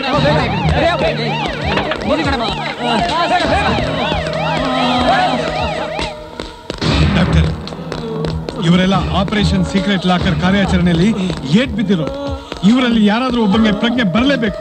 Doctor ಇವರೆಲ್ಲ operation secret locker ಕಾರ್ಯಾಚರಣೆಯಲ್ಲಿ ಏಟ್ ಬಿದ್ದಿರೋ ಇವರಲ್ಲಿ ಯಾರಾದ್ರೂ ಒಬ್ಬನಿಗೆ ಪ್ರಜ್ಞೆ ಬರಲೇಬೇಕು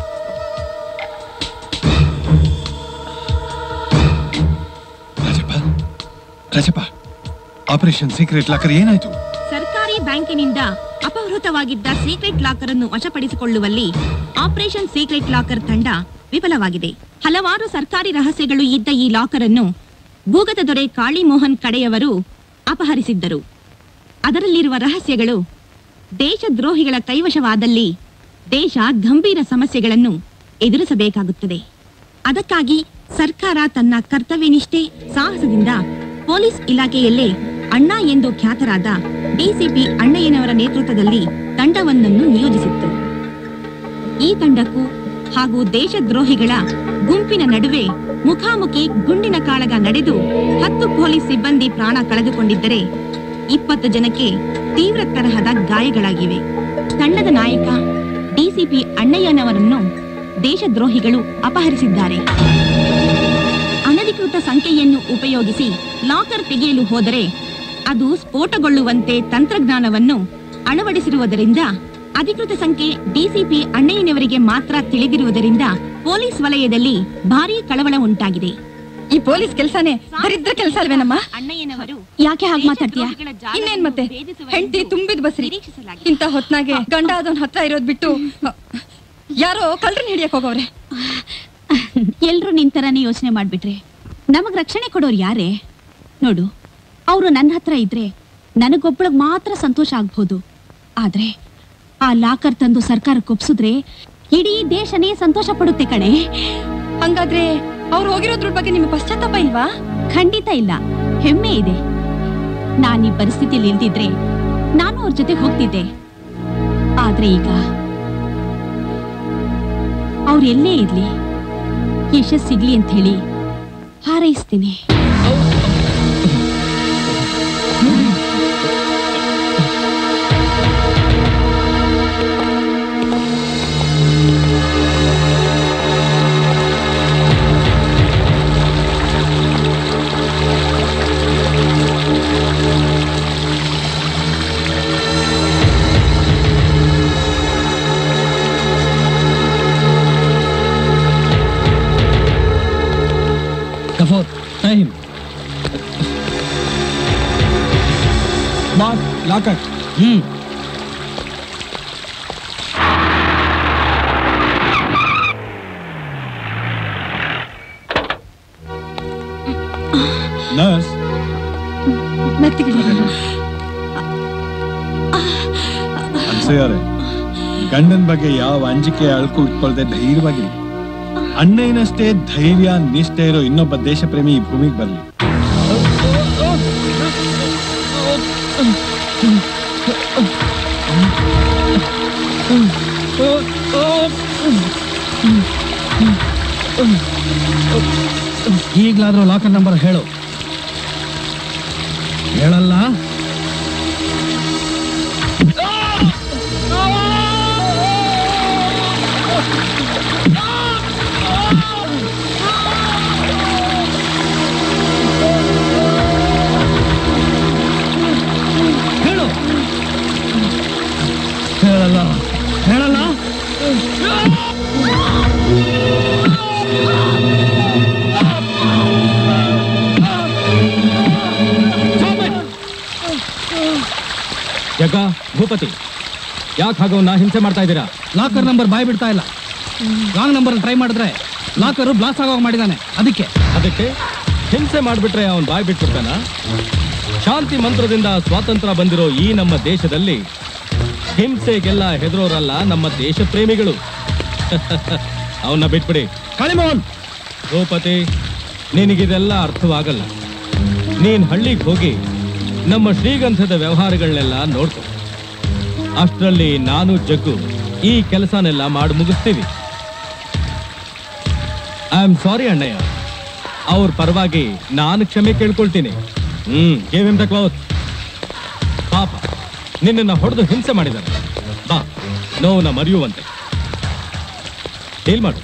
Rajappa Rajappa operation secret locker ಏನಾಯ್ತು ಸರ್ಕಾರಿ ಬ್ಯಾಂಕಿನಿಂದ ಅಪಹೃತವಾಗಿದ್ದ ಸೀಕ್ರೆಟ್ ಲಾಕರ್ ಅನ್ನು ವಶಪಡಿಸಿಕೊಳ್ಳುವಲ್ಲಿ ಆಪರೇಷನ್ ಸೀಕ್ರೆಟ್ ಲಾಕರ್ ತಂಡ ವಿಫಲವಾಗಿದೆ ಹಲವಾರು ಸರ್ಕಾರಿ ರಹಸ್ಯಗಳು ಇದ್ದ ಈ ಲಾಕರ್ ಅನ್ನು ಭೂಗತ ದೊರೆ ಕಾಳಿಮೋಹನ್ ಕಡೆಯವರು ಅಪಹರಿಸಿದ್ದರು ಅದರಲ್ಲಿರುವ ರಹಸ್ಯಗಳು ದೇಶದ್ರೋಹಿಗಳ ಕೈವಶವಾದಲ್ಲಿ ದೇಶ ಗಂಭೀರ ಸಮಸ್ಯೆಗಳನ್ನು ಎದುರಿಸಬೇಕಾಗುತ್ತದೆ ಅದಕ್ಕಾಗಿ ಸರ್ಕಾರ ತನ್ನ ಕರ್ತವ್ಯನಿಷ್ಠೆ ಸಾಹಸದಿಂದ ಪೊಲೀಸ್ ಇಲಾಖೆಯಲ್ಲೇ ಅಣ್ಣ ಎಂದು ಖ್ಯಾತರಾದ ಡಿಸಿಪಿ ಅಣ್ಣಯ್ಯನವರ ನೇತೃತ್ವದಲ್ಲಿ ತಂಡವೊಂದನ್ನು ನಿಯೋಜಿಸಿತ್ತು ಈ ತಂಡಕ್ಕೂ ಹಾಗೂ ದೇಶದ್ರೋಹಿಗಳ ಗುಂಪಿನ ನಡುವೆ ಮುಖಾಮುಖಿ ಗುಂಡಿನ ಕಾಳಗ ನಡೆದು ಹತ್ತು ಪೊಲೀಸ್ ಸಿಬ್ಬಂದಿ ಪ್ರಾಣ ಕಳೆದುಕೊಂಡಿದ್ದರೆ ಇಪ್ಪತ್ತು ಜನಕ್ಕೆ ತೀವ್ರ ತರಹದ ಗಾಯಗಳಾಗಿವೆ ತಂಡದ ನಾಯಕ ಡಿಸಿಪಿ ಅಣ್ಣಯ್ಯನವರನ್ನು ದೇಶದ್ರೋಹಿಗಳು ಅಪಹರಿಸಿದ್ದಾರೆ ಅನಧಿಕೃತ ಸಂಖ್ಯೆಯನ್ನು ಉಪಯೋಗಿಸಿ ಲಾಕರ್ ತೆಗೆಯಲು ಹೋದರೆ ಅದು ಸ್ಫೋಟಗೊಳ್ಳುವಂತೆ ತಂತ್ರಜ್ಞಾನವನ್ನು ಅಳವಡಿಸಿರುವುದರಿಂದ ಅಧಿಕೃತ ಸಂಖ್ಯೆ ಡಿಸಿಪಿ ಅಣ್ಣಯ್ಯನವರಿಗೆ ಮಾತ್ರ ತಿಳಿದಿರುವುದರಿಂದ ಪೊಲೀಸ್ ವಲಯದಲ್ಲಿ ಭಾರೀ ಕಳವಳ ಉಂಟಾಗಿದೆ ಈ ಪೊಲೀಸ್ ಕೆಲಸನೇ ದರಿದ್ರ ಕೆಲಸ ಅಲ್ವೇನಮ್ಮ ಅಣ್ಣಯ್ಯನವರು ಯಾಕೆ ಹಾಗೆ ಮಾತಾಡ್ತೀಯ ಇನ್ನೇನ್ ಮತ್ತೆ ಹೆಂಡತಿ ತುಂಬಿದ್ ಬಸ್ರಿ ಇಂತ ಹೊತ್ನಾಗೆ ಗಂಡ ಅದವನ್ ಹತ್ರ ಇರೋದ್ ಬಿಟ್ಟು ಯಾರೋ ಕಳ್ರನ್ ಹಿಡಿಯಕ್ ಹೋಗವ್ರೆ ಎಲ್ರು ನಿಂತರನೇ ಯೋಚನೆ ಮಾಡ್ಬಿಟ್ರೆ ನಮಗ್ ರಕ್ಷಣೆ ಕೊಡೋರು ಯಾರೇ ನೋಡು ಅವರು ನನ್ನ ಹತ್ರ ಇದ್ರೆ ನನಗೊಬ್ಬಳಗ್ ಮಾತ್ರ ಸಂತೋಷ ಆಗ್ಬೋದು ಆದ್ರೆ ಆ ಲಾಕರ್ ತಂದು ಸರ್ಕಾರಕ್ಕೆ ಒಪ್ಸಿದ್ರೆ ಇಡೀ ದೇಶನೇ ಸಂತೋಷ ಪಡುತ್ತೆ ಕಣೆ ಹಂಗಾದ್ರೆ ಅವ್ರು ಹೋಗಿರೋದ್ರ ಬಗ್ಗೆ ನಿಮ್ಗೆ ಪಶ್ಚಾತ್ತಾಪ ಇಲ್ವಾ ಖಂಡಿತ ಇಲ್ಲ ಹೆಮ್ಮೆ ಇದೆ ನಾನ್ ಈ ಪರಿಸ್ಥಿತಿಯಲ್ಲಿ ಇಲ್ದಿದ್ರೆ ನಾನು ಅವ್ರ ಜೊತೆ ಹೋಗ್ತಿದ್ದೆ ಆದ್ರೆ ಈಗ ಅವ್ರು ಎಲ್ಲೇ ಇರ್ಲಿ ಯಶಸ್ ಸಿಗ್ಲಿ ಅಂತ ಹೇಳಿ ಹಾರೈಸ್ತೀನಿ Kafur, time. ಮಾರ್ಕ್ ಲಾಕರ್ ಹ್ಮ್ ನರ್ಸ್ ಅನ್ಸಯ್ಯವ್ರೆ ಗಂಡನ ಬಗ್ಗೆ ಯಾವ ಅಂಜಿಕೆ ಅಳ್ಕು ಇಟ್ಕೊಳ್ದೆ ಧೈರ್ಯವಾಗಿರಿ ಅಣ್ಣಯ್ಯನಷ್ಟೇ ಧೈರ್ಯ ನಿಷ್ಠೆ ಇರೋ ಇನ್ನೊಬ್ಬ ದೇಶ ಪ್ರೇಮಿ ಈ ಭೂಮಿಗೆ ಬರಲಿ ಈಗ್ಲಾದ್ರೂ ಲಾಕರ್ ನಂಬರ್ ಹೇಳು ಹೇಳಲ್ಲ ಹೇಳು ಹೇಳಲ್ಲ ಹೇಳಲ್ಲ ಯಾಕ ಭೂಪತಿ ಯಾಕೆ ಹಾಗೋ ನಾ ಹಿಂಸೆ ಮಾಡ್ತಾ ಇದ್ದೀರಾ ಲಾಕರ್ ನಂಬರ್ ಬಾಯ್ ಬಿಡ್ತಾ ಇಲ್ಲ ರಾಂಗ್ ನಂಬರ್ ಟ್ರೈ ಮಾಡಿದ್ರೆ ಲಾಕರ್ ಬ್ಲಾಸ್ಟ್ ಆಗೋಗ್ ಮಾಡಿದಾನೆ ಅದಕ್ಕೆ ಅದಕ್ಕೆ ಹಿಂಸೆ ಮಾಡಿಬಿಟ್ರೆ ಅವನ್ ಬಾಯ್ ಬಿಟ್ಬಿಡ್ತಾನ ಶಾಂತಿ ಮಂತ್ರದಿಂದ ಸ್ವಾತಂತ್ರ್ಯ ಬಂದಿರೋ ಈ ನಮ್ಮ ದೇಶದಲ್ಲಿ ಹಿಂಸೆಗೆಲ್ಲ ಹೆದರೋರಲ್ಲ ನಮ್ಮ ದೇಶ ಪ್ರೇಮಿಗಳು ಅವನ್ನ ಬಿಟ್ಬಿಡಿ ಕಳಿಮೋಹನ್ ಭೂಪತಿ ನಿನಗಿದೆಲ್ಲ ಅರ್ಥವಾಗಲ್ಲ ನೀನ್ ಹಳ್ಳಿಗೆ ಹೋಗಿ ನಮ್ಮ ಶ್ರೀಗಂಧದ ವ್ಯವಹಾರಗಳನ್ನೆಲ್ಲ ನೋಡ್ಕೊ ಅಷ್ಟರಲ್ಲಿ ನಾನು ಜಗ್ಗು ಈ ಕೆಲಸನೆಲ್ಲ ಮಾಡಿ ಮುಗಿಸ್ತೀವಿ ಐ ಆಮ್ ಸಾರಿ ಅಣ್ಣಯ್ಯ ಅವ್ರ ಪರವಾಗಿ ನಾನು ಕ್ಷಮೆ ಕೇಳ್ಕೊಳ್ತೀನಿ hmm gave him the cloth ಪಾಪ ನಿನ್ನನ್ನ ಹೊಡೆದು ಹಿಂಸೆ ಮಾಡಿದ್ದಾರೆ ಬಾ ನೋವನ್ನ ಮರೆಯುವಂತೆ ಡೀಲ್ ಮಾಡು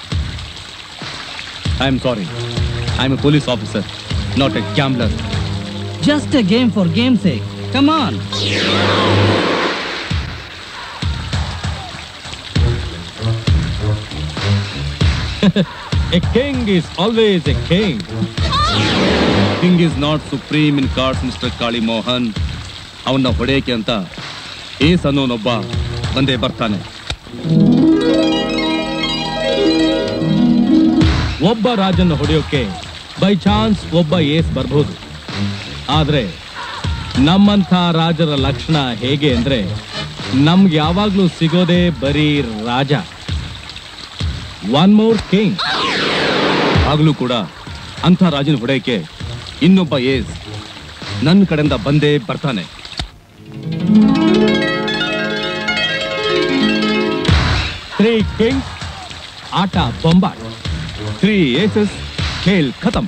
I am sorry I am a police officer not a gambler just a game for game sake come on a king is always a king king is not supreme in cards mister Kali Mohan ಅವನ್ನ ಹೊಡೆಯಕ್ಕೆ ಅಂತ ಏಸ್ ಅನ್ನೋನೊಬ್ಬ ಬಂದೇ ಬರ್ತಾನೆ ಒಬ್ಬ ರಾಜನ್ನು ಹೊಡೆಯೋಕೆ by chance ಒಬ್ಬ ಏಸ್ ಬರ್ಬೋದು ಆದ್ರೆ ನಮ್ಮಂಥ ರಾಜರ ಲಕ್ಷಣ ಹೇಗೆ ಅಂದ್ರೆ ನಮ್ಗೆ ಯಾವಾಗ್ಲೂ ಸಿಗೋದೇ ಬರೀ ರಾಜ ಒನ್ ಮೋರ್ ಕಿಂಗ್ ಆಗ್ಲೂ ಕೂಡ ಅಂಥ ರಾಜನ ಹೊಡೆಯಕ್ಕೆ ಇನ್ನೊಬ್ಬ ಏಸ್ ನನ್ನ ಕಡೆಯಿಂದ ಬಂದೇ ಬರ್ತಾನೆ ತ್ರೀ ಕಿಂಗ್ಸ್ ಆಟ ಬೊಂಬಾಟ್ ತ್ರೀ ಏಸಸ್ ಖೇಲ್ ಖತಮ್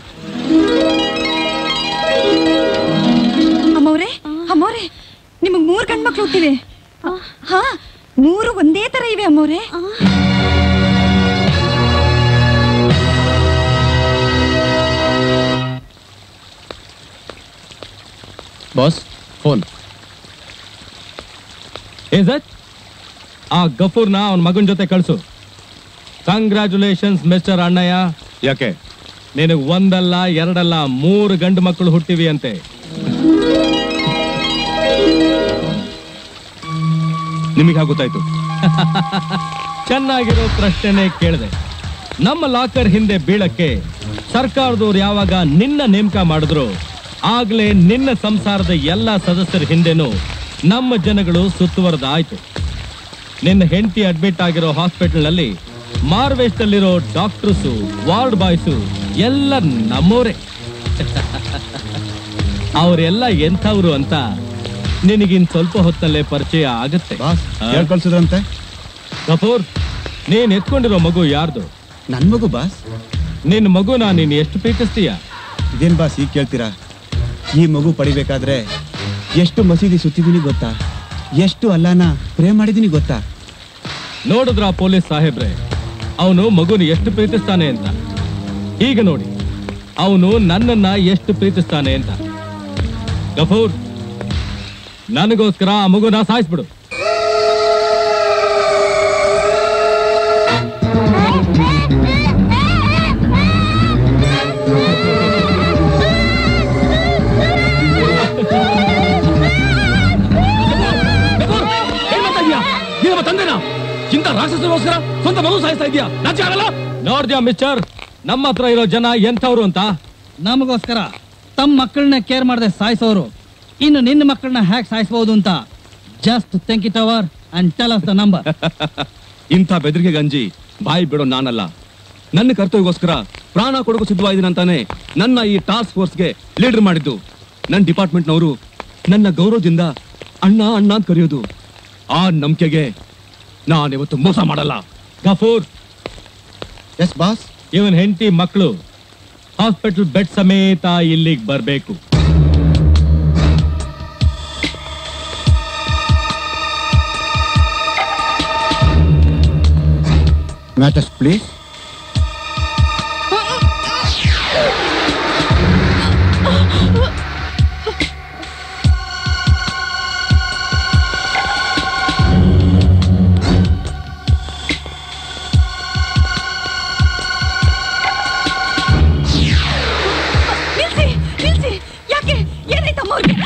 ಅಮ್ಮವ್ರೆ ಅಮ್ಮವ್ರೆ ನಿಮಗ್ ಮೂರ್ ಗಂಡ್ಮಕ್ಳು ಹುಟ್ಟಿವೆ ಹಾ ಮೂರು ಒಂದೇ ತರ ಇವೆ ಅಮ್ಮವ್ರೆ ಬಾಸ್ ಫೋನ್ ಇಸ್ ಆ ಗಫೂರ್ನ ಅವನ ಮಗನ ಜೊತೆ ಕಳಿಸು ಕಂಗ್ರ್ಯಾಚುಲೇಷನ್ಸ್ ಮಿಸ್ಟರ್ ಅಣ್ಣಯ್ಯ ಯಾಕೆ ನಿನಗ್ ಒಂದಲ್ಲ ಎರಡಲ್ಲ ಮೂರು ಗಂಡು ಮಕ್ಕಳು ಹುಟ್ಟಿವಿ ಅಂತೆ ನಿಮಗೆ ಗೊತ್ತಾಯ್ತು ಚೆನ್ನಾಗಿರೋ ಪ್ರಶ್ನೆನೇ ಕೇಳಿದೆ ನಮ್ಮ ಲಾಕರ್ ಹಿಂದೆ ಬೀಳಕ್ಕೆ ಸರ್ಕಾರದವ್ರು ಯಾವಾಗ ನಿನ್ನ ನೇಮಕ ಮಾಡಿದ್ರು ಆಗ್ಲೇ ನಿನ್ನ ಸಂಸಾರದ ಎಲ್ಲ ಸದಸ್ಯರ ಹಿಂದೆನೂ ನಮ್ಮ ಜನಗಳು ಸುತ್ತುವರೆದ ಆಯ್ತು ನಿನ್ನ ಹೆಂಡತಿ ಅಡ್ಮಿಟ್ ಆಗಿರೋ ಹಾಸ್ಪಿಟಲ್ನಲ್ಲಿ ಮಾರ್ವೇಸ್ಟಲ್ಲಿರೋ ಡಾಕ್ಟರ್ಸು ವಾರ್ಡ್ ಬಾಯ್ಸು ಎಲ್ಲ ನಮ್ಮೋರೇ ಅವರೆಲ್ಲ ಎಂಥವ್ರು ಅಂತ ನಿನಗಿನ್ ಸ್ವಲ್ಪ ಹೊತ್ತಲ್ಲೇ ಪರಿಚಯ ಆಗತ್ತೆ ಬಾಸ್ ಆ? ಹೇಳ್ ಕಳ್ಸಿದ್ರಂತೆ ಕಪೂರ್ ನೀನ್ ಎತ್ಕೊಂಡಿರೋ ಮಗು ಯಾರ್ದು ನನ್ ಮಗು ಬಾಸ್ ನಿನ್ ಮಗುನ ನೀನ್ ಎಷ್ಟು ಪ್ರೀತಿಸ್ತೀಯ ಇದೇನ್ ಬಾಸ್ ಈಗ ಕೇಳ್ತೀರಾ ಈ ಮಗು ಪಡಿಬೇಕಾದ್ರೆ ಎಷ್ಟು ಮಸೀದಿ ಸುತ್ತಿದೀನಿ ಗೊತ್ತಾ ಎಷ್ಟು ಅಲ್ಲಾನ ಪ್ರೇ ಮಾಡಿದೀನಿ ಗೊತ್ತಾ ನೋಡಿದ್ರ ಪೊಲೀಸ್ ಸಾಹೇಬ್ರೆ ಅವನು ಮಗುನ ಎಷ್ಟು ಪ್ರೀತಿಸ್ತಾನೆ ಅಂತ ಈಗ ನೋಡಿ ಅವನು ನನ್ನನ್ನ ಎಷ್ಟು ಪ್ರೀತಿಸ್ತಾನೆ ಅಂತ ಗಫೂರ್ ನನಗೋಸ್ಕರ ಆ ಮಗುನ ಸಾಯಿಸ್ಬಿಡು ನಿಮ್ಮ ತಂದೆನ ಇಂಥ ರಾಕ್ಷಸರಿಗೋಸ್ಕರ ಸ್ವಂತ ಮಗು ಸಾಯಿಸ್ತಾ ಇದೆಯಾ ನಾಚೆ ಆಗಲ್ಲ ನೋಡ್ದ್ಯಾ ಮಿಸ್ಟರ್ ನಮ್ಮ ಹತ್ರ ಇರೋ ಜನ ಎಂಥವ್ರು ಅಂತ ನಮಗೋಸ್ಕರ ತಮ್ಮ ಮಕ್ಕಳನ್ನ ಕೇರ್ ಮಾಡದೆ ಸಾಯಿಸೋರು ಇನ್ನು ನಿನ್ನ ಮಕ್ಕಳನ್ನ ಹ್ಯಾಕ್ ಸಾಯಿಸಬಹುದು ಅಂತ just think it over and tell us the number ಇಂಥ ಬೆದರಿಗೆ ಗಂಜಿ ಬಾಯಿ ಬಿಡೋ ನಾನಲ್ಲ ನನ್ನ ಕರ್ತವ್ಯಗೋಸ್ಕರ ಪ್ರಾಣ ಕೊಡೋಕು ಸಿದ್ಧವಾಗಿದ್ದೀನಿ ಅಂತಾನೆ ನನ್ನ ಈ ಟಾಸ್ಕ್ ಫೋರ್ಸ್ಗೆ ಲೀಡರ್ ಮಾಡಿದ್ದು ನನ್ನ ಡಿಪಾರ್ಟ್ಮೆಂಟ್ನವರು ನನ್ನ ಗೌರವದಿಂದ ಅಣ್ಣ ಅಣ್ಣ ಅಂತ ಕರೆಯೋದು ಆ ನಂಬಿಕೆಗೆ ನಾನಿವತ್ತು ಮೋಸ ಮಾಡಲ್ಲ ಗಫೂರ್ ಎಸ್ ಬಾಸ್ ಇವನ್ ಹೆಂಡತಿ ಮಕ್ಕಳು ಹಾಸ್ಪಿಟಲ್ ಬೆಡ್ ಸಮೇತ ಇಲ್ಲಿಗೆ ಬರ್ಬೇಕು ಮ್ಯಾಟರ್ಸ್ ಪ್ಲೀಸ್ ನಿಲ್ಸಿ ನಿಲ್ಸಿ ಯಾಕೆ ಏನಾಯ್ತು ಅಮ್ಮವ್ರಿಗೆ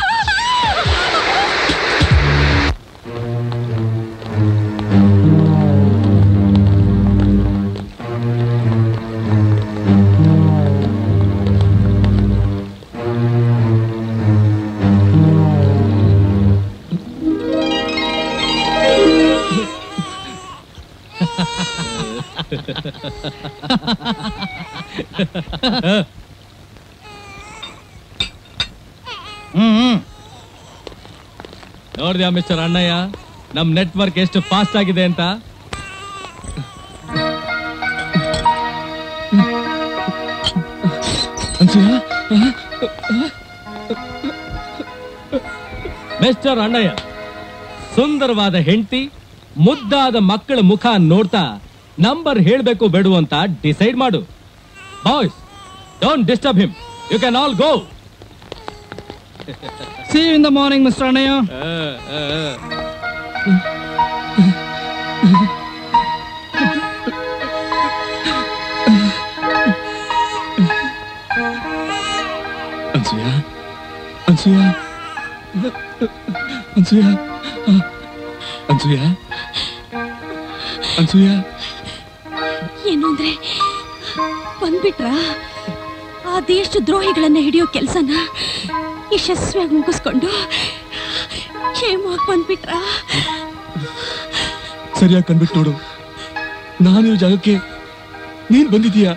ನೋಡ್ದ್ಯಾ ಮಿಸ್ಟರ್ ಅಣ್ಣಯ್ಯ ನಮ್ ನೆಟ್ವರ್ಕ್ ಎಷ್ಟು ಫಾಸ್ಟ್ ಆಗಿದೆ ಅಂತ ಮಿಸ್ಟರ್ ಅಣ್ಣಯ್ಯ ಸುಂದರವಾದ ಹೆಂಡತಿ ಮುದ್ದಾದ ಮಕ್ಕಳ ಮುಖ ನೋಡ್ತಾ ನಂಬರ್ ಹೇಳ್ಬೇಕು ಬೇಡು ಅಂತ ಡಿಸೈಡ್ ಮಾಡು boys don't disturb him you can all go see in the morning mister Annayya Anasuya Anasuya Anasuya Anasuya Anasuya ಏನು ಅಂದ್ರೆ ಬಂದ್ಬಿಟ್ರಾ ಆ ದೇಶ ದ್ರೋಹಿಗಳನ್ನ ಹಿಡಿಯೋ ಕೆಲ್ಸನ ಯಶಸ್ವಿಯಾಗಿ ಮುಗಿಸ್ಕೊಂಡು ಕ್ಷೇಮವಾಗಿ ಬಂದ್ಬಿಟ್ರಾ ಸರಿಯಾಗಿ ಕಂಡ್ಬಿಟ್ಟು ನೋಡು ನಾನಿರೋ ಜಾಗಕ್ಕೆ ನೀನ್ ಬಂದಿದೀಯಾ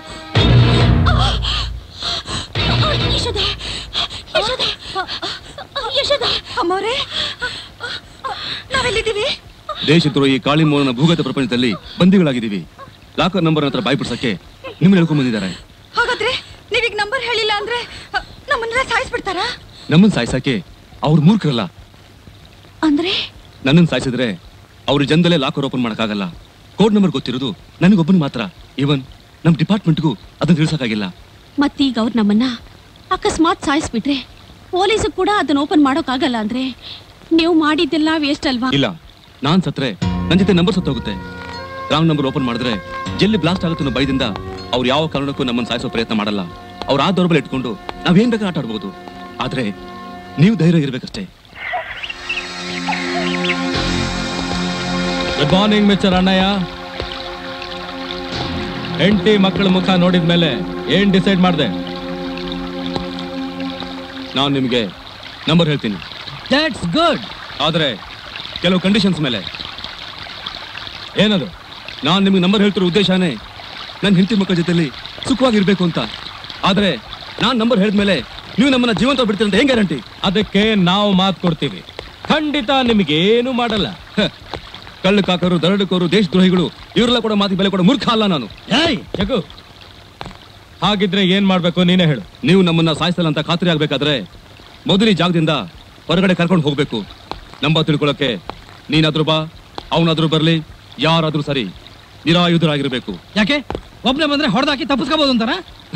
ಯಶೋದ ಯಶೋದ ಯಶೋದ ಅಮ್ಮವ್ರೆ ನಾವೆಲ್ಲಿದ್ದೀವಿ ದೇಶದ್ರೋಹಿ ಕಾಳಿಮೋಹನ ಭೂಗತ ಪ್ರಪಂಚದಲ್ಲಿ ಬಂದಿಗಳಾಗಿದ್ದೀವಿ ಲಾಕರ್ ನಂಬರ್ ಹತ್ರ ಬಾಯ್ಬಿಡ್ಸಕ್ಕೆ ನಿಮ್ಮನ್ನ ಹೇಳ್ಕೊಂಡ್ ಬಂದಿದ್ದಾರೆ ಹಾಗಾದ್ರೆ ನೀವೀಗ ನಂಬರ್ ಹೇಳಿಲ್ಲ ಅಂದ್ರೆ ಅ, ನಮ್ಮನ್ನೆಲ್ಲ ಸಾಯಿಸ್ಬಿಡ್ತಾರಾ ನಮ್ಮನ್ನ ಸಾಯ್ಸಕ್ಕೆ ಅವ್ರು ಮೂರ್ಖರಲ್ಲ ಅಂದ್ರೆ ನನ್ನನ್ನು ಸಾಯಿಸಿದ್ರೆ ಅವ್ರ ಜನದಲ್ಲೇ ಲಾಕರ್ ಓಪನ್ ಮಾಡಕ್ಕಾಗಲ್ಲ ಕೋಡ್ ನಂಬರ್ ಗೊತ್ತಿರೋದು ನನಗೊಬ್ಬನಿಗೆ ಮಾತ್ರ ಇವನ್ ನಮ್ ಡಿಪಾರ್ಟ್ಮೆಂಟ್ಗೂ ಅದನ್ನ ತಿಳಿಸಕ್ಕಾಗಿಲ್ಲ ಮತ್ತೀಗ ಅವ್ರು ನಮ್ಮನ್ನ ಅಕಸ್ಮಾತ್ ಸಾಯಿಸ್ಬಿಟ್ರೆ ಪೊಲೀಸ್ ಕೂಡ ಅದನ್ನ ಓಪನ್ ಮಾಡೋಕ್ಕಾಗಲ್ಲ ಅಂದ್ರೆ ನೀವು ಮಾಡಿದ್ದೆಲ್ಲ ವೇಸ್ಟ್ ಅಲ್ವಾ ಇಲ್ಲ ನಾನ್ ಸತ್ರೆ ನನ್ ಜೊತೆ ನಂಬರ್ ಸತ್ತೋಗುತ್ತೆ ರಾಂಗ್ ನಂಬರ್ ಓಪನ್ ಮಾಡಿದ್ರೆ ಜಲ್ಲಿ ಬ್ಲಾಸ್ಟ್ ಆಗುತ್ತೆ ಅನ್ನೋ ಭಯದಿಂದ ಅವ್ರು ಯಾವ ಕಾರಣಕ್ಕೂ ನಮ್ಮನ್ನ ಸಾಯಿಸೋ ಪ್ರಯತ್ನ ಮಾಡಲ್ಲ ಅವ್ರು ಆ ದೌರ್ಬಲ್ ಇಟ್ಕೊಂಡು ನಾವೇನ್ ಬೇಕಾದ್ರೆ ಆಟ ಆಡ್ಬೋದು ಆದ್ರೆ ನೀವು ಧೈರ್ಯ ಇರ್ಬೇಕಷ್ಟೇ ಗುಡ್ ಮಾರ್ನಿಂಗ್ ಮಿಸ್ಟರ್ ಅಣ್ಣಯ್ಯ ಹೆಂಡತಿ ಮಕ್ಕಳ ಮುಖ ನೋಡಿದ್ಮೇಲೆ ಏನ್ ಡಿಸೈಡ್ ಮಾಡಿದೆ ನಾನು ನಿಮ್ಗೆ ನಂಬರ್ ಹೇಳ್ತೀನಿ ದಟ್ಸ್ ಗುಡ್ ಆದ್ರೆ ಕೆಲವು ಕಂಡೀಷನ್ಸ್ ಮೇಲೆ ಏನದು ನಾನ್ ನಿಮ್ಗೆ ನಂಬರ್ ಹೇಳ್ತಿರೋ ಉದ್ದೇಶನೇ ನನ್ನ ಹೆಂಡತಿ ಮಕ್ಕಳ ಜೊತೆಲಿ ಸುಖವಾಗಿರ್ಬೇಕು ಅಂತ ಆದ್ರೆ ನಾನ್ ನಂಬರ್ ಹೇಳಿದ್ಮೇಲೆ ನೀವು ನಮ್ಮನ್ನ ಜೀವಂತ ಬಿಡ್ತೀರ ಅಂತ ಹೆಂಗ್ ಗ್ಯಾರಂಟಿ ಅದಕ್ಕೆ ನಾವು ಮಾತು ಕೊಡ್ತೀವಿ ಖಂಡಿತ ನಿಮಗೇನು ಮಾಡಲ್ಲ ಹ, ಕಳ್ಳು ಕಾಕರು ದರಡುಕೋರು ದೇಶದ್ರೋಹಿಗಳು ಇವರೆಲ್ಲ ಕೂಡ ಮಾತಿಗೆ ಬೆಲೆ ಕೊಡೋ ಮೂರ್ಖ ಅಲ್ಲ ನಾನು ಏಯ್ ಜಗು ಹಾಗಿದ್ರೆ ಏನ್ ಮಾಡ್ಬೇಕು ನೀನೇ ಹೇಳು ನೀವು ನಮ್ಮನ್ನ ಸಾಯಿಸಲ್ಲ ಅಂತ ಖಾತ್ರಿ ಆಗ್ಬೇಕಾದ್ರೆ ಮೊದಲು ಈ ಜಾಗದಿಂದ ಹೊರಗಡೆ ಕರ್ಕೊಂಡು ಹೋಗ್ಬೇಕು ನಂಬ ತಿಳ್ಕೊಳಕ್ಕೆ ನೀನಾದ್ರೂ ಬಾ ಅವನಾದ್ರೂ ಬರ್ಲಿ ಯಾರಾದ್ರೂ ಸರಿ ನಿರಾಯುಧರಾಗಿರ್ಬೇಕು ಯಾಕೆ ಒಬ್ನೇ ಬಂದ್ರೆ ಹೊಡೆದಾಕಿ ತಪ್ಪಿಸ್ಕೋಬಹುದು ಅಂತಾರ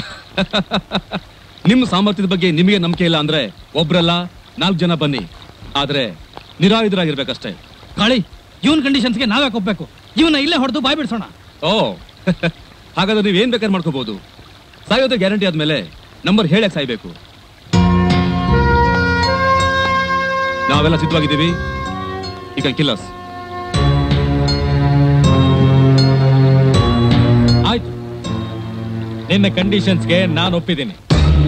ನಿಮ್ಮ ಸಾಮರ್ಥ್ಯದ ಬಗ್ಗೆ ನಿಮಗೆ ನಂಬಿಕೆ ಇಲ್ಲ ಅಂದ್ರೆ ಒಬ್ರಲ್ಲ ನಾಲ್ಕು ಜನ ಬನ್ನಿ ಆದ್ರೆ ನಿರಾಯುಧರಾಗಿರ್ಬೇಕಷ್ಟೇ ಕಾಳಿ ಇವನ್ ಕಂಡೀಷನ್ಸ್ಗೆ ನಾವೇ ಒಪ್ಬೇಕು ಇವನ್ನ ಇಲ್ಲೇ ಹೊಡೆದು ಬಾಯ್ ಬಿಡ್ಸೋಣ ಓ ಹಾಗಾದ್ರೆ ನೀವು ಏನ್ ಬೇಕಾದ್ರೆ ಮಾಡ್ಕೋಬಹುದು ಸಾಯೋದೇ ಗ್ಯಾರಂಟಿ ಆದ್ಮೇಲೆ ನಂಬರ್ ಹೇಳಕ್ ಸಾಯ್ಬೇಕು ನಾವೆಲ್ಲ ಸಿದ್ಧವಾಗಿದ್ದೀವಿ ಈಗ ಕಿಲ್ಲಸ್ ಆಯ್ತು ನಿನ್ನ ಕಂಡೀಷನ್ಸ್ಗೆ ನಾನು ಒಪ್ಪಿದ್ದೀನಿ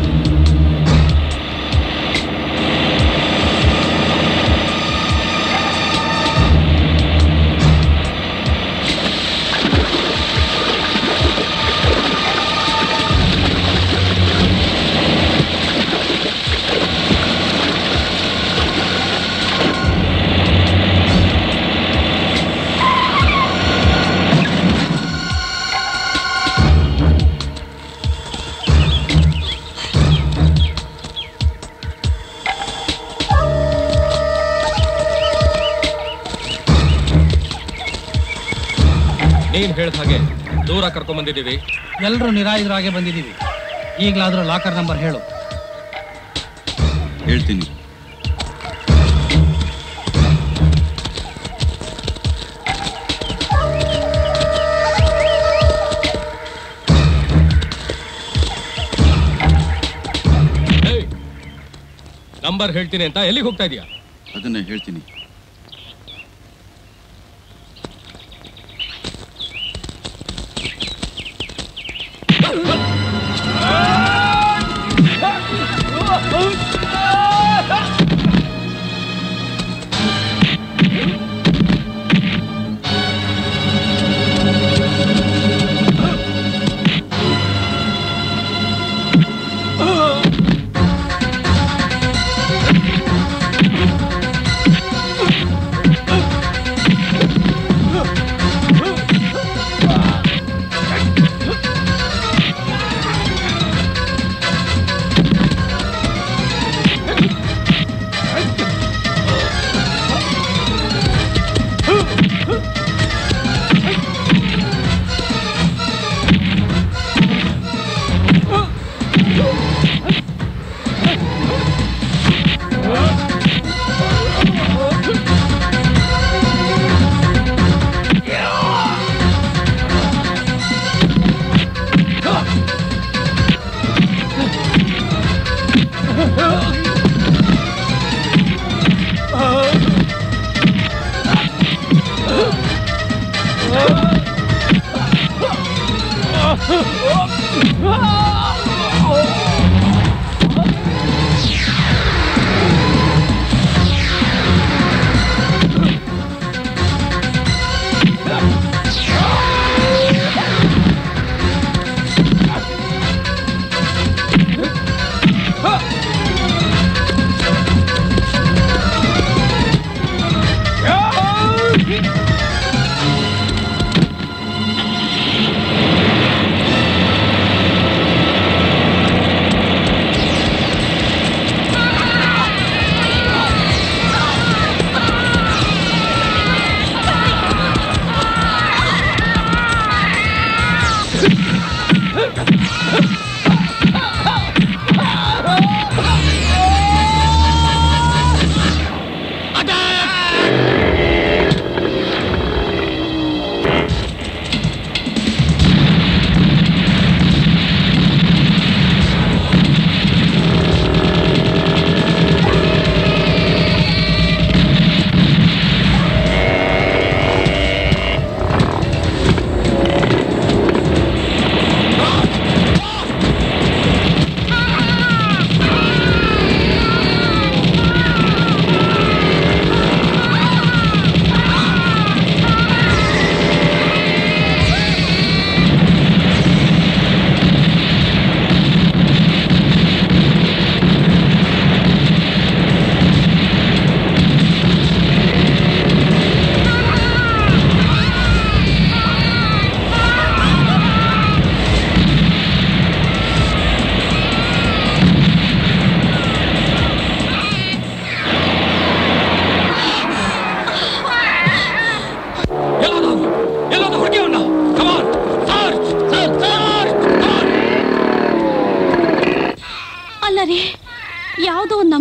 ನೀನ್ ಹೇಳ್ದ ಹಾಗೆ ದೂರ ಕರ್ಕೊಂಡ್ ಬಂದಿದ್ದೀವಿ ಎಲ್ಲರೂ ನಿರಾಯುಧರಾಗೆ ಬಂದಿದ್ದೀವಿ ಈಗಲಾದ್ರೂ ಲಾಕರ್ ನಂಬರ್ ಹೇಳು ಹೇಳ್ತೀನಿ ನಂಬರ್ ಹೇಳ್ತೀನಿ ಅಂತ ಎಲ್ಲಿಗೆ ಹೋಗ್ತಾ ಇದೀಯಾ ಅದನ್ನ ಹೇಳ್ತೀನಿ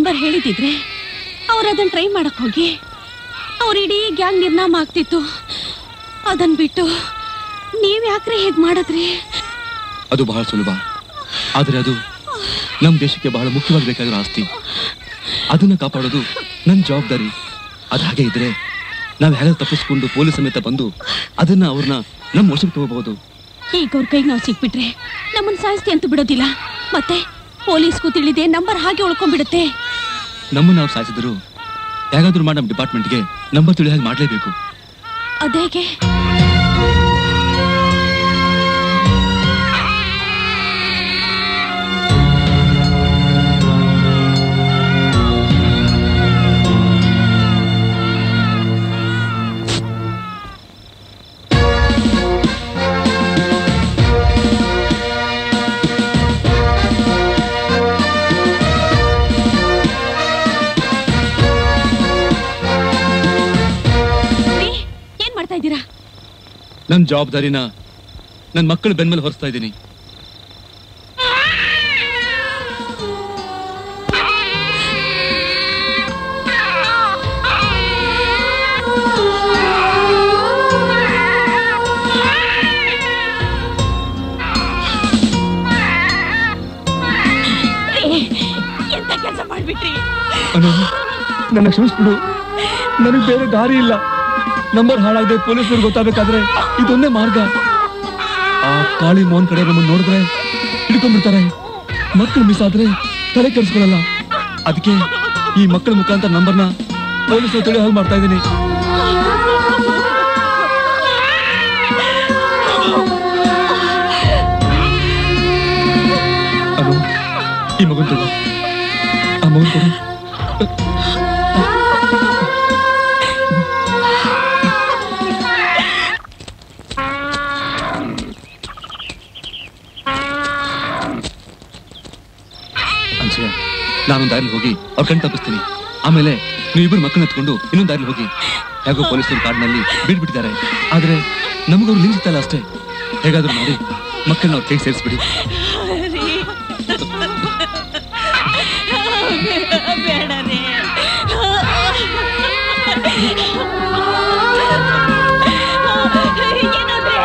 ನಂಬರ್ ಹೇಳಿದಿದ್ರೆ ಅವ್ರು ಅದನ್ನ ಟ್ರೈ ಮಾಡಕ್ ಹೋಗಿ ಅವ್ರ ಇಡೀ ಗ್ಯಾಂಗ್ ನಿರ್ನಾಮ ಆಗ್ತಿತ್ತು ಅದನ್ ಬಿಟ್ಟು ನೀವ್ ಯಾಕ್ರಿ ಹೇಗ್ ಮಾಡಿದ್ರಿ ಅದು ಬಹಳ ಸುಲಭ ಆದರೆ ಅದು ನಮ್ಮ ದೇಶಕ್ಕೆ ಬಹಳ ಮುಖ್ಯವಾಗಿ ಬೇಕಾಗಿರೋ ಆಸ್ತಿ ಅದನ್ನ ಕಾಪಾಡೋದು ನನ್ನ ಜವಾಬ್ದಾರಿ ಅದು ಹಾಗೆ ಇದ್ರೆ ನಾವು ಹೇಗೆ ತಪ್ಪಿಸ್ಕೊಂಡು ಪೊಲೀಸ್ ಸಮೇತ ಬಂದು ಅದನ್ನ ಅವ್ರನ್ನ ನಮ್ಮ ವಶಕ್ಕೆ ತಗೋಬಹುದು ಈಗ ಅವ್ರ ಕೈಗೆ ನಾವು ಸಿಕ್ಬಿಟ್ರೆ ನಮ್ಮನ್ನ ಸಾಯಿಸ್ತಿ ಅಂತ ಬಿಡೋದಿಲ್ಲ ಮತ್ತೆ ಪೊಲೀಸ್ಗೂ ತಿಳಿದೆ ನಂಬರ್ ಹಾಗೆ ಉಳ್ಕೊಂಡ್ಬಿಡುತ್ತೆ ನಮ್ಮನ್ನ ನಾವು ಸಾಯಿಸಿದ್ರು ಹೇಗಾದ್ರೂ ಮಾಡಿ ನಮ್ಮ ಡಿಪಾರ್ಟ್ಮೆಂಟ್ಗೆ ನಂಬರ್ ತಿಳಿ ಹಾಗೆ ಮಾಡಲೇಬೇಕು ಅದೇಗೆ ರೀ, ಏನ್ ಮಾಡ್ತಾ ಇದ್ದೀರಾ ನನ್ನ ಜವಾಬ್ದಾರಿನ ನನ್ನ ಮಕ್ಕಳ ಬೆನ್ಮೇಲೆ ಹೊರಿಸ್ತಾ ಇದ್ದೀನಿ ರೀ, ಎಂತ ಕೆಲಸ ಮಾಡ್ಬಿಟ್ರಿ ಅನು ನನ್ನ ಕ್ಷಮಿಸ್ಬಿಡು ನನಗೆ ಬೇರೆ ದಾರಿ ಇಲ್ಲ ನಂಬರ್ ಹಾಳಾಗದೆ ಪೊಲೀಸರು ಗೊತ್ತಾಗಬೇಕಾದ್ರೆ ಇದೊಂದೇ ಮಾರ್ಗ ಆ ಕಾಳಿ ಮೋಹನ್ ಕಡೆ ನಮ್ಮನ್ನ ನೋಡಿದ್ರೆ ಹಿಡ್ಕೊಂಡ್ಬಿಡ್ತಾರೆ ಮಕ್ಕಳು ಮಿಸ್ ಆದ್ರೆ ತಲೆ ಕೆಡಿಸ್ಕೊಳ್ಳಲ್ಲ ಅದಕ್ಕೆ ಈ ಮಕ್ಕಳ ಮುಖಾಂತರ ನಂಬರ್ನ ಪೊಲೀಸರು ತಿಳಿ ಹಾಗೆ ಮಾಡ್ತಾ ಇದ್ದೀನಿ ಅನು ಈ ಮಗನ್ ತಗೋ ಆ ಮಗನ್ ಕೊಡು ಅನ್ಸೂಯ ನಾನೊಂದು ದಾರಿಲಿ ಹೋಗಿ ಅವ್ರ ಕಣ್ ತಪ್ಪಿಸ್ತೀನಿ ಆಮೇಲೆ ನೀವು ಇಬ್ಬರು ಮಕ್ಕಳನ್ನ ಎತ್ಕೊಂಡು ಇನ್ನೊಂದು ದಾರಿಲಿ ಹೋಗಿ ಹೇಗೋ ಪೊಲೀಸರು ಕಾಡಿನಲ್ಲಿ ಬಿಟ್ಬಿಟ್ಟಿದ್ದಾರೆ ಆದ್ರೆ ನಮಗವ್ರು ನಿಲ್ಸುತ್ತಲ್ಲ ಅಷ್ಟೇ ಹೇಗಾದ್ರೂ ಮಾಡಿ ಮಕ್ಕಳನ್ನ ಅವ್ರ ಕೈ ಸೇರಿಸ್ಬಿಡಿ ಬೇಡ ರೀ ಏನಂದ್ರೆ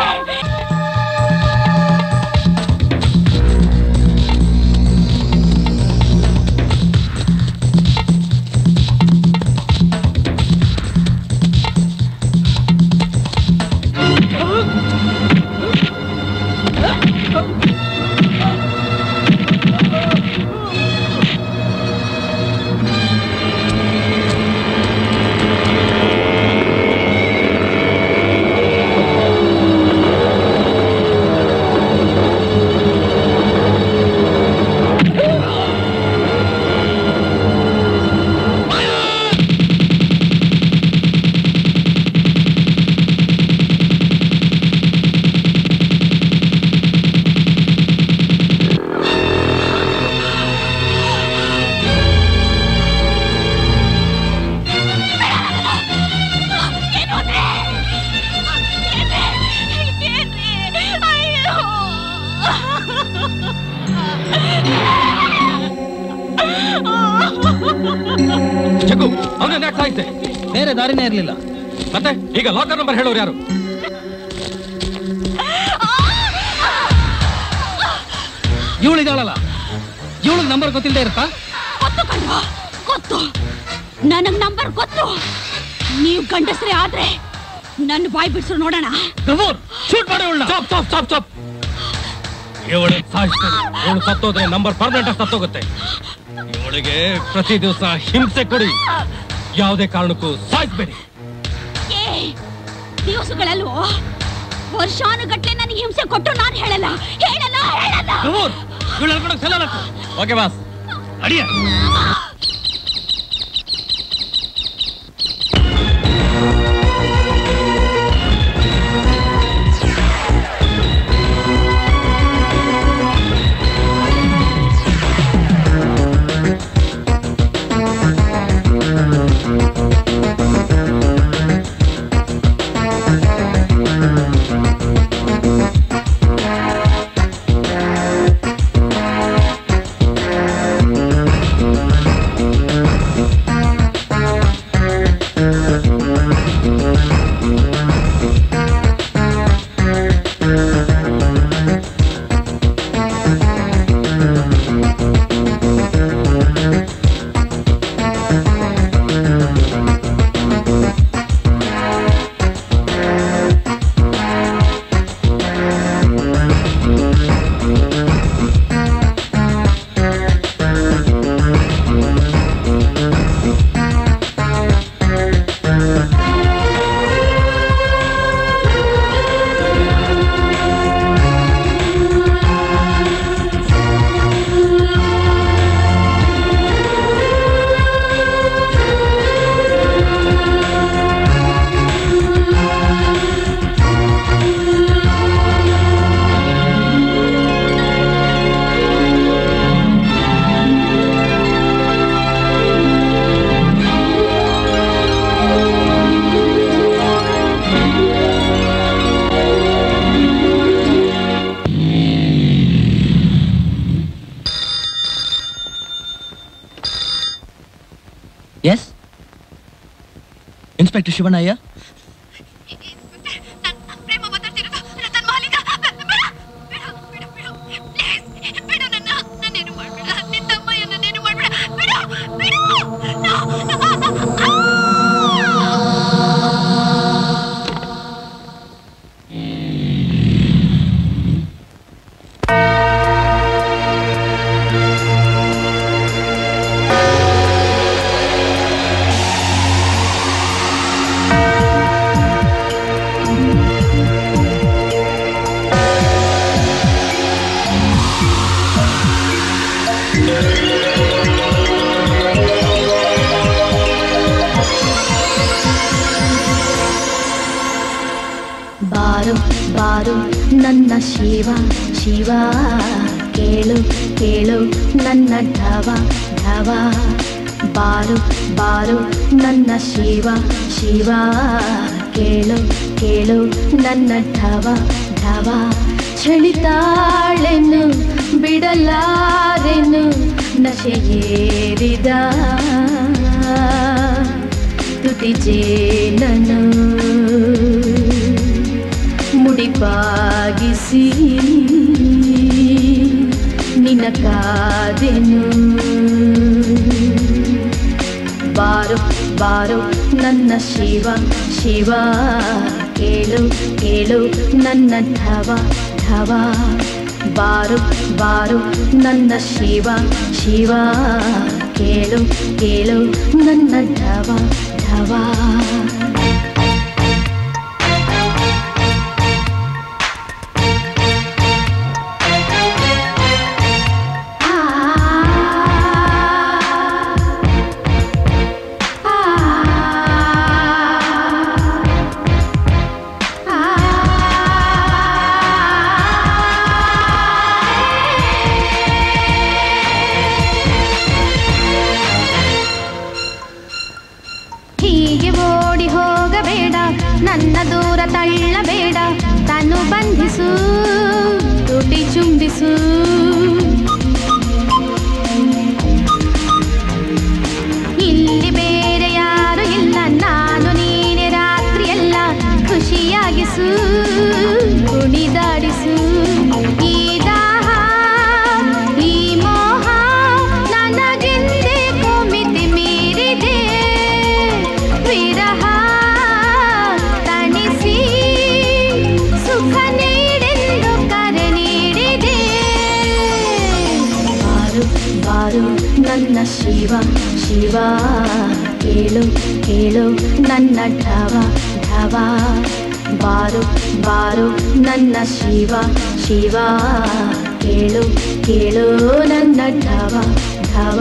ಜಗ್ಗು ಅವನನ್ನ ಯಾಕೆ ಸಾಯಿಸ್ದೆ ಬೇರೆ ದಾರಿನೇ ಇರ್ಲಿಲ್ಲ ಮತ್ತೆ ಈಗ ಲಾಕರ್ ನಂಬರ್ ಹೇಳೋರು ಯಾರು ಇವಳಿದಾಳಲ್ಲ ಇವಳಿಗೆ ನಂಬರ್ ಗೊತ್ತಿಲ್ಲದೆ ಇರುತ್ತಾ ಗೊತ್ತು ಕಣ್ವ ಗೊತ್ತು ನನಗ್ ನಂಬರ್ ಗೊತ್ತು ನೀವು ಗಂಡಸ್ರೆ ಆದ್ರೆ ನನ್ನ ಬಾಯ್ ಬಿಡ್ಸು ನೋಡೋಣ ಗಫೂರ್ ಶೂಟ್ ಮಾಡಿ ಅವಳನ್ನ ಸ್ಟಾಪ್ ಸ್ಟಾಪ್ ಸ್ಟಾಪ್ ಸ್ಟಾಪ್ ಇವಳು ಸಾಯಿಸ್ತೀನಿ ಇವಳು ಸತ್ತೋದ್ರೆ ನಂಬರ್ ಪರ್ಮನೆಂಟ್ ಆಗಿ ಸತ್ತೋಗುತ್ತೆ ಇವಳಿಗೆ ಪ್ರತಿ ದಿವಸ ಹಿಂಸೆ ಕೊಡಿ ಯಾವುದೇ ಕಾರಣಕ್ಕೂ ಸಾಯಿಸ್ಬೇಡಿ ಏ ದಿವಸಗಳಲ್ವೋ ವರ್ಷಾನುಗಟ್ಲೆ ನನಗೆ ಹಿಂಸೆ ಕೊಟ್ಟು ನಾನು ಹೇಳಲ್ಲ ಹೇಳಲ್ಲ ಹೇಳಲ್ಲ ಗಫೂರ್ ಇವಳು ಹೇಳ್ಕೊಂಡು ಸೆಲ್ಲ ಓಕೆ ಬಾಸ್ ಅಡಿಯ ಎಸ್ ಇನ್ಸ್ಪೆಕ್ಟರ್ ಶಿವಣ್ಣಯ್ಯ ಬಾರು ಬಾರು ನನ್ನ ಶಿವ ಶಿವ ಕೇಳು ಕೇಳು ನನ್ನ ಢವ ಢವ ಬಾರು ಬಾರು ನನ್ನ ಶಿವ ಶಿವ ಕೇಳು ಕೇಳು ನನ್ನ ಢವ ಢವ ಚಳಿತಾಳೆನು ಬಿಡಲಾರೆನು ನಶೆಯೇರಿದ ತುಟಿ ಜೇನನು ಮುಡಿಪಾಗಿಸಿ ನಿನ್ನ ಕಾದೆನು ಬಾರು ಬಾರು ನನ್ನ ಶಿವ ಶಿವ ಕೇಳು ಕೇಳು ನನ್ನ ಢವ ಢವ ಬಾರು ಬಾರು ನನ್ನ ಶಿವ ಶಿವ ಕೇಳು ಕೇಳು ನನ್ನ ಢವ ಢವ ಹೀಗೆ ಓಡಿ ಹೋಗಬೇಡ ನನ್ನ ದೂರ ತಳ್ಳಬೇಡ ತನು ಬಂಧಿಸು ತುಟಿ ಚುಂಬಿಸು ಇಲ್ಲಿ ಬೇರೆ ಯಾರು ಇಲ್ಲ ನಾನು ನೀನೆ ರಾತ್ರಿಯೆಲ್ಲ ಖುಷಿಯಾಗಿಸು ಕುಣಿದಾಡಿಸು ಈ ದಾಹ ಈ ಮೋಹ ನನಗೆಂದೇ ಮಿತಿ ಮೀರಿದೆ ವಿರಹ ತಣಿಸಿ ಸುಖ ನೀಡೆಂದು ಕರೆ ನೀಡಿದೆ ಬಾರು ಬಾರು ನನ್ನ ಶಿವ ಶಿವ ಕೇಳು ಕೇಳು ನನ್ನ ಢವ ಢವ ಬಾರು ಬಾರು ನನ್ನ ಶಿವ ಶಿವ ಕೇಳು ಕೇಳು ನನ್ನ ಢವ ಢವ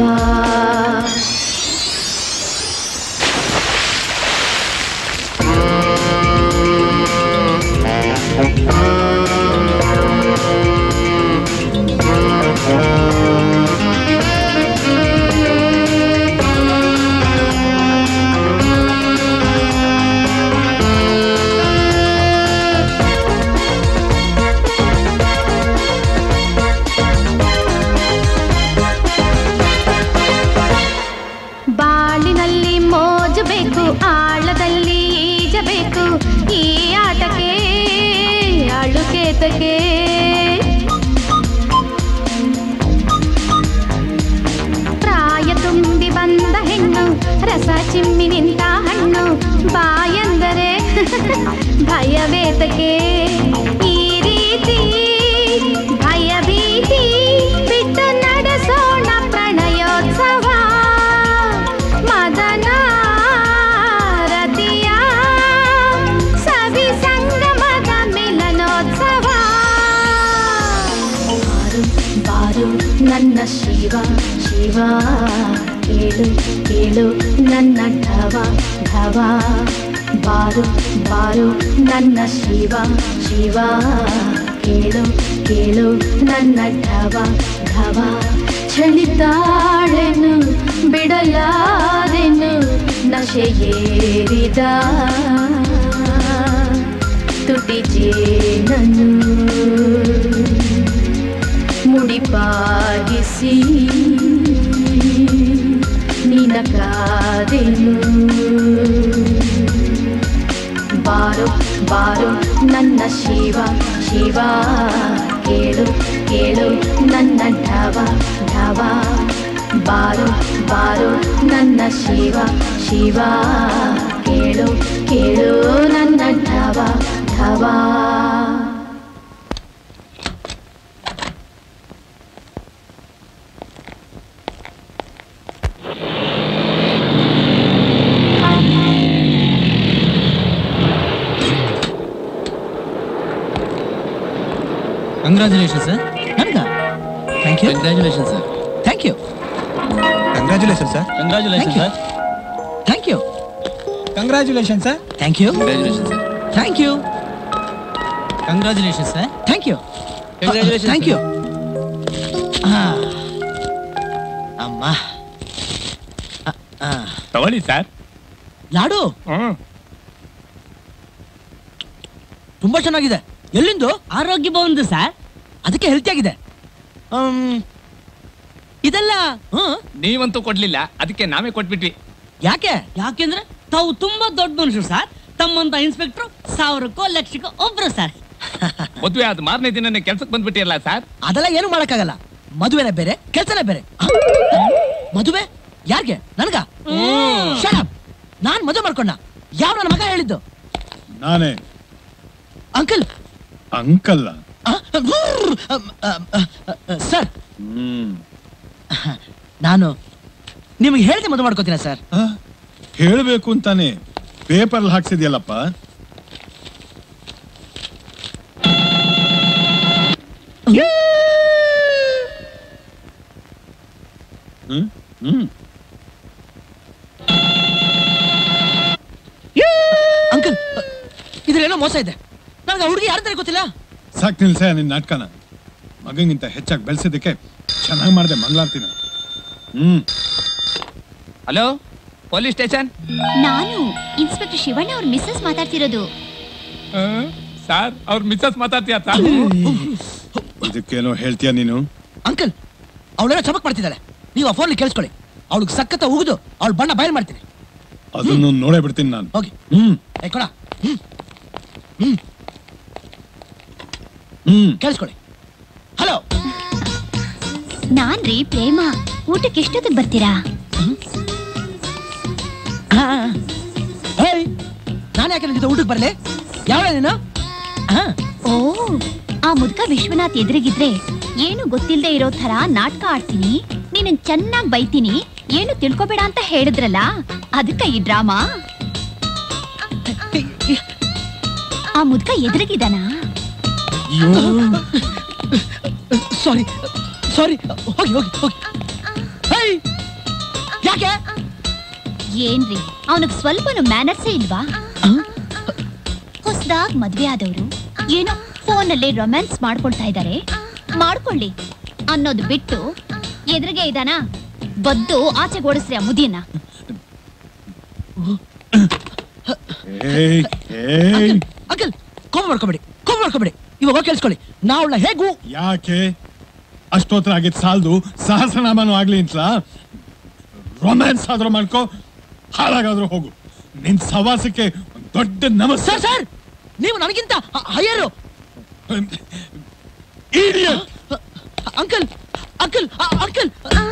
ಭಯವೇತಕೆ ಪ್ರಾಯ ತುಂಬಿ ಬಂದ ಹೆಣ್ಣು ರಸ ಚಿಮ್ಮಿ ನಿಂತ ಹಣ್ಣು ಬಾಯಂದರೆ ಭಯವೇತಕೆ ಈ ರೀತಿ ಭಯ ಭೀತಿ ಬಿಟ್ಟು ನಡೆಸೋಣ ಪ್ರಣಯೋತ್ಸವ ಮದನ ರತಿಯ ಸವಿ ಸಂಗಮದ ಮಿಲನೋತ್ಸವ ಬಾರು ಬಾರು ನನ್ನ ಶಿವ ಶಿವ ಕೇಳು ಕೇಳು ನನ್ನ ಢವ ಢವ ಬಾರು ಬಾರು ನನ್ನ ಶಿವ ಶಿವ ಕೇಳು ಕೇಳು ನನ್ನ ಢವ ಢವ ಚಳಿತಾಳೆನು ಬಿಡಲಾರೆನು ನಶೆಯೇರಿದ ತುಟಿ ಜೇನನ್ನು ಮುಡಿಪಾಗಿಸಿ ನಿನ ಕಾದೆನು ಬಾರೋ ಬಾರೋ ನನ್ನ ಶಿವ ಶಿವ ಕೇಳು ಕೇಳು ನನ್ನ ಢವ ಢವ ಬಾರೋ ಬಾರೋ ನನ್ನ ಶಿವ ಶಿವ ಕೇಳು ಕೇಳು ನನ್ನ ಢವ ಢವ ಕಂಗ್ರಾಚುಲೇಷನ್ ಸರ್ ನನಗ thank you congratulation sir thank you congratulation sir congratulation sir thank you congratulation sir thank you congratulation sir thank you congratulation sir thank you Congratulations, thank sir. You ಅಮ್ಮ ಆ, ಆ. ತಗೊಳ್ಳಿ ಸರ್ ಲಾಡು ತುಂಬಾ ಚೆನ್ನಾಗಿದೆ ಎಲ್ಲಿಂದು ಆರೋಗ್ಯ ಭವನದು ಸರ್ ಅದಕ್ಕೆ ಹೆಲ್ತಿ ಆಗಿದೆ ಆಮ್, ಇದೆಲ್ಲ ಹ್ಮ್ ನೀವಂತೂ ಕೊಡ್ಲಿಲ್ಲ ಅದಕ್ಕೆ ನಾವೇ ಕೊಟ್ಬಿಟ್ವಿ ಯಾಕೆ ಯಾಕೆಂದ್ರೆ ತಾವು ತುಂಬಾ ದೊಡ್ಡ ಮನುಷ್ಯರು ಸರ್ ತಮ್ಮಂತ ಇನ್ಸ್ಪೆಕ್ಟರ್ ಸಾವಿರಕ್ಕೋ ಲಕ್ಷಕ್ಕೋ ಒಬ್ರು ಸರ್ ಮದ್ವೆ ಆದ ಮಾರನೇ ದಿನನೇ ಕೆಲ್ಸಕ್ಕೆ ಬಂದ್ಬಿಟ್ಟಿರಲ್ಲ ಸರ್ ಅದೆಲ್ಲ ಏನು ಮಾಡಕ್ಕಾಗಲ್ಲ ಮದುವೆನೇ ಬೇರೆ ಕೆಲ್ಸನೇ ಬೇರೆ ಆ? ಮದುವೆ ಯಾರ್ಗೆ ನನ್ಗ Shut up. ನಾನ್ ಮದುವೆ ಮಾಡ್ಕೊಂಡ ಯಾವ ನನ್ನ ಮಗ ಹೇಳಿದ್ದು ನಾನೇ ಅಂಕಲ್ ಅಂಕಲ್ಲ ಸರ್ ಹ್ಮ್ ನಾನು ನಿಮಗೆ ಹೇಳ್ದೆ ಮದುವೆ ಮಾಡ್ಕೋತೀನ ಸರ್ ಆ? ಹೇಳ್ಬೇಕು ಅಂತಾನೆ ಪೇಪರ್ ಹಾಕ್ಸಿದ್ಯಲ್ಲಪ್ಪ ಹ್ಮ್ ಹ್ಮ್ ಅಂಕಲ್ ಇದ್ರೇನೋ ಮೋಸ ಇದೆ ನನಗೆ ಹುಡುಗಿ ಯಾರಂತ ಗೊತ್ತಿಲ್ಲ ಸಾಕ್ ನಿಲ್ಸ ನಿನ್ ನಾಟಕನ ಮಗಂಗಿಂತ ಹೆಚ್ಚಾಗಿ ಬೆಳೆಸಿದ್ದಕ್ಕೆ ಚೆನ್ನಾಗಿ ಮಾಡಿದೆ ಮಂಗಳಾರ್ತಿನ ಹ್ಮ್ ಹಲೋ ಪೊಲೀಸ್ ಸ್ಟೇಷನ್ ನಾನು ಇನ್ಸ್ಪೆಕ್ಟರ್ ಶಿವಣ್ಣ ಅವ್ರ ಮಿಸ್ಸಸ್ ಮಾತಾಡ್ತಿರೋದು ಸರ್ ಅವ್ರ ಮಿಸ್ಸಸ್ ಮಾತಾಡ್ತೀಯ ಸರ್ ಇದಕ್ಕೇನೋ ಹೇಳ್ತೀಯ ನೀನು ಅಂಕಲ್ ಅವಳೆಲ್ಲ ಚಮಕ್ ಮಾಡ್ತಿದ್ದಾಳೆ ನೀವು ಆ ಫೋನ್ ಕೇಳಿಸ್ಕೊಳ್ಳಿ ಅವಳಿಗೆ ಸಖತ್ತ ಉಗಿದು ಅವಳ ಬಣ್ಣ ಬಯಲು ಮಾಡ್ತೀನಿ ಅದನ್ನು ನೋಡೇ ಬಿಡ್ತೀನಿ ನಾನು ಹೋಗಿ ಹ್ಮ್ ಏ ಕೊಡ ಹ್ಮ್ ಕೇಳಿಸ್ಕೊಳ್ಳಿ ಹಲೋ ನಾನ್ರಿ ಪ್ರೇಮ ಊಟಕ್ಕೆ ಎಷ್ಟೊತ್ತಿಗೆ ಬರ್ತೀರಾ ಏಯ್ ನಾನು ಯಾಕೆ ನಿನ್ ಜೊತೆ ಊಟಕ್ಕೆ ಬರಲಿ ಯಾವ ನೀನು ಆ, ಓ ಆ ಮುದ್ಕ ವಿಶ್ವನಾಥ್ ಎದುರಿಗಿದ್ರೆ ಏನು ಗೊತ್ತಿಲ್ಲದೆ ಇರೋ ತರ ನಾಟಕ ಆಡ್ತೀನಿ ನೀನನ್ ಚೆನ್ನಾಗ್ ಬೈತೀನಿ ಏನು ತಿಳ್ಕೊಬೇಡ ಅಂತ ಹೇಳಿದ್ರಲ್ಲ ಅದಕ್ಕ ಈ ಡ್ರಾಮಾ ಆ ಮುದ್ಕ ಎದುರಿಗಿದಾನ ಸಾರಿ ಸಾರಿ ಹೋಗಿ ಹೋಗಿ ಹೋಗಿ ಏಯ್ ಯಾಕೆ ಏನ್ರಿ ಅವನಿಗೆ ಸ್ವಲ್ಪನು ಮ್ಯಾನರ್ಸೇ ಇಲ್ವಾ ಹೊಸದಾಗ್ ಮದ್ವೆ ಆದವರು ಏನೋ ಫೋನಲ್ಲಿ ರೊಮ್ಯಾನ್ಸ್ ಮಾಡ್ಕೊಳ್ತಾ ಇದ್ದಾರೆ ಮಾಡ್ಕೊಳ್ಳಿ ಅನ್ನೋದು ಬಿಟ್ಟು ಎದುರಿಗೆ ಇದಾನ ಬದ್ದು ಆಚೆಗೆ ಓಡಿಸ್ರಿ ಆ ಮುದಿಯನ್ನ ಏಯ್ ಏಯ್ ಅಂಕಲ್ ಕೋಪ ಮಾಡ್ಕೊಬೇಡಿ ಕೋಪ ಮಾಡ್ಕೊಬೇಡಿ ಇವಾಗ ಹೋಗಿ ಕೇಳಿಸ್ಕೊಳ್ಳಿ ನಾವಳ ಹೇಗೂ ಯಾಕೆ ಅಷ್ಟೋತ್ರ ಆಗಿದ್ ಸಾಲ್ದು ಸಹಸ್ರನಾಮನೂ ಆಗ್ಲಿ ಅಂತಲ ರೊಮ್ಯಾನ್ಸ್ ಆದ್ರೂ ಮಾಡ್ಕೋ ಹಾಳಾಗಾದ್ರೂ ಹೋಗು ನಿನ್ ಸವಾಸಕ್ಕೆ ಒಂದ್ ದೊಡ್ಡ ನಮಸ್ತೆ ಸರ್ ಸರ್ ನೀವು ನನಗಿಂತ higher uncle uncle uncle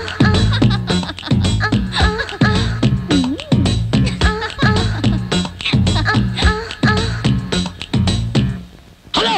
hello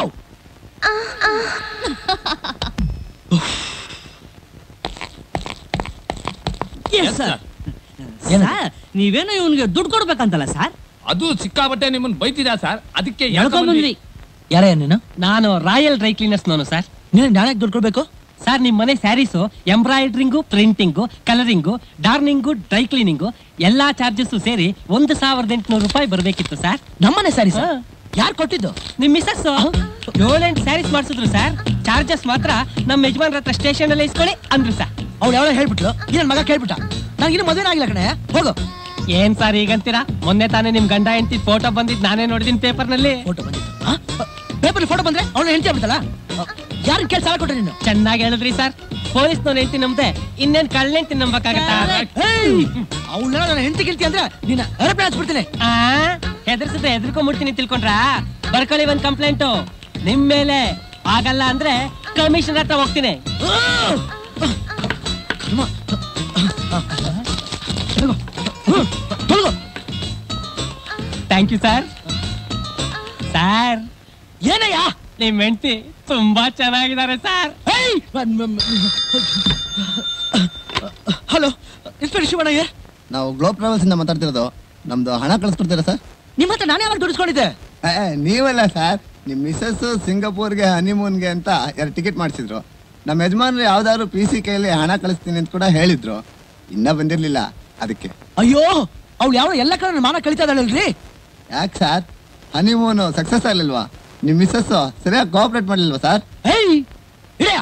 sir ನೀವೇನೋ ಇವನ್ಗೆ ದುಡ್ಡು ಕೊಡ್ಬೇಕಂತಲ್ಲ ಸರ್ ಅದು ಸಿಕ್ಕಾಬಟ್ಟೆ ನಿಮ್ಮನ್ನ ಬೈತಿದ ಸರ್ ಅದಕ್ಕೆ ಎಳ್ಕೊಂಬಂದ್ವಿ ಯಾರ ನೀನು ನಾನು ರಾಯಲ್ ಡ್ರೈ ಕ್ಲೀನರ್ಸ್ ನಾನು ಸರ್ ನೀನು ನಾಳೆ ದುಡ್ಡು ಕೊಡ್ಬೇಕು ಸರ್ ನಿಮ್ಮ ಮನೆ sarees embroidering printing colouring darning dry cleaning ಎಲ್ಲಾ ಚಾರ್ಜಸ್ ಸೇರಿ ಒಂದು ಸಾವಿರದ ಎಂಟುನೂರು ರೂಪಾಯಿ ಬರಬೇಕಿತ್ತು ಸರ್ ನಮ್ಮನೆ ಸ್ಯಾರಿ ಸರ್ ಯಾರು ಕೊಟ್ಟಿದ್ದು ನಿಮ್ ಮಿಸ್ಸಸ್ ಏಳೆಂಟು ಸ್ಯಾರೀಸ್ ಮಾಡಿಸಿದ್ರು ಸರ್ ಚಾರ್ಜಸ್ ಮಾತ್ರ ನಮ್ಮ ಯಜಮಾನ್ರ ಹತ್ರ ಸ್ಟೇಷನ್ ಅಲ್ಲಿ ಇಸ್ಕೊಳ್ಳಿ ಅಂದ್ರು ಸರ್ ಅವ್ಳು ಯಾವಳ ಹೇಳ್ಬಿಟ್ಲು ಈ ನನ್ ಮಗ ಕೇಳ್ಬಿಟ್ಟ ನನಗಿನ್ನು ಮದುವೆ ಆಗಿಲ್ಲ ಕಣೆ ಹೋಗು ಏನ್ ಸರ್ ಈಗಂತೀರಾ ಮೊನ್ನೆ ತಾನೇ ನಿಮ್ ಗಂಡ ಹೆಂಡತಿ ಫೋಟೋ ಬಂದಿದ್ ನಾನೇ ನೋಡಿದೀನಿ ಪೇಪರ್ ನಲ್ಲಿ ಫೋಟೋ ಬಂದಿತ್ತು ಪೇಪರ್ ಫೋಟೋ ಬಂದ್ರೆ ಅವಳು ಹೆಂಡತಿ ಆಗ್ಬಿಟ್ಟಲ್ಲ ಯಾರು ಕೇಳಿ ಸಾಲ ಕೊಟ್ರೆ ನೀನು ಚೆನ್ನಾಗಿ ಹೇಳಿದ್ರಿ ಸರ್ ಪೊಲೀಸ್ ನೋನ್ ಹೆಂಡತಿ ನಮ್ದೆ ಇನ್ನೇನ್ ಕಳ್ಳ ಹೆಂಡತಿ ನಂಬಕ್ಕಾಗತ್ತಾ ಅವಳ ನನ್ನ ಹೆಂಡತಿ ಗಿಲ್ತಿ ಅಂದ್ರೆ ನೀನ ಏರೋಪ್ಲೇನ್ ಹಚ್ಬಿಡ್ತೀನಿ ಆ ಹೆದರ್ಸಿದ್ರೆ ಹೆದರ್ಕೊಂಡ್ಬಿಡ್ತೀನಿ ತಿಳ್ಕೊಂಡ್ರಾ ಬರ್ಕೊಳ್ಳಿ ಒಂದ್ ಕಂಪ್ಲೇಂಟು ನಿಮ್ ಮೇಲೆ ಆಗಲ್ಲ ಅಂದ್ರೆ ಕಮಿಷನರ್ ಹತ್ರ ಹೋಗ್ತೀನಿ ಥ್ಯಾಂಕ್ ಯು ಸರ್ ಸರ್ ಏನಯ್ಯ ನಿಮ್ ಹೆಂಡತಿ ತುಂಬಾ ಚೆನ್ನಾಗಿದ್ದಾರೆ ಸರ್ ಹಲೋ ಇನ್ಸ್ಪೆಕ್ಟರ್ ಶಿವಣ್ಣಯ್ಯ ನಾವು ಗ್ಲೋಬ್ ಟ್ರಾವೆಲ್ಸ್ ಇಂದ ಮಾತಾಡ್ತಿರೋದು ನಮ್ದು ಹಣ ಕಳಿಸ್ಕೊಡ್ತೀರಾ ಸರ್ ನಿಮ್ಮ ಹತ್ರ ನಾನೇ ಯಾವಾಗ ದುಡಿಸ್ಕೊಂಡಿದ್ದೆ ಏ, ನೀವಲ್ಲ ಸರ್ ನಿಮ್ಮ ಮಿಸ್ಸಸ್ ಸಿಂಗಾಪುರ್ಗೆ ಹನಿಮೂನ್ಗೆ ಅಂತ ಎರಡು ಟಿಕೆಟ್ ಮಾಡಿಸಿದ್ರು ನಮ್ಮ ಯಜಮಾನ್ರು ಯಾವ್ದಾದ್ರು ಪಿ ಸಿ ಕೈಯಲ್ಲಿ ಹಣ ಕಳಿಸ್ತೀನಿ ಅಂತ ಕೂಡ ಹೇಳಿದ್ರು ಇನ್ನ ಬಂದಿರ್ಲಿಲ್ಲ ಅದಕ್ಕೆ ಅಯ್ಯೋ ಅವ್ಳು ಯಾವ ಎಲ್ಲ ಕಡೆ ನನ್ನ ಮಾನ ಕಳಿತಾ ಇದ್ದಾಳಲ್ರಿ ಯಾಕೆ ಸರ್ ಹನಿಮೂನು ಸಕ್ಸಸ್ ಆಗಲಿಲ್ವಾ ನಿಮ್ಮ ಮಿಸ್ಸಸ್ ಸರಿಯಾಗಿ ಕೋಆಪರೇಟ್ ಮಾಡಲಿಲ್ವಾ ಸರ್ ಏಯ್ ಇಡೆಯ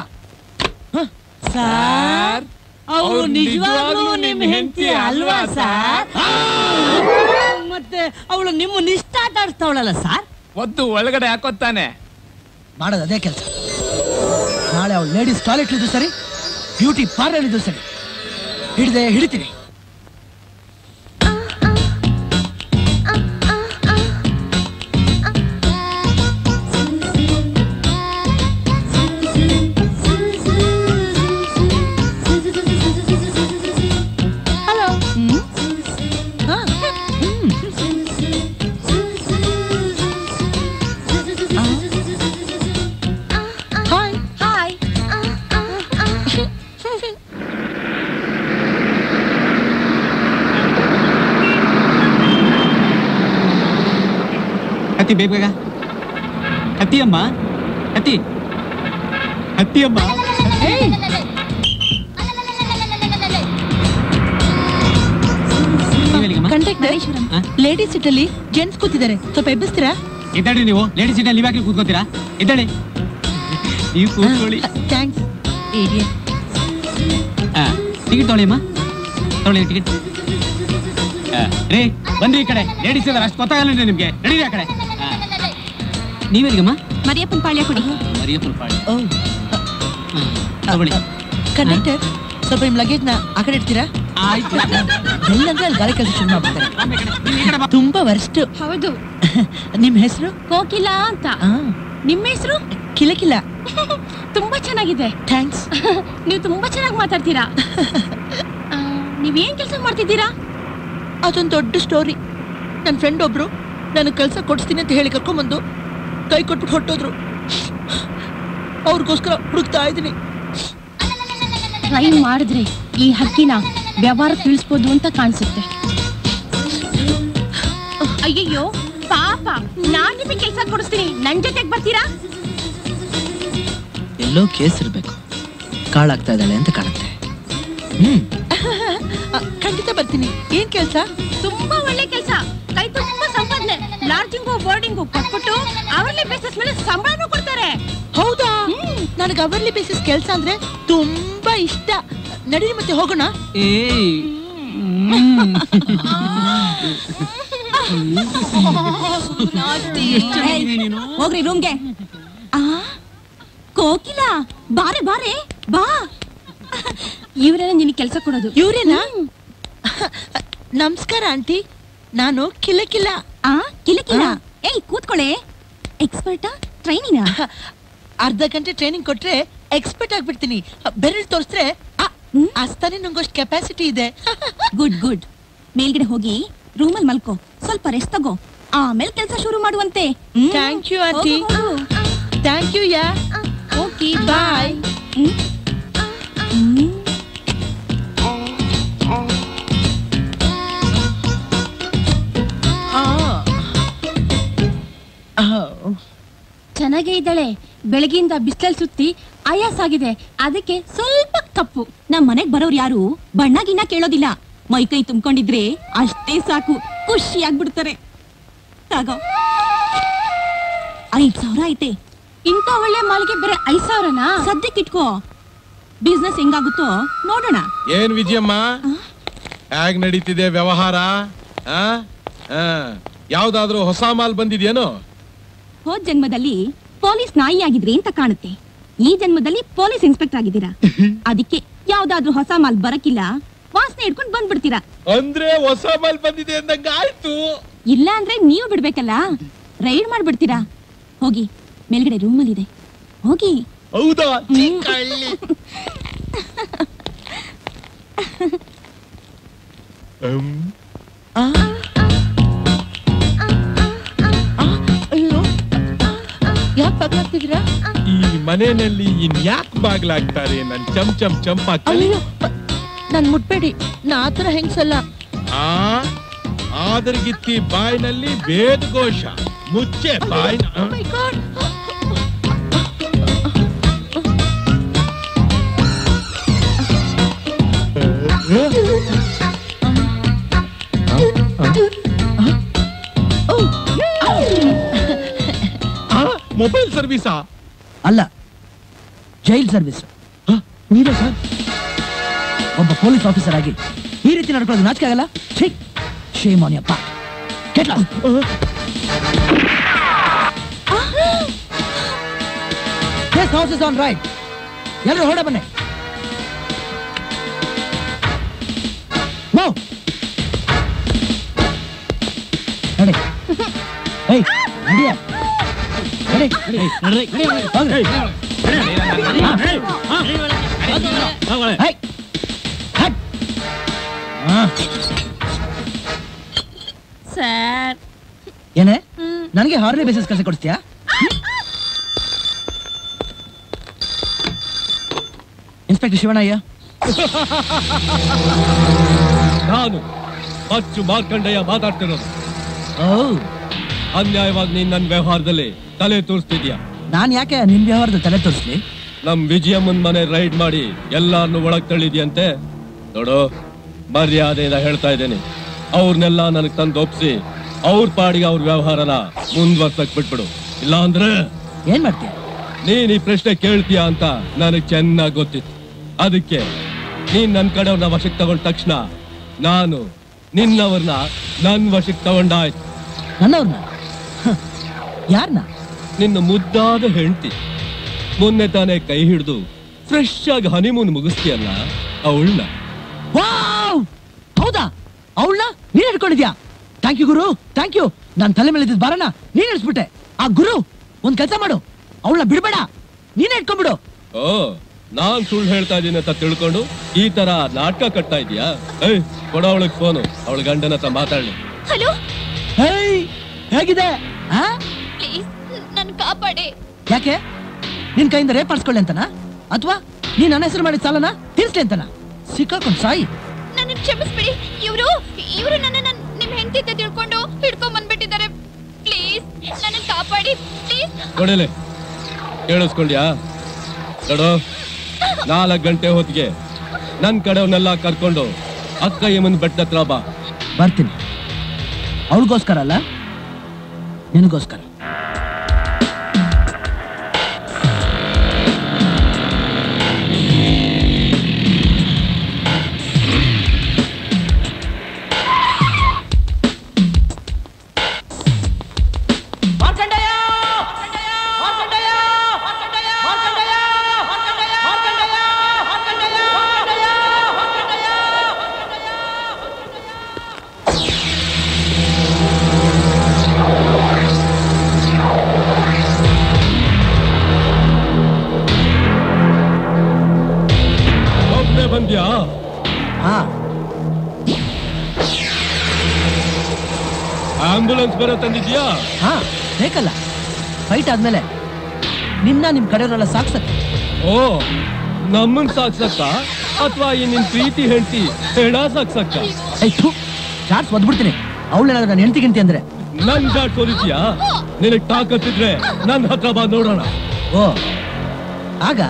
ಸರ್ ಅವ್ರು ನಿಜವಾಗ್ಲೂ ನಿಮ್ ಹೆಂಡತಿ ಅಲ್ವಾ ಸರ್ ಮತ್ತೆ ಅವಳು ನಿಮ್ಮ ನಿಷ್ಠಾಟಾಡ್ಸ್ತಾವಳಲ್ಲ ಸರ್ ಒದ್ದು ಒಳಗಡೆ ಹಾಕೋತಾನೆ ಮಾಡೋದು ಅದೇ ಕೆಲಸ ನಾಳೆ ಅವಳು ಲೇಡೀಸ್ ಟಾಯ್ಲೆಟ್ ಇದ್ದು ಸರಿ ಬ್ಯೂಟಿ ಪಾರ್ಲರ್ ಇದ್ದು ಸರಿ ಹಿಡಿದೆ ಹಿಡಿತೀನಿ ಹಲೋ ಹಾಯ್ ಹಾಯ್ ಹತ್ತಿ ಬೇಗ ಬೇಗ ಹತ್ತಿ ಅಮ್ಮ ಹತ್ತಿ ಹತ್ತಿ ಅಮ್ಮ ಕಂಡಕ್ಟರ್ ಲೇಡೀಸ್ ಸೀಟ್ ಅಲ್ಲಿ ಜೆಂಟ್ಸ್ ಕೂತಿದ್ದಾರೆ ಸ್ವಲ್ಪ ಎಬ್ಬಿಸ್ತೀರಾ ಇದ್ದಾಡಿ ನೀವು ಲೇಡೀಸ್ ಸೀಟಲ್ಲಿ ನೀವು ಯಾಕೆ ಕೂತ್ಕೋತೀರಾ ಇದ್ದಾಡಿ ನೀವು ಕೂತ್ಕೊಳ್ಳಿ ಥ್ಯಾಂಕ್ಸ್ ಟಿಕೆಟ್ ತೊಗೊಳ್ಳಿ ಅಮ್ಮ ತೊಗೊಳ್ಳಿ ಟಿಕೆಟ್ ರೀ ಬನ್ರಿ ಈ ಕಡೆ ಲೇಡೀಸ್ ಇದಾರೆ ಅಷ್ಟು ಗೊತ್ತಾಗಲ್ಲ ನಿಮ್ಗೆ ನಡೀರಿ ಆ ಕಡೆ ನೀವೆಲ್ಲಿಗಮ್ಮ ಮರಿಯಪ್ಪನ ಪಾಳ್ಯ ಕೊಡಿ ಮರಿಯಪ್ಪನ ಪಾಳಿ ತಗೊಳ್ಳಿ ಕಂಡಕ್ಟರ್ ಸ್ವಲ್ಪ ನಿಮ್ ಲಗೇಜ್ ನ ಆ ಕಡೆ ಇಡ್ತೀರಾ ಆಯ್ತು ಎಲ್ಲಂದ್ರೆ ಅಲ್ಲಿ ಗಾಳಿ ಕೆಲಸ ಶುರು ಮಾಡ್ಬಿಡ್ತಾರೆ ತುಂಬಾ ವರ್ಸ್ಟ್ ಹೌದು ನಿಮ್ ಹೆಸರು ಕೋಕಿಲ ಅಂತ ನಿಮ್ಮ ಹೆಸರು ಕಿಲಕಿಲ ತುಂಬಾ ಚೆನ್ನಾಗಿದೆ ಥ್ಯಾಂಕ್ಸ್ ನೀವು ತುಂಬಾ ಚೆನ್ನಾಗಿ ಮಾತಾಡ್ತೀರಾ ಆ, ನೀವೇನ್ ಕೆಲಸ ಮಾಡ್ತಿದ್ದೀರಾ ಅದೊಂದು ದೊಡ್ಡ ಸ್ಟೋರಿ ನನ್ನ ಫ್ರೆಂಡ್ ಒಬ್ರು ನನಗೆ ಕೆಲಸ ಕೊಡಿಸ್ತೀನಿ ಅಂತ ಹೇಳಿ ಕರ್ಕೊಂಬಂದು ಕೈ ಕೊಟ್ಬಿಟ್ಟು ಹೊಟ್ಟೋದ್ರು ಅವ್ರಿಗೋಸ್ಕರ ಹುಡುಕ್ತಾ ಇದ್ದೀನಿ ಟ್ರೈ ಮಾಡಿದ್ರೆ ಈ ಹಕ್ಕಿನ ವ್ಯವಹಾರ ತಿಳಿಸ್ಬೋದು ಅಂತ ಕಾಣಿಸುತ್ತೆ ಅಯ್ಯಯ್ಯೋ ಪಾಪ ನಾನ್ ನಿಮಗೆ ಕೆಲಸ ಕೊಡಿಸ್ತೀನಿ ನನ್ ಜೊತೆಗೆ ಬರ್ತೀರಾ ಎಲ್ಲೋ ಕೇಸ್ ಇರಬೇಕು ಕಾಳಾಗ್ತಾ ಇದ್ದಾಳೆ ಅಂತ ಕಾಣುತ್ತೆ ಹ್ಮ್ ಖಂಡಿತ ಬರ್ತೀನಿ ಏನ್ ಕೆಲಸ ತುಂಬಾ ಒಳ್ಳೆ ಕೆಲಸ ಕೈ ತುಂಬಾ ಸಂಪಾದನೆ ಲಾಡ್ಜಿಂಗು ಬೋರ್ಡಿಂಗು ಕೊಟ್ಬಿಟ್ಟು ಅವರ್ಲಿ ಬೇಸಿಸ್ ಮೇಲೆ ಸಂಬಳನೂ ಕೊಡ್ತಾರೆ ಹೌದಾ ನನಗೆ ಅವರ್ಲಿ ಬೇಸಿಸ್ ಕೆಲಸ ಅಂದ್ರೆ ತುಂಬಾ ಇಷ್ಟ ನಡೀರಿ ಮತ್ತೆ ಹೋಗೋಣ ಏಯ್ ಹೋಗ್ರಿ ರೂಮ್ಗೆ ಆ ಕೋಕಿಲ ಬಾರೆ ಬಾರೆ ಬಾ ಇವರೇನ ನಿನಗೆ ಕೆಲಸ ಕೊಡೋದು ಇವ್ರೇನಾ ನಮಸ್ಕಾರ ಆಂಟಿ ನಾನು ಕಿಲಕಿಲ ಆ ಕಿಲಕಿಲ ಏಯ್ ಕೂತ್ಕೊಳ್ಳೆ ಎಕ್ಸ್ಪರ್ಟಾ ಟ್ರೈನಿನ ಅರ್ಧ ಗಂಟೆ ಟ್ರೈನಿಂಗ್ ಕೊಟ್ರೆ ಎಕ್ಸ್ಪರ್ಟ್ ಆಗ್ಬಿಡ್ತೀನಿ ಬೆರಳು ತೋರಿಸ್ರೆ ಅಸ್ತಾನೆ ನಂಗೊಷ್ಟು ಕೆಪಾಸಿಟಿ ಇದೆ ಗುಡ್ ಗುಡ್ ಮೇಲ್ಗಡೆ ಹೋಗಿ ರೂಮಲ್ಲಿ ಮಲ್ಕೋ ಸ್ವಲ್ಪ ರೆಸ್ಟ್ ತಗೋ ಆಮೇಲೆ ಕೆಲಸ ಶುರು ಮಾಡುವಂತೆ thank you aunty thank you yeah okay bye ಚೆನ್ನಾಗೇ ಇದ್ದಾಳೆ ಬೆಳಗ್ಗೆಯಿಂದ ಬಿಸಿಲಲ್ಲಿ ಸುತ್ತಿ ಆಯಾಸ ಆಗಿದೆ ಅದಕ್ಕೆ ಸ್ವಲ್ಪ ಕಪ್ಪು ನಮ್ ಮನೆಗ್ ಬರೋರು ಯಾರು ಬಣ್ಣ ಗಿಣ್ಣ ಕೇಳೋದಿಲ್ಲ ಮೈ ಕೈ ತುಂಬಿಕೊಂಡಿದ್ರೆ ಅಷ್ಟೇ ಸಾಕು ಖುಷಿ ಆಗ್ಬಿಡ್ತಾರೆ ತಗೋ ಐದ್ ಸಾವಿರ ಐತೆ ಇಂಥ ಒಳ್ಳೆ ಮಾಲ್ಗೆ ಬರೀ ಐದ್ ಸಾವಿರನಾ ಸದ್ಯಕ್ಕೆ ಇಟ್ಕೋ ಬಿಸ್ನೆಸ್ ಹೆಂಗಾಗುತ್ತೋ ನೋಡೋಣ ಏನ್ ವಿಜಯಮ್ಮ ಹೇಗ್ ನಡೀತಿದೆ ವ್ಯವಹಾರ ಆ? ಆ. ಯಾವ್ದಾದ್ರೂ ಹೊಸ ಮಾಲ್ ಬಂದಿದ್ಯೇನೋ ಹೋದ್ ಜನ್ಮದಲ್ಲಿ ಪೊಲೀಸ್ ನಾಯಿ ಆಗಿದ್ರಿ ಅಂತ ಕಾಣುತ್ತೆ ಈ ಜನ್ಮದಲ್ಲಿ ಪೊಲೀಸ್ ಇನ್ಸ್ಪೆಕ್ಟರ್ ಆಗಿದ್ದೀರಾ ಅದಕ್ಕೆ ಯಾವ್ದಾದ್ರೂ ಹೊಸ ಮಾಲ್ ಬರಕಿಲ್ಲ ವಾಸನೆ ಹಿಡ್ಕೊಂಡು ಬಂದ್ಬಿಡ್ತೀರಾ ಅಂದ್ರೆ ಹೊಸ ಮಾಲ್ ಬಂದಿದೆ ಅಂದಂಗ ಆಯ್ತು ಇಲ್ಲ ಅಂದ್ರೆ ನೀವು ಬಿಡ್ಬೇಕಲ್ಲ ರೈಡ್ ಮಾಡ್ಬಿಡ್ತೀರಾ ಹೋಗಿ ಮೇಲ್ಗಡೆ ರೂಮಲ್ಲಿ ಇದೆ ಹೋಗಿ ಹೌದಾ ಯಾಕೆ ಬಾಗ್ಲಾಗ್ತಿದ್ದೀರಾ ಈ ಮನೆಯಲ್ಲಿ ಇನ್ ಯಾಕೆ ಬಾಗ್ಲಾಗ್ತಾರೆ ನನ್ ಚಮ್ ಚಮ್ ಚಂಪಾ ಕಲಿ ಅಯ್ಯೋ ನನ್ ಮುಟ್ಬೇಡಿ ನಾ ಆತರ ಹೆಂಗ್ಸಲ್ಲ ಆ ಆದರ್ಗಿತ್ತಿ ಬಾಯ್ನಲ್ಲಿ ವೇದಘೋಷ ಮುಚ್ಚೆ ಬಾಯ್ನ ಮೊಬೈಲ್ ಸರ್ವಿಸಾ ಅಲ್ಲ ಜೈಲ್ ಸರ್ವಿಸ್ ನೀವೇ ಸರ್ ಒಬ್ಬ ಪೊಲೀಸ್ ಆಫೀಸರ್ ಆಗಿ ಈ ರೀತಿ ನಡ್ಕೊಳ್ಳೋದು ನಾಚಿಕೆ ಆಗಲ್ಲ ಛೀ ಶೇಮ್ ಆನ್ ಯಪ್ಪ get lost This house is on right. ಎಲ್ಲರೂ ಹೊರಡ ಬನ್ನಿ Move. ನಡಿ ಏಯ್ ನಡಿಯ ನಡಿ ನಡಿ ಹೋಗ್ರಿ. ಏಯ್, ಹಟ್. ಆ. ಸರ್ ಏನೇ ನನಗೆ ಹಾರ್ಲಿ ಬೇಸಿಸ್ ಕೆಲಸ ಕೊಡ್ತೀಯಾ ಇನ್ಸ್ಪೆಕ್ಟರ್ ಶಿವಣ್ಣಯ್ಯ ನಾನು ಅಚ್ಚು ಮಾರ್ಕಂಡಯ್ಯ ಮಾತಾಡ್ತಿರೋದು ಅನ್ಯಾಯವಾಗಿ ನೀನ್ ನನ್ನ ವ್ಯವಹಾರದಲ್ಲಿ ತಲೆ ತೋರಿಸ್ತಿದ್ಯಾ ನಾನ್ ಯಾಕೆ ನಿಮ್ ವ್ಯವಹಾರದಲ್ಲಿ ತಲೆ ತೋರಿಸ್ಲಿ ನಮ್ ವಿಜಯಮ್ಮನ್ ಮನೆ ರೈಡ್ ಮಾಡಿ ಎಲ್ಲಾರನ್ನು ಒಳಗ್ ತಳ್ಳಿದ್ಯಂತೆ ನೋಡು ಮರ್ಯಾದೆಯಿಂದ ಹೇಳ್ತಾ ಇದ್ದೇನೆ ಅವ್ರನ್ನೆಲ್ಲ ನನಗ್ ತಂದು ಒಪ್ಸಿ ಅವ್ರ ಪಾಡಿಗೆ ಅವ್ರ ವ್ಯವಹಾರನ ಮುಂದುವರ್ಸಕ್ ಬಿಟ್ಬಿಡು ಇಲ್ಲ ಅಂದ್ರೆ ಏನ್ ಮಾಡ್ತೀಯ ನೀನ್ ಈ ಪ್ರಶ್ನೆ ಕೇಳ್ತೀಯ ಅಂತ ನನಗ್ ಚೆನ್ನಾಗ್ ಗೊತ್ತಿತ್ತು ಅದಕ್ಕೆ ನೀನ್ ನನ್ ಕಡೆಯವ್ರನ್ನ ವಶಕ್ಕೆ ತಗೊಂಡ ತಕ್ಷಣ ನಾನು ನಿನ್ನವ್ರನ್ನ ನನ್ ವಶಕ್ಕೆ ತಗೊಂಡಾಯ್ತು ನನ್ನವ್ರನ್ನ ಯಾರನ್ನ ನಿನ್ನ ಮುದ್ದಾದ ಹೆಂಡತಿ ಮೊನ್ನೆ ತಾನೇ ಕೈ ಹಿಡಿದು ಫ್ರೆಶ್ ಆಗಿ ಹನಿಮೂನ್ ಮುಗಿಸ್ತೀಯಲ್ಲ ಅವಳನ್ನ ವಾವ್ ಹೌದಾ ಅವಳನ್ನ ನೀನ್ ಹಿಡ್ಕೊಂಡಿದ್ಯಾ ಥ್ಯಾಂಕ್ ಯು ಗುರು ಥ್ಯಾಂಕ್ ಯು ನಾನ್ ತಲೆ ಮೇಲೆ ಇದ್ದಿದ್ ಬಾರನ ನೀನ್ ಇಳಿಸ್ಬಿಟ್ಟೆ ಆ ಗುರು ಒಂದ್ ಕೆಲಸ ಮಾಡು ಅವಳನ್ನ ಬಿಡ್ಬೇಡ ನೀನೇ ಇಟ್ಕೊಂಡ್ಬಿಡು ಓ ನಾನ್ ಸುಳ್ಳು ಹೇಳ್ತಾ ಇದೀನಿ ಅಂತ ತಿಳ್ಕೊಂಡು ಈ ತರ ನಾಟಕ ಕಟ್ತಾ ಇದೀಯಾ ಏಯ್ ಕೊಡ ಅವಳಿಗೆ ಫೋನು ಅವಳ ಗಂಡನ ಹತ್ರ ಮಾತಾಡ್ಲಿ ಹಲೋ ಹೇಯ್ ಹೇಗಿದೆ ಆ ಪ್ಲೀಸ್ ನನ್ ಕಾಪಾಡಿ ಯಾಕೆ ನಿನ್ ಕೈಯಿಂದ ರೇಪ್ ಮಾಡಿಸ್ಕೊಳ್ಳಿ ಅಂತನಾ ಅಥವಾ ನೀನ್ ನನ್ನ ಹೆಸರು ಮಾಡಿದ ಸಾಲನ ತೀರ್ಸ್ಲಿ ಅಂತನಾ ಸಿಕ್ಕಾಕೊಂಡ್ ಸಾಯಿ ನನ್ನ ಕ್ಷಮಿಸ್ಬಿಡಿ ಇವರು ಇವರು ನನ್ನ ನಿಮ್ ಹೆಂಡತಿ ಅಂತ ತಿಳ್ಕೊಂಡು ಹಿಡ್ಕೊಂಡ್ ಬಂದ್ಬಿಟ್ಟಿದ್ದಾರೆ ಪ್ಲೀಸ್ ನನ್ನ ಕಾಪಾಡಿ ಪ್ಲೀಸ್ ಕೊಡಲೆ ಕೇಳಿಸ್ಕೊಂಡ್ಯಾ ಕಡೋ ನಾಲ್ಕು ಗಂಟೆ ಹೊತ್ತಿಗೆ ನನ್ ಕಡೆಯವನ್ನೆಲ್ಲ ಕರ್ಕೊಂಡು ಅಕ್ಕ ಯಮನ್ ಬೆಟ್ಟ ಹತ್ರ ಬಾ ಬರ್ತೀನಿ ಅವಳಿಗೋಸ್ಕರ ಅಲ್ಲ ನಿನಗೋಸ್ಕರ ಆಂಬುಲೆನ್ಸ್ ಬೇರೆ ತಂದಿದ್ಯಾ ಹಾ ಬೇಕಲ್ಲ ಫೈಟ್ ಆದ್ಮೇಲೆ ನಿನ್ನ ನಿಮ್ ಕಡೆಯವರೆಲ್ಲ ಸಾಕ್ಸಕ್ಕೆ ಓ ನಮ್ಮನ್ ಸಾಕ್ಸಕ್ಕ ಅಥವಾ ಈ ನಿನ್ ಪ್ರೀತಿ ಹೆಂಡತಿ ಹೆಣ ಸಾಕ್ಸಕ್ಕ ಆಯ್ತು ಚಾಟ್ಸ್ ಒದ್ಬಿಡ್ತೀನಿ ಅವಳೇನಾದ್ರು ನಾನು ಹೆಂಡತಿ ಗಿಂತಿ ಅಂದ್ರೆ ನನ್ ಜಾಟ್ ಸೋಲಿದ್ಯಾ ನಿನಗ್ ತಾಕತ್ತಿದ್ರೆ ನನ್ ಹತ್ರ ಬಾ ನೋಡೋಣ ಓ ಆಗ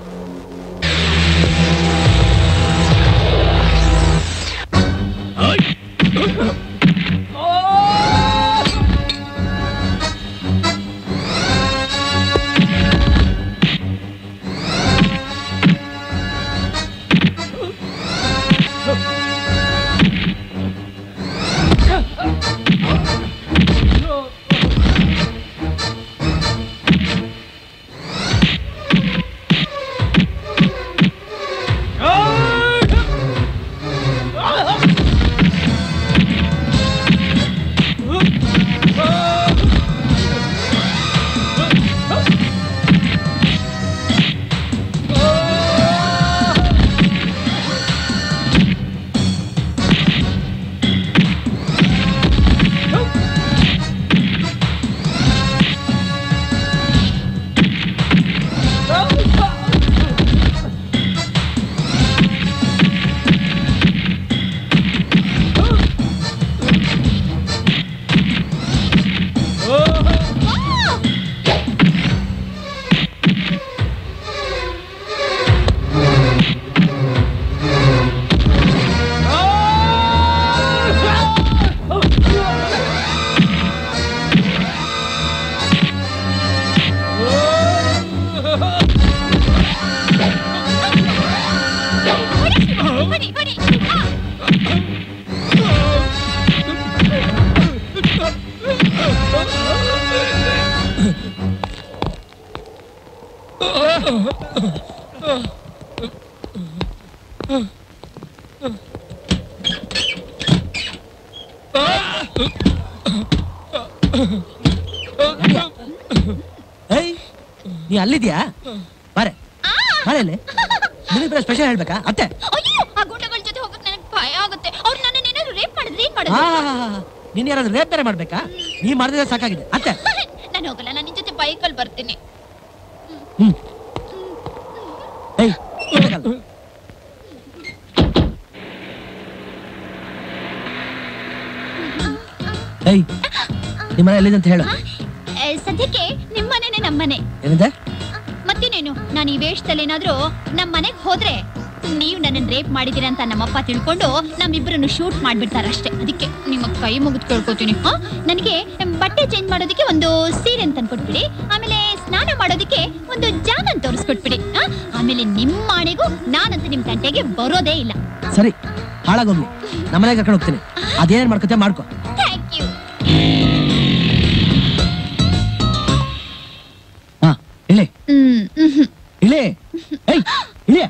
ಏಯ್ ನೀ ಅಲ್ಲಿದ್ಯಾ ಬಾರೆ ಬಾರೆ ಇಲ್ಲಿ ನಿನಗೆ ಸ್ಪೆಷಲ್ ಹೇಳ್ಬೇಕಾ ಅತ್ತೆ ಅಯ್ಯೋ ಆ ಗುಂಡಗಳ ಜೊತೆ ಹೋಗಕ್ ನನಗೆ ಭಯ ಆಗುತ್ತೆ ಅವ್ರು ನನ್ನ ಏನಾದ್ರು ರೇಪ್ ಮಾಡಿದ್ರೆ ಏನ್ ಮಾಡೋದು ಆ, ನೀನ್ ಯಾರಾದ್ರೂ ರೇಪ್ ಬೇರೆ ಮಾಡ್ಬೇಕಾ ನೀ ಮಾಡಿದ್ರೆ ಸಾಕಾಗಿದೆ ಅತ್ತೆ ನಾನು ಹೋಗಲ್ಲ ನಾನು ನಿನ್ ಜೊತೆ ಬೈಕಲ್ಲಿ ಬರ್ತೀನಿ ಏಯ್ ಇರ್ಬೇಕಲ್ಲ. ಏಯ್ ನಿಮ್ಮನೆ ಎಲ್ಲಿದೆ ಅಂತ ಹೇಳು ಏ, ಸದ್ಯಕ್ಕೆ ನಿಮ್ಮನೇನೆ ನಮ್ಮನೆ ಏನಿದೆ ಮತ್ತೇನೇನು ನಾನು ಈ ವೇಷದಲ್ಲಿ ಏನಾದ್ರೂ ನಮ್ಮ ಮನೆಗೆ ಹೋದ್ರೆ ನೀವು ನನ್ನನ್ನು ರೇಪ್ ಮಾಡಿದ್ದೀರ ಅಂತ ನಮ್ಮಪ್ಪ ತಿಳ್ಕೊಂಡು ನಮ್ಮಿಬ್ಬರನ್ನು ಶೂಟ್ ಮಾಡ್ಬಿಡ್ತಾರೆ ಅಷ್ಟೇ ಅದಕ್ಕೆ ನಿಮ್ಮ ಕೈ ಮುಗಿದು ಕೇಳ್ಕೊತೀನಿ ಹಾ ನನಗೆ ಬಟ್ಟೆ ಚೇಂಜ್ ಮಾಡೋದಕ್ಕೆ ಒಂದು ಸೀರೆ ಅಂತ ಕೊಟ್ಬಿಡಿ ಆಮೇಲೆ ಸ್ನಾನ ಮಾಡೋದಕ್ಕೆ ಒಂದು ಜಾನ್ ಅಂತ ತೋರಿಸ್ಕೊಟ್ಬಿಡಿ ಹಾ ಆಮೇಲೆ ನಿಮ್ಮ ಮನೆಗೂ ನಾನಂತೂ ನಿಮ್ಮ ತಂಟೆಗೆ ಬರೋದೇ ಇಲ್ಲ ಸರಿ ಹಾಳಾಗೋಗ್ಲಿ ನಮ್ಮನೆಗೆ ಕರ್ಕೊಂಡು ಹೋಗ್ತೀನಿ ಅದೇನೇನ್ ಮಾಡ್ಕೊತೆ ಮಾಡ್ಕೊ ಥ್ಯಾಂಕ್ ಯು ಹಾ ಇಳಿ ಹ್ಮ್ ಹ್ಮ್ ಇಳಿ ಏಯ್ ಇಳಿ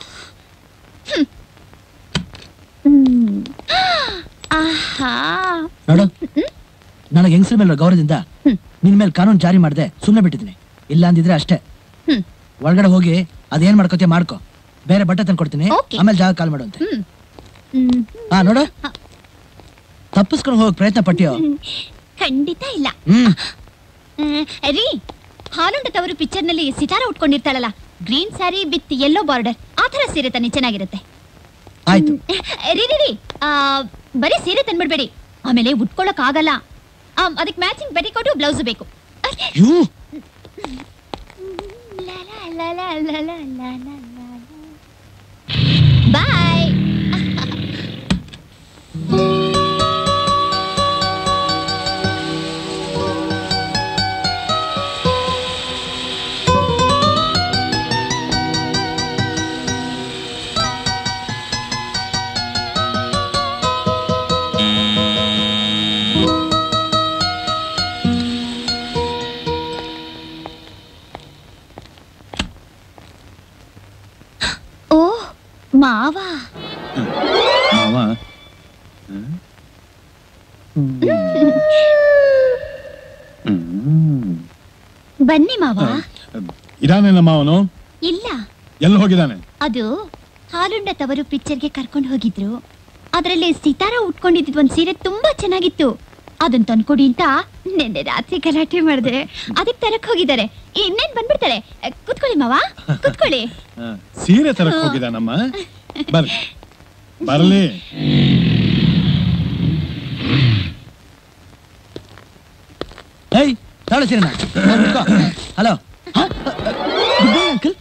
ಹ್ಮ್. ಆಹಾ ನೋಡು ನನಗೆ ಹೆಂಗಸ್ರ ಮೇಲೆ ಗೌರವದಿಂದ ನಿನ್ ಮೇಲೆ ಕಾನೂನು ಜಾರಿ ಮಾಡದೆ ಸುಮ್ಮನೆ ಬಿಟ್ಟಿದ್ದೀನಿ ಇಲ್ಲ ಅಂದಿದ್ರೆ ಅಷ್ಟೇ ಹ್ಮ್. ಒಳಗಡೆ ಹೋಗಿ ಅದೇನ್ ಮಾಡ್ಕೋತೀಯ ಮಾಡ್ಕೊ ಬೇರೆ ಬಟ್ಟೆ ತಂದ್ಕೊಡ್ತೀನಿ Okay. ಆಮೇಲೆ ಜಾಗ ಕಾಲ್ ಮಾಡುವಂತೆ ಹ್ಮ್ ಹ್ಮ್ ಹಾ ನೋಡು ತಪ್ಪಿಸ್ಕೊಂಡು ಹೋಗಕ್ ಪ್ರಯತ್ನ ಪಟ್ಟಿಯೋ ಖಂಡಿತ ಇಲ್ಲ ಹ್ಮ್ ಹ್ಮ್, ರೀ ಹಾಲುಂಡ ತವರು ಪಿಕ್ಚರ್ ನಲ್ಲಿ ಸಿತಾರ ಉಟ್ಕೊಂಡಿರ್ತಾಳಲ್ಲ green saree with yellow border ಆ ತರ ಸೀರೆ ತಾನೆ ಚೆನ್ನಾಗಿರುತ್ತೆ ಆಯ್ತು ರೀ ರೀ ರೀ ಆ, ಬರೀ ಸೀರೆ ತಂದ್ಬಿಡ್ಬೇಡಿ ಆಮೇಲೆ ಉಟ್ಕೊಳಕ್ ಆಗಲ್ಲ ಅದಕ್ಕೆ ಮ್ಯಾಚಿಂಗ್ ಪೆಟಿಕೋಟು ಬ್ಲೌಸ್ ಬೇಕು ಯೂ ಬಾಯ್ ಓ ಮಾವ ಮಾವ ಬನ್ನಿ ಮಾವ ಇದಾನೆ ನಮ್ಮ ಅವನು ಇಲ್ಲ ಎಲ್ಲಿ ಹೋಗಿದ್ದಾನೆ ಅದು ಹಾಲುಂಡ ತವರು ಪಿಕ್ಚರ್ಗೆ ಕರ್ಕೊಂಡು ಹೋಗಿದ್ರು ಅದರಲ್ಲಿ ಸಿತಾರ ಉಟ್ಕೊಂಡಿದ್ದು ಒಂದ್ ಸೀರೆ ತುಂಬಾ ಚೆನ್ನಾಗಿತ್ತು ಅದನ್ನ ತಂದ್ಕೊಡಿ ಅಂತ ನಿನ್ನೆ ರಾತ್ರಿ ಗಲಾಟೆ ಮಾಡಿದೆ ಅದಕ್ಕೆ ತರಕ್ ಹೋಗಿದ್ದಾರೆ ಇನ್ನೇನ್ ಬಂದ್ಬಿಡ್ತಾರೆ ಕುತ್ಕೊಳ್ಳಿ ಮಾವ ಕುತ್ಕೊಳ್ಳಿ ಹ, ಸೀರೆ ತರಕ್ ಹೋಗಿದಾನಮ್ಮ ಬರ್ಲಿ ಬರ್ಲಿ ಏಯ್ ತಾಳು ಸೀರೆನ ಹಲೋ ಅಂಕಲ್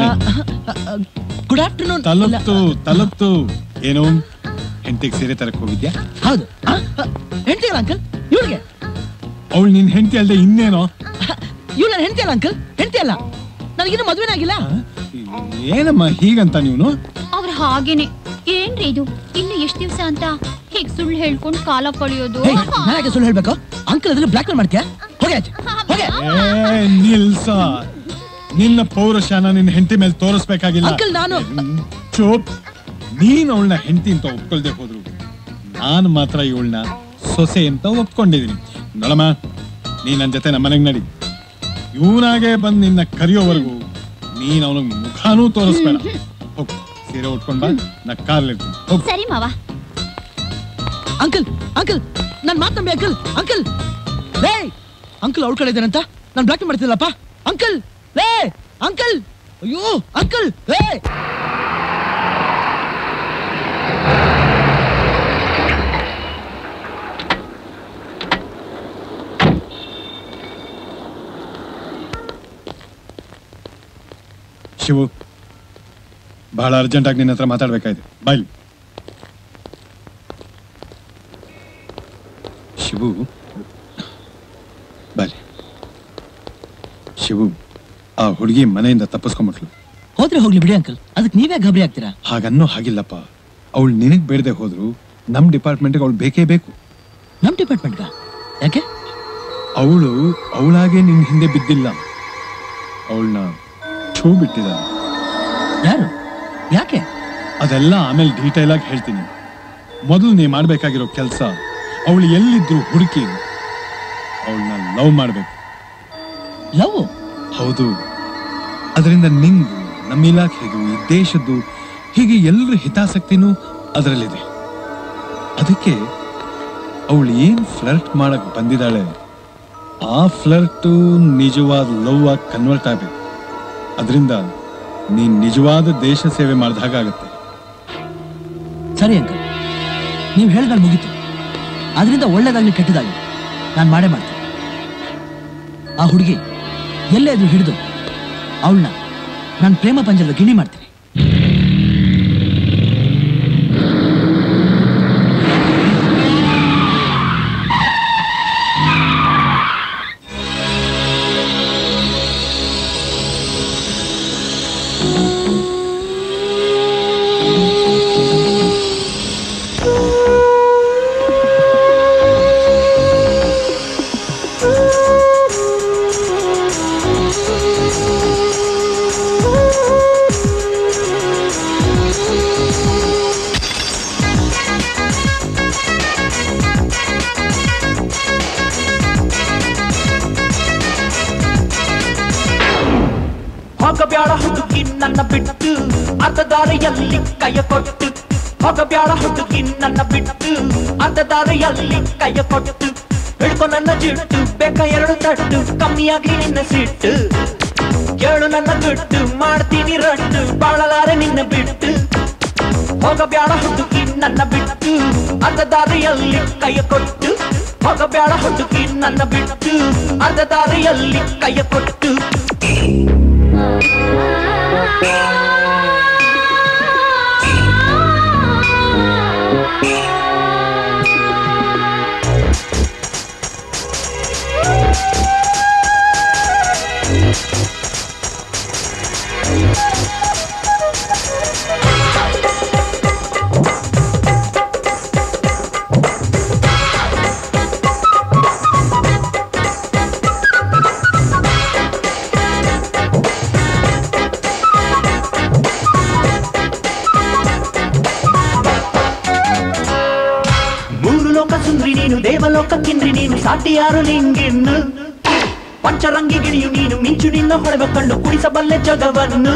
ಗುಡ್ ಆಫ್ಟರ್ನೂನ್ ತಲುಪ್ತು ತಲುಪ್ತು ಏನು ಹೆಂಡತಿಗೆ ಸೀರೆ ತರಕ್ ಹೋಗಿದ್ಯಾ ಹೌದು ಹೆಂಡ್ತಿಯಲ್ಲ ಅಂಕಲ್ ಇವ್ರಿಗೆ ಅವಳು ನಿನ್ ಹೆಂಡತಿ ಅಲ್ದೆ ಇನ್ನೇನೋ ಇವ್ಳು ನನ್ನ ಹೆಂಡತಿ ಅಲ್ಲ ಅಂಕಲ್ ಹೆಂಡತಿ ಅಲ್ಲ ನನಗಿನ್ನೂ ಮದ್ವೆನೇ ಆಗಿಲ್ಲ ಏನಮ್ಮ ಹೀಗಂತ ನೀನು ಅವ್ರ ಹಾಗೇನೆ ಏನ್ರಿ ಇದು ಇನ್ನು ಎಷ್ಟ್ ದಿವ್ಸ ಅಂತ ಹೀಗ್ ಸುಳ್ಳು ಹೇಳ್ಕೊಂಡ್ ಕಾಲ ಕಳಿಯೋದು ಏಯ್, ನಾನ್ ಯಾಕೆ ಸುಳ್ಳು ಹೇಳ್ಬೇಕು ಅಂಕಲ್ ಅದ್ರಲ್ಲಿ ಬ್ಲಾಕ್ ಮೇಲ್ ಮಾಡ್ತೀಯಾ ಹೋಗಿ ಆಚೆ ಹೋಗಿ ಏ ನಿಲ್ಸ ನಿನ್ನ ಪೌರುಷನ ನಿನ್ನ ಹೆಂಡತಿ ಮೇಲೆ ತೋರಿಸ್ಬೇಕಾಗಿಲ್ಲ ಅಂಕಲ್ ನಾನು ಚೋಪ್ ನೀನ್ ಅವಳನ್ನ ಹೆಂಡತಿ ಅಂತ ಒಪ್ಕೊಳ್ದೆ ಹೋದ್ರು ನಾನು ಮಾತ್ರ ಇವಳನ್ನ ಸೊಸೆ ಅಂತ ಒಪ್ಕೊಂಡಿದೀನಿ ನೋಡಮ್ಮ ನೀ ನನ್ನ ಜೊತೆ ನಮ್ಮ ಮನೆಗೆ ನಡಿ ಇವನಾಗೆ ಬಂದ್ ನಿನ್ನ ಕರೆಯೋವರೆಗೂ ನೀನ್ ಅವನಿಗೆ ಮುಖಾನೂ ತೋರಿಸ್ಬೇಡ ಹೋಗು ಸೀರೆ ಉಟ್ಕೊಂಡ್ ಬಾ ನಾ ಕಾರ್ಲಿರ್ತೀನಿ ಹೋಗು ಸರಿ ಮಾವ ಅಂಕಲ್ ಅಂಕಲ್ ನನ್ ಮಾತ್ ನಂಬಿ ಅಂಕಲ್ ಅಂಕಲ್ ಲೇ ಅಂಕಲ್ ಅವ್ಳ ಕಡೆ ಇದ್ದಾನಂತ ನಾನು ಬ್ಲಾಕ್ ಮಾಡ್ತಿಲ್ಲಪ್ಪ ಅಂಕಲ್ ಲೇ ಅಂಕಲ್ ಅಯ್ಯೋ ಅಂಕಲ್ ಲೇ ಶಿವು ಬಹಳ ಅರ್ಜೆಂಟ್ ಆಗಿ ನಿನ್ನ ಹತ್ರ ಮಾತಾಡ್ಬೇಕಾಯ್ತು ಬಾಯ್ ಶಿವು ಬಾಯ್ ಶಿವು ಆ ಹುಡುಗಿ ಮನೆಯಿಂದ ತಪ್ಪಿಸ್ಕೊಂಬಿಟ್ಲು ಹೋದ್ರೆ ಹೋಗ್ಲಿ ಬಿಡಿ ಅಂಕಲ್ ಅದಕ್ಕೆ ನೀವೇ ಗಾಬರಿ ಆಗ್ತೀರಾ ಹಾಗನ್ನೋ ಹಾಗಿಲ್ಲಪ್ಪ ಅವಳು ನಿನಗ್ ಬೇಡದೆ ಹೋದ್ರು ನಮ್ ಡಿಪಾರ್ಟ್ಮೆಂಟ್ಗೆ ಅವಳು ಬೇಕೇ ಬೇಕು ನಮ್ ಡಿಪಾರ್ಟ್ಮೆಂಟ್ಗ ಯಾಕೆ ಅವಳು ಅವಳಾಗೆ ನಿನ್ ಹಿಂದೆ ಬಿದ್ದಿಲ್ಲ ಅವಳನ್ನ ಛೂ ಬಿಟ್ಟಿದ್ದಾಳೆ ಯಾರು ಯಾಕೆ ಅದೆಲ್ಲ ಆಮೇಲೆ ಡೀಟೇಲ್ ಆಗಿ ಹೇಳ್ತೀನಿ ಮೊದಲು ನೀ ಮಾಡ್ಬೇಕಾಗಿರೋ ಕೆಲಸ ಅವಳು ಎಲ್ಲಿದ್ರು ಹುಡುಕಿ ಅವಳನ್ನ ಲವ್ ಮಾಡ್ಬೇಕು ಲವ್ ಹೌದು ಅದರಿಂದ ನಿಂದು ನಮ್ಮ ಇಲಾಖೆದು ಈ ದೇಶದ್ದು ಹೀಗೆ ಎಲ್ಲರ ಹಿತಾಸಕ್ತಿನೂ ಅದರಲ್ಲಿದೆ ಅದಕ್ಕೆ ಅವಳು ಏನ್ ಫ್ಲರ್ಟ್ ಮಾಡಕ್ ಬಂದಿದ್ದಾಳೆ ಆ ಫ್ಲರ್ಟ್ ನಿಜವಾದ ಲವ್ ಆಗಿ ಕನ್ವರ್ಟ್ ಆಗ್ಬೇಕು ಅದರಿಂದ ನೀನ್ ನಿಜವಾದ ದೇಶ ಸೇವೆ ಮಾಡಿದ ಹಾಗಾಗತ್ತೆ ಸರಿ ಅಂಕಲ್ ನೀವು ಹೇಳ್ದಾಗ ಮುಗೀತು ಅದರಿಂದ ಒಳ್ಳೇದಾಗ್ಲಿ ಕೆಟ್ಟದಾಗ್ಲಿ ನಾನು ಮಾಡೇ ಮಾಡ್ತೀನಿ ಆ ಹುಡುಗಿ ಎಲ್ಲೇ ಇದ್ರು ಹಿಡಿದು ಅವಳನ್ನ ನಾನು ಪ್ರೇಮ ಪಂಜರದ ಗಿಣಿ ಮಾಡ್ತೀನಿ ಹೋಗಬ್ಯಾಡ ಹುಡುಗಿ ನನ್ನ ಬಿಟ್ಟು ಅರ್ಧ ದಾರಿಯಲ್ಲಿ ಕೈಯ ಕೊಟ್ಟು ಹೋಗಬ್ಯಾಡ ಹುಡುಗಿ ನನ್ನ ಬಿಟ್ಟು ಅರ್ಧ ದಾರಿಯಲ್ಲಿ ಕೈಯ ಕೊಟ್ಟು ಹಿಡ್ಕೊ ನನ್ನ ಜಿಟ್ಟು ಬೇಕ ಎರಡು ತಟ್ಟು ಕಮ್ಮಿಯಾಗಿ ನಿನ್ನ ಸಿಟ್ಟು ಕೇಳು ನನ್ನ ದುಡ್ಡು ಮಾಡ್ತೀನಿ ರಟ್ಟು ಬಾಳಲಾರೆ ನಿನ್ನ ಬಿಟ್ಟು ಹೋಗಬ್ಯಾಡ ಹುಡುಗಿ ನನ್ನ ಬಿಟ್ಟು ಅರ್ಧ ದಾರಿಯಲ್ಲಿ ಕೈಯ ಕೊಟ್ಟು ಹೋಗಬ್ಯಾಡ ಹುಡುಗಿ ನನ್ನ ಬಿಟ್ಟು ಅರ್ಧ ದಾರಿಯಲ್ಲಿ ಕೈಯ ಕೊಟ್ಟು ಮೂರು ಲೋಕ ಸುಂದ್ರಿ ನೀನು ದೇವಲೋಕ ಕಿಂದ್ರಿ ನೀನು ಸಾಟಿ ಯಾರು ನಿಂಗಿನ್ನು ಪಂಚರಂಗಿ ಗಿಣಿಯು ನೀನು ಮಿಂಚು ನಿನ್ನ ಹೊಳೆವ ಕಂಡು ಕುಡಿಸಬಲ್ಲೆ ಜಗವನ್ನು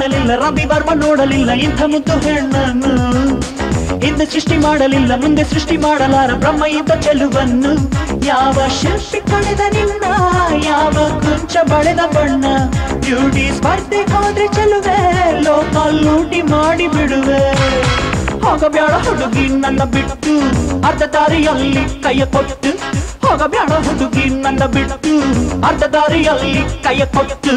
ಕಾಣಲಿಲ್ಲ ರವಿ ವರ್ಮ ನೋಡಲಿಲ್ಲ ಇಂಥ ಮುದ್ದು ಹೆಣ್ಣನ್ನು ಹಿಂದೆ ಸೃಷ್ಟಿ ಮಾಡಲಿಲ್ಲ ಮುಂದೆ ಸೃಷ್ಟಿ ಮಾಡಲಾರ ಬ್ರಹ್ಮ ಇದ್ದ ಚೆಲುವನ್ನು ಯಾವ ಶಿಲ್ಪಿ ಕಳೆದ ನಿನ್ನ ಯಾವ ಕುಂಚ ಬಳೆದ ಬಣ್ಣ ಬ್ಯೂಟಿ ಸ್ಪರ್ಧೆ ಹೋದ್ರೆ ಚೆಲುವೆ ಲೋಕ ಲೂಟಿ ಮಾಡಿ ಬಿಡುವೆ ಹೋಗಬ್ಯಾಡ ಹುಡುಗಿ ನನ್ನ ಬಿಟ್ಟು ಅರ್ಧ ದಾರಿಯಲ್ಲಿ ಕೈಯ ಕೊಟ್ಟು ಹೋಗಬ್ಯಾಡ ಹುಡುಗಿ ನನ್ನ ಬಿಟ್ಟು ಅರ್ಧ ದಾರಿಯಲ್ಲಿ ಕೈಯ ಕೊಟ್ಟು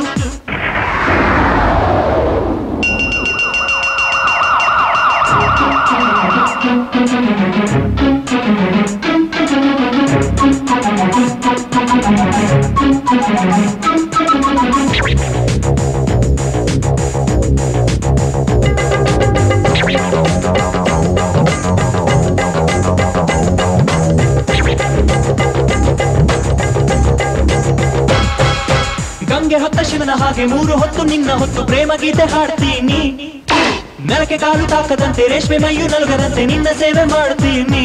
ಗಂಗೆ ಹೊತ್ತ ಶಿವನ ಹಾಗೆ ಮೂರು ಹೊತ್ತು ನಿನ್ನ ಹೊತ್ತು ಪ್ರೇಮ ಗೀತೆ ಹಾಡ್ತೀನಿ ನೆಲಕ್ಕೆ ಕಾಲು ತಾಕದಂತೆ ರೇಷ್ಮೆ ಮೈಯು ನಲ್ಗದಂತೆ ನಿನ್ನ ಸೇವೆ ಮಾಡ್ತೀನಿ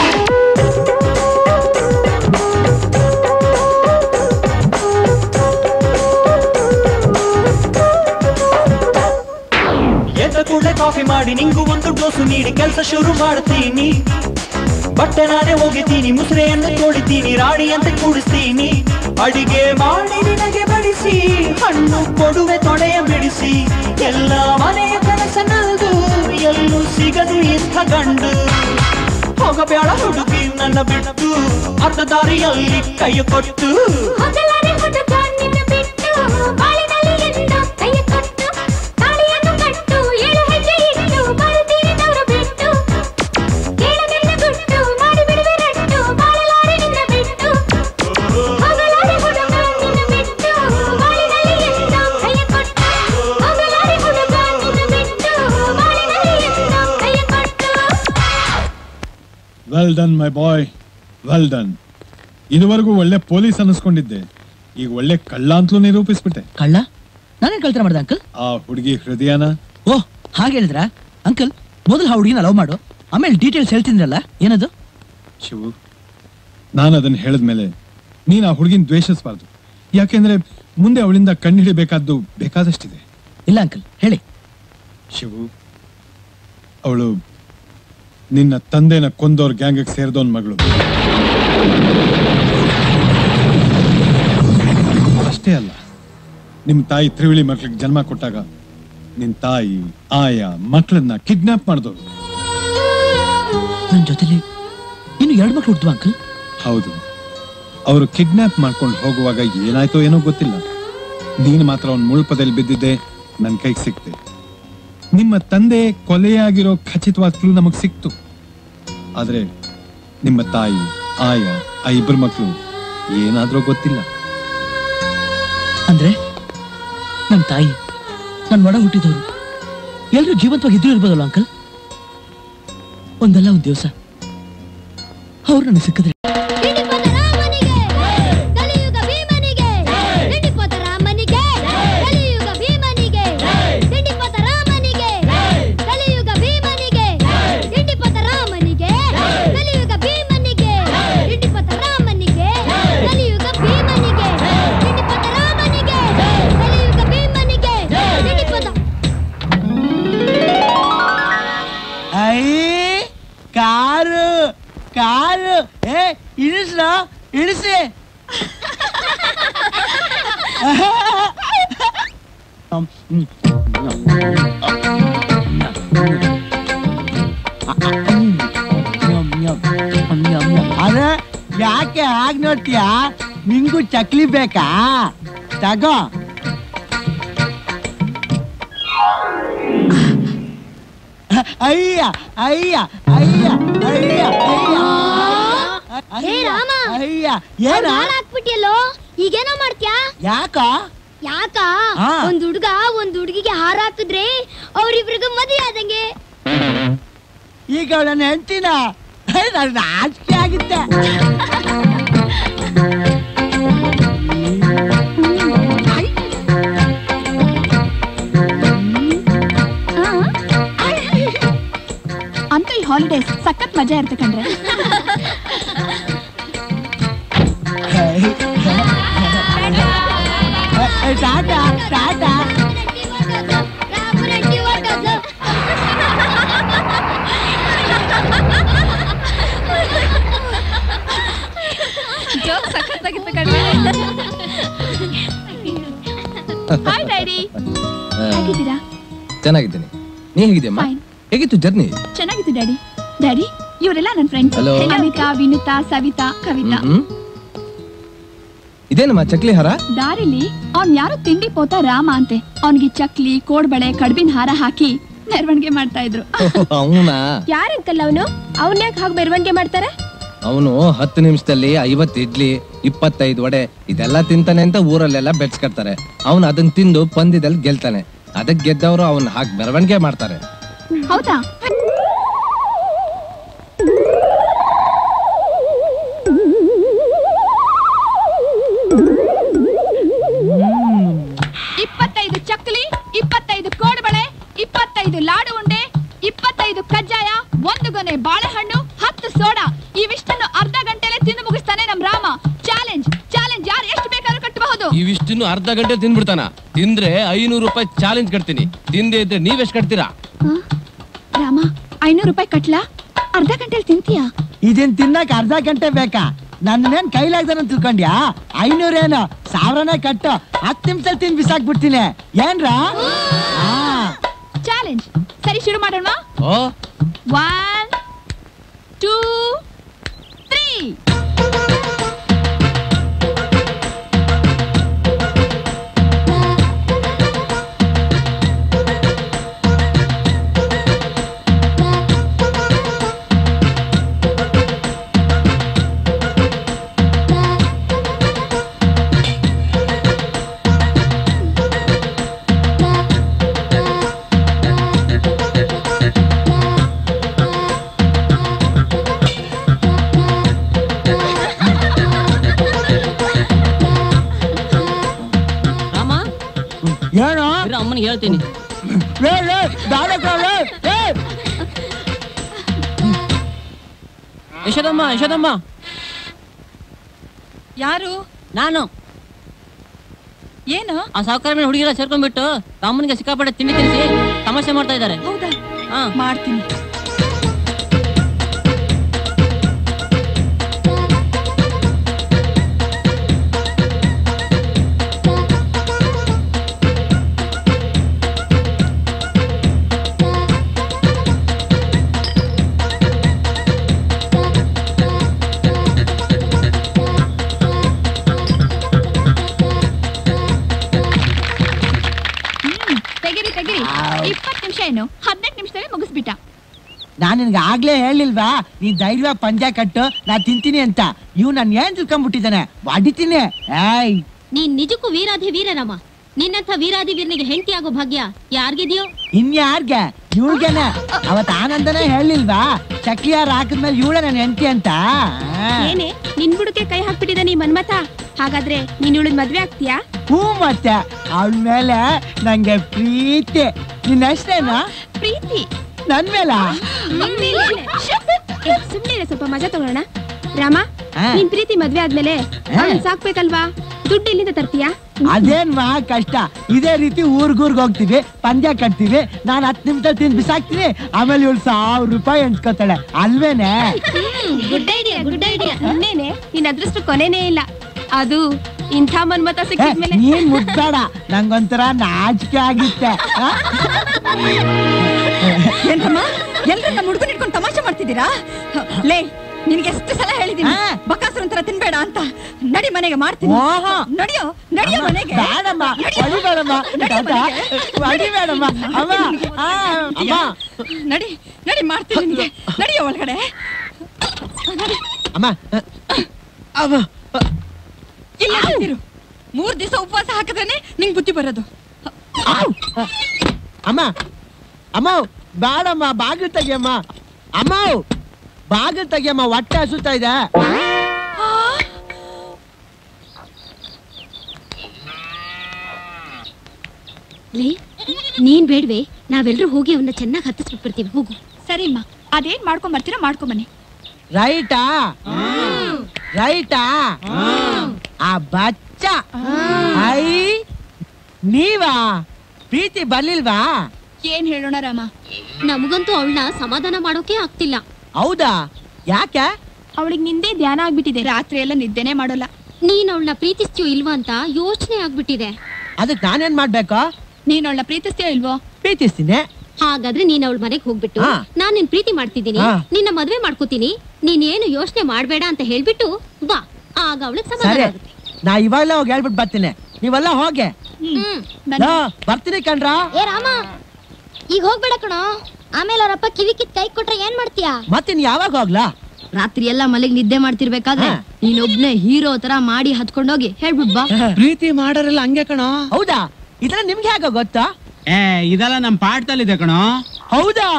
ಎದ್ದ ಕೂಡಲೇ ಕಾಫಿ ಮಾಡಿ ನಿಂಗೂ ಒಂದು ಡೋಸು ನೀಡಿ ಕೆಲಸ ಶುರು ಮಾಡ್ತೀನಿ ಬಟ್ಟೆ ನಾನೇ ಹೋಗಿದ್ದೀನಿ ಮುಸ್ರೆಯನ್ನು ತೋಡಿತೀನಿ ರಾಣಿಯಂತೆ ಕೂಡಿಸ್ತೀನಿ ಅಡಿಗೆ ಮಾಡಿ ನಿನಗೆ ಬಡಿಸಿ ಹಣ್ಣು ಕೊಡುವೆ ತೊಡೆಯ ಬಿಡಿಸಿ ಎಲ್ಲ ಮನೆಯ ಕನಸನದು ಎಲ್ಲೂ ಸಿಗದು ಇಂಥ ಗಂಡು ಹೋಗಬೇಡ ಹುಡುಗಿ ನನ್ನ ಬಿಟ್ಟು ಅರ್ಧ ದಾರಿಯಲ್ಲಿ ಕೈ ಕೊಟ್ಟು ಹೋಗಲಾರೆ ಹುಡುಗ ನಿನ್ನ ಬಿಟ್ಟು ಬಾಳಿನಲ್ಲಿ ಎಂದು ಕೈ ಕೊಟ್ಟು ತಾಳಿಯನ್ನು ಕಟ್ಟು ಏಳು ಹೆಜ್ಜೆ ಇಟ್ಟು ಬರುತ್ತೀರಿ ದೂರ ಬಿಟ್ಟು ಕೇಳದೆಲ್ಲ ಗುಟ್ಟು ಮಾಡಿ ಬಿಡುವೆ ರಟ್ಟು ಬಾಳಲಾರೆ ನಿನ್ನ ಬಿಟ್ಟು ಹೋಗಲಾರೆ ಹುಡುಗ ನಿನ್ನ ಬಿಟ್ಟು ಬಾಳಿನಲ್ಲಿ ಎಂದು ಕೈ ಕೊಟ್ಟು ಹೋಗಲಾರೆ ಹುಡುಗ ನಿನ್ನ ಬಿಟ್ಟು ಬಾಳಿನಲ್ಲಿ ಎಂದು ಕೈ ಕೊಟ್ಟು well done my boy well done ಇದುವರೆಗೂ ಒಳ್ಳೆ ಪೊಲೀಸ್ ಅನ್ನಿಸ್ಕೊಂಡಿದ್ದೆ ಈಗ ಒಳ್ಳೆ ಕಳ್ಳ ಅಂತಲೂ ನಿರೂಪಿಸ್ಬಿಟ್ಟೆ ಕಳ್ಳ ನಾನೇನ್ ಕಳ್ತನ ಮಾಡ್ದೆ ಅಂಕಲ್ ಆ ಹುಡುಗಿ ಹೃದಯನ ಓಹ್ ಹಾಗೆ ಹೇಳಿದ್ರ ಅಂಕಲ್ ಮೊದಲು ಆ ಹುಡುಗಿನ ಲವ್ ಮಾಡು ಆಮೇಲೆ ಡೀಟೇಲ್ಸ್ ಹೇಳ್ತಿದ್ರಲ್ಲ ಏನದು ಶಿವು ನಾನು ಅದನ್ನ ಹೇಳಿದ್ಮೇಲೆ ನೀನು ಆ ಹುಡುಗಿನ ದ್ವೇಷಿಸಬಾರ್ದು ಯಾಕೆಂದ್ರೆ ಮುಂದೆ ಅವಳಿಂದ ಕಣ್ಣು ಹಿಡಿಬೇಕಾದ್ದು ಬೇಕಾದಷ್ಟಿದೆ ಇಲ್ಲ ಅಂಕಲ್ ಹೇಳಿ ಶಿವು ಅವಳು ನಿನ್ನ ತಂದೆನ ಕೊಂದೋರ್ ಗ್ಯಾಂಗಿಗೆ ಸೇರಿದವನ್ ಮಗಳು ಅಷ್ಟೇ ಅಲ್ಲ ನಿಮ್ ತಾಯಿ ತ್ರಿವಿಳಿ ಮಕ್ಳಿಗೆ ಜನ್ಮ ಕೊಟ್ಟಾಗ ನಿನ್ ತಾಯಿ ಆಯ ಮಕ್ಕಳನ್ನ ಕಿಡ್ನಾಪ್ ಮಾಡಿದವರು ನನ್ ಜೊತೆಲಿ ಇನ್ನು ಎರಡು ಮಕ್ಳು ಹುಟ್ಟಿದ್ವಾ ಅಂಕಲ್ ಹೌದು ಅವರು ಕಿಡ್ನಾಪ್ ಮಾಡ್ಕೊಂಡು ಹೋಗುವಾಗ ಏನಾಯ್ತೋ ಏನೋ ಗೊತ್ತಿಲ್ಲ ನೀನು ಮಾತ್ರ ಅವ್ನ ಮುಳ್ಪದಲ್ಲಿ ಬಿದ್ದಿದ್ದೆ ನನ್ನ ಕೈಗೆ ಸಿಕ್ತೆ ನಿಮ್ಮ ತಂದೆ ಕೊಲೆಯಾಗಿರೋ ಖಚಿತವಾದ ಕ್ಲೂ ನಮಗ್ ಸಿಕ್ತು ಆದ್ರೆ ನಿಮ್ಮ ತಾಯಿ ಆಯ ಆ ಇಬ್ಬರು ಮಕ್ಕಳು ಏನಾದ್ರೂ ಗೊತ್ತಿಲ್ಲ ಅಂದ್ರೆ ನನ್ ತಾಯಿ ನನ್ ಒಡ ಹುಟ್ಟಿದವರು ಎಲ್ರು ಜೀವಂತವಾಗಿ ಇದ್ರೂ ಇರ್ಬೋದಲ್ಲ ಅಂಕಲ್ ಒಂದಲ್ಲ ಒಂದ್ ದಿವಸ ಅವ್ರು ನನಗೆ ಸಿಕ್ಕಿದ್ರೆ ಕಲಿಯುಗ ಭೀಮನಿಗೆ ತಿಂಡಿಪೋತ ರಾಮನಿಗೆ ಕಲಿಯುಗ ಭೀಮನಿಗೆ ತಿಂಡಿಪೋತ ರಾಮನಿಗೆ ಕಲಿಯುಗ ಭೀಮನಿಗೆ ತಿಂಡಿಪೋತ ರಾಮನಿಗೆ ಕಲಿಯುಗ ಭೀಮನಿಗೆ ತಿಂಡಿಪೋತ ರಾಮನಿಗೆ ಕಲಿಯುಗ ಭೀಮನಿಗೆ ತಿಂಡಿಪೋತ ರಾಮನಿಗೆ ಕಲಿಯುಗ ಭೀಮನಿಗೆ ತಿಂಡಿಪೋತ ಐ ಕಾರು ಕಾರು ಏ ಇಳಿಸ್ರ ಇಳಿಸಿ ಅರೆ ಯಾಕೆ ಹಾಗೆ ನೋಡ್ತೀಯ ನಿಂಗೂ ಚಕ್ಲಿ ಬೇಕಾ ತಗೋ ಅಯ್ಯ ಅಯ್ಯ ಅಯ್ಯ ಅಯ್ಯ ಅಯ್ಯ ಹೇ ರಾಮ ಅಯ್ಯ ಏನ ಹಾಲ್ ಹಾಕ್ಬಿಟ್ಟಿಯಲ್ಲೋ ಈಗೇನೋ ಮಾಡ್ತ್ಯಾ ಯಾಕ ಯಾಕ ಆ. ಒಂದ್ ಹುಡುಗ ಒಂದ್ ಹುಡುಗಿಗೆ ಹಾರ ಹಾಕಿದ್ರೆ ಅವ್ರಿಬ್ರಿಗೂ ಮದುವೆ ಆದಂಗೆ ಈಗ ನನ್ನ ಹೆಂಡ್ತಿನ ನನ್ನ ನಾಚಿಕೆ ಆಗಿತ್ತೆ ಅಂತೂ ಈ ಹಾಲಿಡೇಸ್ ಸಖತ್ ಮಜಾ ಇರುತ್ತೆ ಕಣ್ರೆ ಟಾಟಾ ಟಾಟಾ ರಾಮ ಹಾಯ್ ಡ್ಯಾಡಿ ಹೇಗಿದ್ದೀರಾ ಚೆನ್ನಾಗಿದ್ದೀನಿ ನೀ ಹೇಗಿದ್ಯಮ್ಮ Fine. ಹೇಗಿತ್ತು ಜರ್ನಿ ಚೆನ್ನಾಗಿತ್ತು ಡ್ಯಾಡಿ ಡ್ಯಾಡಿ ಇವರೆಲ್ಲ ನನ್ನ ಫ್ರೆಂಡ್ಸ್ Hello. ಅಮಿತಾ ವಿನುತಾ ಸವಿತಾ ಕವಿತಾ ಹ್ಮ್ ಇದೇನಮ್ಮ ಚಕ್ಲಿ ಹಾರ ದಾರಿಲಿ ಅವ್ನ್ ಯಾರೋ ತಿಂಡಿ ಪೋತ ರಾಮ ಅಂತೆ ಅವನಿಗೆ ಚಕ್ಲಿ ಕೋಡ್ಬಳೆ ಕಡ್ಬಿನ ಹಾರ ಹಾಕಿ ಮೆರವಣಿಗೆ ಮಾಡ್ತಾ ಇದ್ರು ಅವನಾ ಯಾರಂಕಲ್ ಅವನು ಅವನ್ ಯಾಕೆ ಹಾಗೆ ಮೆರವಣಿಗೆ ಮಾಡ್ತಾರೆ ಅವನು ಹತ್ತು ನಿಮಿಷದಲ್ಲಿ ಐವತ್ತು ಇಡ್ಲಿ ಇಪ್ಪತ್ತೈದು ವಡೆ ಇದೆಲ್ಲ ತಿಂತಾನೆ ಅಂತ ಊರಲ್ಲೆಲ್ಲ ಬೆಚ್ಕರ್ತಾರೆ ಅವನು ಅದನ್ನ ತಿಂದು ಪಂದ್ಯದಲ್ಲಿ ಗೆಲ್ತಾನೆ ಅದಕ್ಕೆ ಗೆದ್ದವರು ಅವನ್ ಹಾಗೆ ಮೆರವಣಿಗೆ ಮಾಡ್ತಾರೆ ಹೌದಾ ಇಪ್ಪತ್ತೈದು ಚಕ್ಲಿ ಇಪ್ಪತ್ತೈದು ಕೋಡುಬಳೆ ಇಪ್ಪತ್ತೈದು ಲಾಡು ಉಂಡೆ ಇಪ್ಪತ್ತೈದು ಕಜ್ಜಾಯ ಒಂದು ಗೊನೆ ಬಾಳೆಹಣ್ಣು ಹತ್ತು ಸೋಡಾ ಇವಿಷ್ಟನ್ನು ಅರ್ಧ ಗಂಟೆಲೆ ತಿಂದು ಮುಗಿಸ್ತಾನೆ ನಮ್ ರಾಮ ಚಾಲೆಂಜ್ ಚಾಲೆಂಜ್ ಯಾರು ಎಷ್ಟು ಬೇಕಾದ್ರೂ ಕಟ್ಟಬಹುದು ಇವಿಷ್ಟನ್ನು ಅರ್ಧ ಗಂಟೆ ತಿಂದ್ಬಿಡ್ತಾನ ತಿಂದ್ರೆ ಐನೂರು ರೂಪಾಯಿ ಚಾಲೆಂಜ್ ಕಟ್ತೀನಿ ತಿಂದೇ ಇದ್ರೆ ನೀವೆಷ್ಟು ಕಟ್ತೀರಾ ರಾಮ ಐನೂರು ರೂಪಾಯಿ ಕಟ್ಲಾ ಅರ್ಧ ಗಂಟೆಲಿ ತಿಂತೀಯಾ ಇದನ್ ತಿನ್ನಕ್ ಅರ್ಧ ಗಂಟೆ ಬೇಕಾ ನನ್ನೇನ್ ಕೈಲಾಗ್ದಾನ ತಿಳ್ಕೊಂಡ್ಯಾ ಐನೂರೇನು ಸಾವಿರನೇ ಕಟ್ಟು ಹತ್ತು ನಿಮಿಷದಲ್ಲಿ ತಿಂದು ಬಿಸಾಕ್ಬಿಡ್ತೀನಿ ಏನ್ರಾ ಚಾಲೆಂಜ್ ಸರಿ ಶುರು ಮಾಡೋಣ ಓ ಒನ್ ಟೂ ತ್ರೀ ರಾಮ ಏನು ಇರು, ಅಮ್ಮನಿಗೆ ಹೇಳ್ತೀನಿ ಲೇ, ಲೇ, ದಾಡ ಕಾಲು, ಏ! ಯಶೋದಮ್ಮ ಯಶೋದಮ್ಮ ಯಾರು ನಾನು ಏನು ಆ ಸಾವುಕಾರ ಮೇಲೆ ಹುಡುಗಿರ ಸೇರ್ಕೊಂಡ್ಬಿಟ್ಟು ರಾಮನಿಗೆ ಸಿಕ್ಕಾಪಟ್ಟೆ ತಿಂಡಿ ತಿನ್ನಿಸಿ ತಮಾಷೆ ಮಾಡ್ತಾ ಇದ್ದಾರೆ ಹೌದಾ ಹಾ ಮಾಡ್ತೀನಿ ಹ್ಮ್ ತೆಗಿರಿ ತೆಗಿರಿ ಇಪ್ಪತ್ತು ನಿಮಿಷ ಏನು ಹದಿನೆಂಟು ನಿಮಿಷದಲ್ಲಿ ಮುಗಿಸ್ಬಿಟ್ಟ ನಾನ್ ನಿನ್ಗೆ ಆಗ್ಲೇ ಹೇಳಿಲ್ವಾ ನೀ ಧೈರ್ಯ ಪಂಜ ಕಟ್ಟು ನಾ ತಿಂತೀನಿ ಅಂತ ಇವ್ ನನ್ ಏನ್ ತಿಳ್ಕೊಂಡ್ಬಿಟ್ಟಿದ್ದಾನೆ ಹೊಡಿತೀನಿ ಏಯ್ ನೀನ್ ನಿಜಕ್ಕೂ ವೀರಾಧಿ ವೀರರಾಮ ನಿನ್ನಂಥ ವೀರಾಧಿ ವೀರನಿಗೆ ಹೆಂಡತಿ ಆಗೋ ಭಾಗ್ಯ ಯಾರ್ಗಿದ್ಯೋ ಇನ್ಯಾರ್ಗೆ ಇವಳ್ಗೆನೆ ಅವತ್ ಆನಂದನೇ ಹೇಳಿಲ್ವಾ ಚಕ್ಲಿಯಾರ ಹಾಕಿದ್ಮೇಲೆ ಇವಳ ನನ್ ಹೆಂಡತಿ ಅಂತ ಆ. ಏನೇ ನಿನ್ ಬುಡಕ್ಕೆ ಕೈ ಹಾಕ್ಬಿಟ್ಟಿದ ನೀ ಮನ್ಮಥ ಹಾಗಾದ್ರೆ ನೀನ್ ಇವಳದ್ ಮದ್ವೆ ಆಗ್ತೀಯಾ ಹೂ ಮತ್ತೆ ಅವಳ ಮೇಲೆ ನಂಗೆ ಪ್ರೀತಿ ನಿನ್ನ ಹೆಸ್ರೇನು ಪ್ರೀತಿ ನನ್ ಮೇಲ ಸುಮ್ನೆ ಸ್ವಲ್ಪ ಮಜಾ ತಗೊಳ್ಳೋಣ ರಾಮ ಆ. ನಿನ್ ಪ್ರೀತಿ ಮದ್ವೆ ಆದ್ಮೇಲೆ ಆ. ಅವ್ಳನ್ ಸಾಕ್ಬೇಕಲ್ವಾ ದುಡ್ಡು ಎಲ್ಲಿಂದ ತರ್ತೀಯಾ ಅದೇನ್ ಮಹಾ ಕಷ್ಟ ಇದೇ ರೀತಿ ಊರ್ಗೂರ್ಗ್ ಹೋಗ್ತೀವಿ ಪಂದ್ಯ ಕಟ್ತೀವಿ ನಾನ್ ಹತ್ತು ನಿಮಿಷ ತಿಂದು ಬಿಸಾಕ್ತೀನಿ ಆಮೇಲೆ ಇವಳು ಸಾವಿರ ರೂಪಾಯಿ ಎಣ್ಸ್ಕೊತಾಳೆ ಅಲ್ವೇನೆ ಗುಡ್ ಐಡಿಯಾ ಗುಡ್ ಐಡಿಯಾ ಇನ್ನೇನೆ ನಿನ್ ಅದೃಷ್ಟ ಕೊನೆನೇ ಇಲ್ಲ ಅದು ಇಂಥ ಮನ್ಮತ ಏ, ಸಿಕ್ಕಿದ್ಮೇಲೆ ನೀನ್ ಮುಟ್ಬೇಡ ನಂಗೊಂಥರ ನಾಚಿಕೆ ಆಗಿತ್ತೆ ಆ? ಏನ್ರಮ್ಮ ಎಲ್ರು ನಮ್ಮ ಹುಡುಗನ ಇಟ್ಕೊಂಡು ತಮಾಷೆ ಮಾಡ್ತಿದ್ದೀರಾ ಲೇ ನಿನ್ಗೆ ಎಷ್ಟು ಸಲ ಹೇಳಿದೀನಿ ಬಕಾಸುರ ತರ ತಿನ್ಬೇಡ ಅಂತ ನಡಿ ಮನೆಗೆ ಮಾಡ್ತೀನಿ ಓಹೋ. ನಡಿಯೋ ನಡಿಯೋ ಅಮ್ಮ, ಮನೆಗೆ ಬೇಡಮ್ಮ ಹೊಡಿಬೇಡಮ್ಮ ತಾತ, ಹೊಡಿಬೇಡಮ್ಮ ಅಮ್ಮ ಆ, ಅಮ್ಮ ನಡಿ ನಡಿ ಮಾಡ್ತೀನಿ ನಿನ್ಗೆ ನಡಿಯೋ ಒಳಗಡೆ ನಡಿ ಅಮ್ಮ ಅಮ್ಮ ಇಲ್ಲ ಇರು ಮೂರ್ ದಿವಸ ಉಪವಾಸ ಹಾಕಿದ್ರೇನೆ ನಿಂಗ್ ಬುದ್ಧಿ ಬರೋದು ಅಮ್ಮ ಅಮ್ಮ ಬೇಡಮ್ಮ ಬಾಗಿಲು ತೆಗಿಯಮ್ಮ ಅಮ್ಮ ಬಾಗಿಲು ತೆಗಿಯಮ್ಮ ಹೊಟ್ಟೆ ಹಸುತ್ತಾ ಇದೆ ಲೇ ನೀನ್ ಬೇಡ್ವೆ ನಾವೆಲ್ಲರೂ ಹೋಗಿ ಅವನ್ನ ಚೆನ್ನಾಗಿ ಹತ್ತಿಸ್ಬಿಟ್ಟು ಬರ್ತೀವಿ ಹೋಗು ಸರಿಮ್ಮ ಅದೇನ್ ಮಾಡ್ಕೊಂಡ್ ಬರ್ತೀರಾ ಮಾಡ್ಕೊಂಬನ್ನಿ ರೈಟಾ ರೈಟಾ ಆ ಬಚ್ಚ ಐ ನೀವಾ ಪ್ರೀತಿ ಬರ್ಲಿಲ್ವಾ ಏನ್ ಹೇಳೋಣ ರಾಮ ನಮಗಂತೂ ಅವಳನ್ನ ಸಮಾಧಾನ ಮಾಡೋಕೆ ಆಗ್ತಿಲ್ಲ ಹೌದಾ ಯಾಕೆ ಅವಳಿಗೆ ನಿಂದೇ ಧ್ಯಾನ ಆಗ್ಬಿಟ್ಟಿದೆ ರಾತ್ರಿ ಎಲ್ಲ ನಿದ್ದೆನೆ ಮಾಡೋಲ್ಲ ನೀನ್ ಅವಳನ್ನ ಪ್ರೀತಿಸ್ತೀಯೋ ಇಲ್ವಾ ಅಂತ ಯೋಚನೆ ಆಗ್ಬಿಟ್ಟಿದೆ ಅದಕ್ಕೆ ನಾನೇನ್ ಮಾಡ್ಬೇಕು ನೀನ್ ಅವಳ ಪ್ರೀತಿಸ್ತೀಯ ಇಲ್ವೋ ಪ್ರೀತಿಸ್ತೀನಿ ಹಾಗಾದ್ರೆ ನೀನ್ ಅವಳ ಮನೆಗ್ ಹೋಗ್ಬಿಟ್ಟು ಹಾ. ನಾನ್ ನಿನ್ ಪ್ರೀತಿ ಮಾಡ್ತಿದ್ದೀನಿ ಹಾ. ನಿನ್ನ ಮದ್ವೆ ಮಾಡ್ಕೋತೀನಿ ನೀನ್ ಏನು ಯೋಚನೆ ಮಾಡ್ಬೇಡ ಅಂತ ಹೇಳ್ಬಿಟ್ಟು ಬಾ ಆಗ ಅವಳಿಗೆ ಸಮಾಧಾನ ಸರಿ ಆಗುತ್ತೆ ನಾ ಇವಾಗಲೇ ಹೋಗಿ ಹೇಳ್ಬಿಟ್ಟು ಬರ್ತೀನಿ ನೀವೆಲ್ಲ ಹೋಗೆ ಹ್ಮ್ ಲೋ, ಬರ್ತೀನಿ ಕಣ್ರಾ ಏ ರಾಮ ಈಗ ಹೋಗ್ಬೇಡ ಕಣೋ ಆಮೇಲೆ ಅವರಪ್ಪ ಕಿವಿ ಕಿತ್ ಕೈ ಕೊಟ್ರೆ ಏನ್ ಮಾಡ್ತೀಯಾ ಮತ್ತಿನ್ ಯಾವಾಗ ಹೋಗ್ಲಾ ರಾತ್ರಿ ಎಲ್ಲ ಮಲಗಿ ನಿದ್ದೆ ಮಾಡ್ತಿರ್ಬೇಕಾದ್ರೆ ನೀನೊಬ್ನೇ ಹೀರೋ ತರ ಮಾಡಿ ಹತ್ಕೊಂಡೋಗಿ ಹೇಳ್ಬಿಟ್ ಬಾ ಪ್ರೀತಿ ಮಾಡೋರೆಲ್ಲ ಹಂಗೆ ಕಣೋ ಹೌದಾ ಇದೆಲ್ಲ ನಿಮ್ಗೆ ಹೇಗ ಗೊತ್ತಾ ಏ ಇದೆಲ್ಲ ನಮ್ ಪಾಠದಲ್ಲಿದೆ ಕಣೋ ಹೌದಾ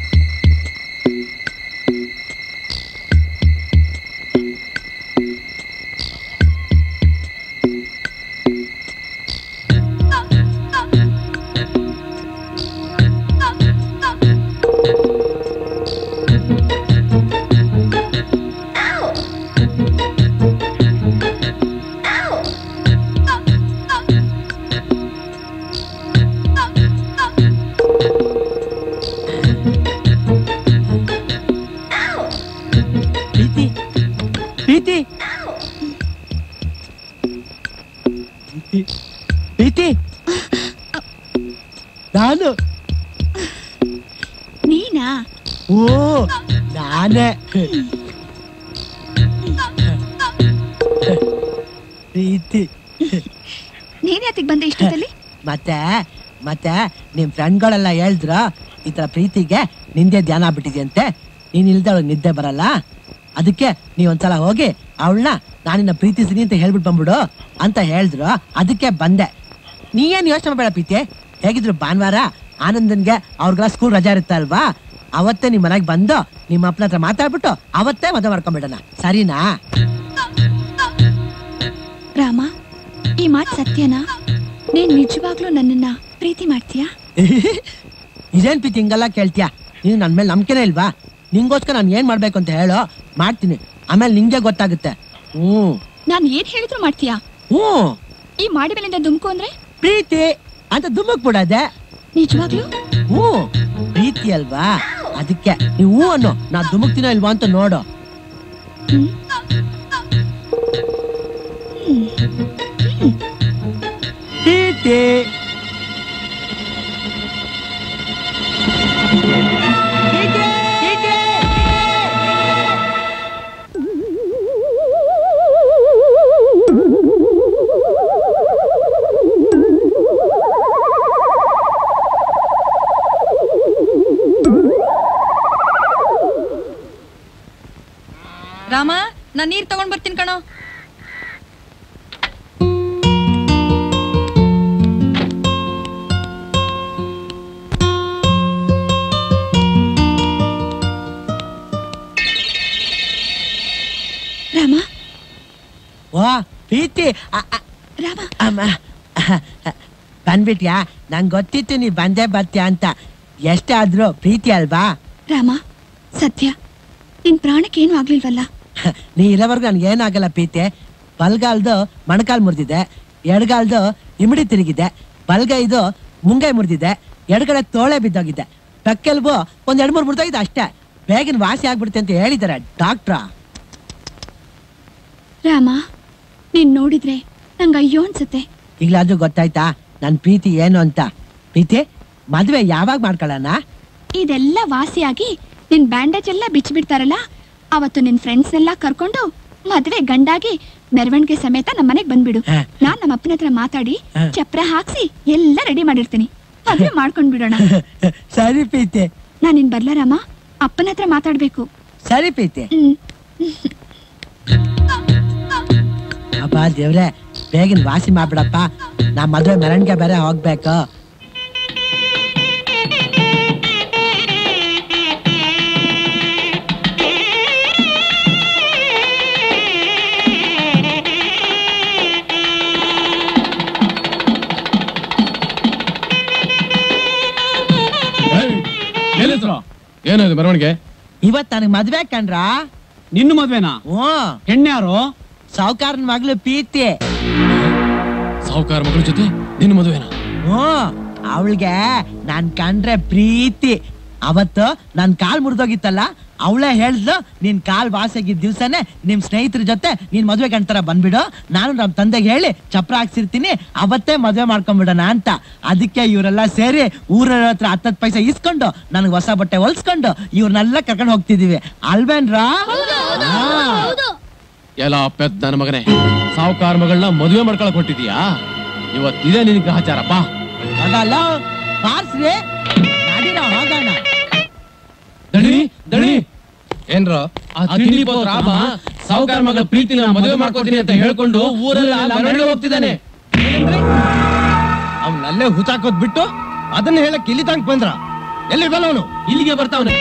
ಪ್ರೀತಿ ಪ್ರೀತಿ ಪ್ರೀತಿ ಪ್ರೀತಿ ನಾನು ನೀನಾ ಓ ನಾನೇ ಪ್ರೀತಿ ನೀನ್ ಯಾತಿಗ್ ಬಂದೆ ಇಷ್ಟದಲ್ಲಿ ಮತ್ತೆ ಮತ್ತೆ ನಿಮ್ ಫ್ರೆಂಡ್ಗಳೆಲ್ಲ ಹೇಳಿದ್ರ ಈ ತರ ಪ್ರೀತಿಗೆ ನಿಂದೆ ಧ್ಯಾನ ಆಗ್ಬಿಟ್ಟಿದ್ಯಂತೆ ನೀನ್ ಇಲ್ದೆ ಅವಳಿಗೆ ನಿದ್ದೆ ಬರಲ್ಲ ಅದಕ್ಕೆ ನೀವ್ ಒಂದ್ಸಲ ಹೋಗಿ ಅವಳನ್ನ ನಾನಿನ್ನ ಪ್ರೀತಿಸ್ತೀನಿ ಅಂತ ಹೇಳ್ಬಿಟ್ಟು ಬಂದ್ಬಿಡು ಅಂತ ಹೇಳಿದ್ರು ಅದಕ್ಕೆ ಬಂದೆ ನೀ ಏನ್ ಯೋಚನೆ ಮಾಡಬೇಡ ಪ್ರೀತಿ ಹೇಗಿದ್ರು ಭಾನುವಾರ ಆನಂದನ್ಗೆ ಅವ್ರಿಗೆಲ್ಲ ಸ್ಕೂಲ್ ರಜಾ ಇರುತ್ತೆ ಅಲ್ವಾ ಅವತ್ತೇ ನಿಮ್ ಮನೆಗೆ ಬಂದು ನಿಮ್ಮ ಅಪ್ಪನ ಹತ್ರ ಮಾತಾಡ್ಬಿಟ್ಟು ಅವತ್ತೇ ಮದುವೆ ಮಾಡ್ಕೊಂಡ್ಬಿಡೋಣ ಸರಿನಾ ರಾಮ ಈ ಮಾತ್ ಸತ್ಯನಾ ನೀನ್ ನಿಜವಾಗ್ಲೂ ನನ್ನನ್ನ ಪ್ರೀತಿ ಮಾಡ್ತೀಯಾ ಇದೇನ್ ಪ್ರೀತಿ ಹಿಂಗೆಲ್ಲ ಕೇಳ್ತೀಯ ನೀನು ನನ್ ಮೇಲೆ ನಂಬಿಕೆನೇ ಇಲ್ವಾ ನಿಂಗೋಸ್ಕರ ನಾನು ಏನ್ ಮಾಡ್ಬೇಕು ಅಂತ ಹೇಳೋ ಮಾಡ್ತೀನಿ ಆಮೇಲೆ ನಿಂಗೆ ಗೊತ್ತಾಗುತ್ತೆ ಹ್ಮ್ ನಾನ್ ಏನ್ ಹೇಳಿದ್ರು ಮಾಡ್ತೀಯಾ ಹ್ಮ್ ಈ ಮಾಡಿ ಮೇಲಿಂದ ದುಮ್ಕು ಅಂದ್ರೆ ಪ್ರೀತಿ ಅಂತ ದುಮ್ಮಕ್ ಬಿಡದೆ ನಿಜವಾಗ್ಲೂ ಹ್ಞೂ ಪ್ರೀತಿ ಅಲ್ವಾ ಅದಕ್ಕೆ ನೀವು ಹ್ಞೂ ಅನ್ನೋ ನಾ ದುಮುಕ್ತಿನೋ ಇಲ್ವಾ ಅಂತ ನೋಡು ಪ್ರೀತಿ ರಾಮ ನಾನ್ ನೀರ್ ತಗೊಂಡ್ ಬರ್ತೀನಿ ಕಣೋ ರಾಮ ವಾ ಪ್ರೀತಿ ಅ- ಅ- ರಾಮ ಅಮ್ಮ ಬಂದ್ಬಿಟ್ಯಾ ನಂಗೆ ಗೊತ್ತಿತ್ತು ನೀ ಬಂದೇ ಬರ್ತೀಯ ಅಂತ ಎಷ್ಟೇ ಆದ್ರೂ ಪ್ರೀತಿ ಅಲ್ವಾ ರಾಮ ಸತ್ಯ ನಿನ್ ಪ್ರಾಣಕ್ಕೇನು ಆಗ್ಲಿಲ್ವಲ್ಲ ನೀ ಇರೋವರೆಗೂ ನನ್ಗೆ ಏನಾಗಲ್ಲ ಪ್ರೀತಿ ಬಲ್ಗಾಲ್ದು ಮೊಣಕಾಲ್ ಮುರಿದಿದೆ ಎಡಗಾಲ್ದು ಇಮಿಡಿ ತಿರುಗಿದೆ ಬಲ್ಗೈದು ಮುಂಗೈ ಮುರಿದಿದೆ ಎಡಗಡೆ ತೋಳೆ ಬಿದ್ದೋಗಿದೆ ಪೆಕ್ಕೆಲ್ಬು ಒಂದ್ ಎರಡ್ ಮೂರು ಮುರಿದೋಗಿದೆ ಅಷ್ಟೇ ಬೇಗನೆ ವಾಸಿ ಆಗ್ಬಿಡುತ್ತೆ ಅಂತ ಹೇಳಿದಾರೆ ಡಾಕ್ಟ್ರ ರಾಮ ನೀನ್ ನೋಡಿದ್ರೆ ನಂಗೆ ಅಯ್ಯೋ ಅನ್ಸುತ್ತೆ ಈಗಲಾದ್ರೂ ಗೊತ್ತಾಯ್ತಾ ನನ್ ಪ್ರೀತಿ ಏನು ಅಂತ ಪ್ರೀತಿ ಮದ್ವೆ ಯಾವಾಗ ಮಾಡ್ಕೊಳ್ಳೋಣ ಇದೆಲ್ಲ ವಾಸಿಯಾಗಿ ನಿನ್ ಬ್ಯಾಂಡೇಜ್ ಎಲ್ಲ ಬಿಚ್ಚಿಬಿಡ್ತಾರಲ್ಲ ಅವತ್ತು ನಿನ್ ಫ್ರೆಂಡ್ಸ್ ಎಲ್ಲ ಕರ್ಕೊಂಡು ಮದ್ವೆ ಗಂಡಾಗಿ ಮೆರವಣಿಗೆ ಸಮೇತ ನಮ್ಮ ಮನೆಗ್ ಬಂದ್ಬಿಡು ನಾನ್ ನಮ್ಮ ಅಪ್ಪನ ಹತ್ರ ಮಾತಾಡಿ ಹ. ಚಪ್ರ ಹಾಕ್ಸಿ ಎಲ್ಲ ರೆಡಿ ಮಾಡಿರ್ತೀನಿ ಮದ್ವೆ ಮಾಡ್ಕೊಂಡ್ ಬಿಡೋಣ ಸರಿ ಪ್ರೀತಿ ನಾನ್ ಇನ್ ಬರ್ಲ ರಾಮ ಅಪ್ಪನ ಹತ್ರ ಮಾತಾಡ್ಬೇಕು ಸರಿ ಪ್ರೀತಿ ಹ್ಮ್ ಅಪ್ಪ ದೇವ್ರೆ ಬೇಗನೆ ವಾಸಿ ಮಾಡ್ಬಿಡಪ್ಪ ನಾ ಮದ್ವೆ ಮೆರವಣಿಗೆ ಬೇರೆ ಹೋಗ್ಬೇಕು ಏನಿದೆ ಮೆರವಣಿಗೆ ಇವತ್ ನನಗ್ ಮದ್ವೆ ಕಣ್ರ ನಿನ್ನ ಮದ್ವೆನಾ ಹ್ಞೂ ಹೆಣ್ಯಾರು ಸಾವುಕಾರನ ಮಗಳು ಪ್ರೀತಿ ಸಾವುಕಾರ ಮಗಳ ಜೊತೆ ನಿನ್ನ ಮದುವೆನಾ ಹ್ಞೂ ಅವಳಿಗೆ ನಾನ್ ಕಂಡ್ರೆ ಪ್ರೀತಿ ಅವತ್ತು ನನ್ ಕಾಲ್ ಮುರಿದೋಗಿತ್ತಲ್ಲ ಅವಳೇ ಹೇಳ್ದು ನಿನ್ ಕಾಲ್ ವಾಸಿಯಾಗಿದ್ದ ದಿವ್ಸನೇ ನಿಮ್ ಸ್ನೇಹಿತರ ಜೊತೆ ನೀನ್ ಮದ್ವೆ ಗಂಟರ ಬಂದ್ಬಿಡು ನಾನು ನಮ್ ತಂದೆಗೆ ಹೇಳಿ ಚಪ್ರ ಹಾಕ್ಸಿರ್ತೀನಿ ಅವತ್ತೇ ಮದ್ವೆ ಮಾಡ್ಕೊಂಡ್ಬಿಡೋಣ ಅಂತ ಅದಕ್ಕೆ ಇವರೆಲ್ಲ ಸೇರಿ ಊರ ಹತ್ರ ಹತ್ತತ್ತು ಪೈಸೆ ಇಸ್ಕೊಂಡು ನನಗೆ ಹೊಸ ಬಟ್ಟೆ ಹೊಲ್ಸ್ಕೊಂಡು ಇವ್ರನ್ನೆಲ್ಲ ಕರ್ಕೊಂಡು ಹೋಗ್ತಿದೀವಿ ಅಲ್ವೇನ್ರಾ ಹಾ. ಎಲ್ಲ ಪೆದ್ದ ನನ್ನ ಮಗನೇ ಸಾವುಕಾರ ಮಗಳನ್ನ ಮದುವೆ ಮಾಡ್ಕೊಳಕ್ ಹೊಟ್ಟಿದ್ಯಾ ಇವತ್ತಿದೆ ನಿನ್ ಗ್ರಹಚಾರ ಬಾ ಅದಲ್ಲ ಪಾರ್ಸ್ರಿ ನಡೀರೋ ಹೋಗೋಣ ದಣಿ ದಣಿ ಏನ್ರೋ ಆ ತಿಂಡಿ ಪೋತ್ರ ಬಾ ಸಾವುಕಾರ ಮಗಳ ಪ್ರೀತಿನ ಮದುವೆ ಮಾಡ್ಕೋತೀನಿ ಅಂತ ಹೇಳ್ಕೊಂಡು ಊರೆಲ್ಲ ಮೆರವಣಿಗೆ ಹೋಗ್ತಿದ್ದಾನೆ ಅವ್ನಲ್ಲೇ ಹುಚಾಕೋದ್ ಬಿಟ್ಟು ಅದನ್ನ ಹೇಳಕ್ ಇಲ್ಲಿ ತನಕ ಬಂದ್ರ ಎಲ್ಲಿ ಅವನು ಇಲ್ಲಿಗೆ ಬರ್ತಾವನೆ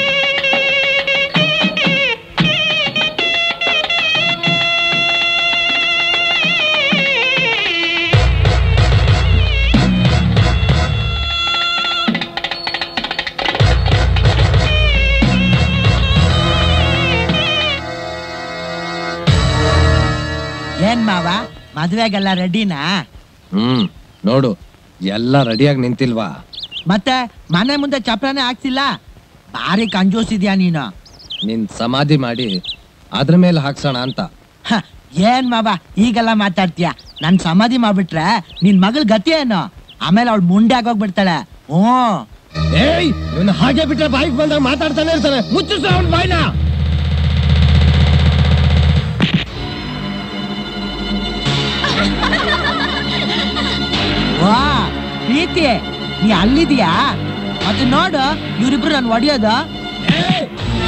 ಏನ್ ಮಾವ ಮದ್ವೆಗೆಲ್ಲ ರೆಡಿನಾ ಹ್ಮ್ ನೋಡು ಎಲ್ಲ ರೆಡಿಯಾಗಿ ನಿಂತಿಲ್ವಾ ಮತ್ತೆ ಮನೆ ಮುಂದೆ ಚಪ್ರನೇ ಹಾಕ್ಸಿಲ್ಲ ಭಾರಿ ಕಂಜೂಸಿದ್ಯಾ ನೀನು ನಿನ್ ಸಮಾಧಿ ಮಾಡಿ ಅದ್ರ ಮೇಲೆ ಹಾಕ್ಸೋಣ ಅಂತ ಹ, ಏನ್ ಮಾವ ಈಗೆಲ್ಲ ಮಾತಾಡ್ತೀಯ ನನ್ ಸಮಾಧಿ ಮಾಡ್ಬಿಟ್ರೆ ನಿನ್ ಮಗಳ ಗತಿ ಏನು ಆಮೇಲೆ ಅವಳು ಮುಂಡೆ ಆಗೋಗ್ಬಿಡ್ತಾಳೆ ಹ್ಞೂ ಏಯ್ ಇವನು ಹಾಗೆ ಬಿಟ್ರೆ ಬಾಯಿಗೆ ಬಂದಾಗ ಮಾತಾಡ್ತಾನೆ ಇರ್ತಾನೆ ಮುಚ್ಚಿಸ ಅವ್ನ ಬಾಯ್ನ ವಾ ಪ್ರೀತಿ ನೀ ಅಲ್ಲಿದ್ಯಾ ಮತ್ತೆ ನೋಡು ಇವ್ರಿಬ್ರು ನನ್ ಹೊಡಿಯೋದು ಏಯ್!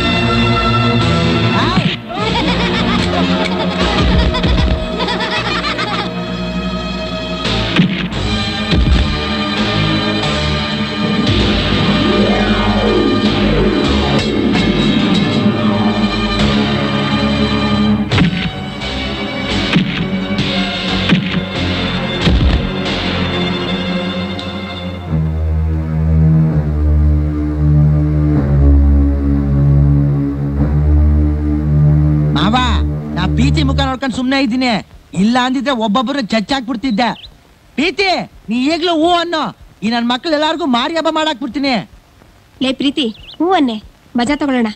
ಮಾವ ನಾ ಪ್ರೀತಿ ಮುಖ ನೋಡ್ಕೊಂಡು ಸುಮ್ನೆ ಇದ್ದೀನಿ ಇಲ್ಲ ಅಂದಿದ್ರೆ ಒಬ್ಬೊಬ್ಬರು ಚಚ್ಚಾಕ್ಬಿಡ್ತಿದ್ದೆ ಪ್ರೀತಿ ನೀ ಈಗ್ಲೂ ಹೂ ಅನ್ನೋ ಈ ನನ್ ಮಕ್ಳು ಎಲ್ಲಾರ್ಗು ಮಾರಿ ಹಬ್ಬ ಮಾಡಾಕ್ಬಿಡ್ತೀನಿ ಲೇ ಪ್ರೀತಿ ಹೂವನ್ನೇ ಮಜಾ ತಗೊಳ್ಳೋಣ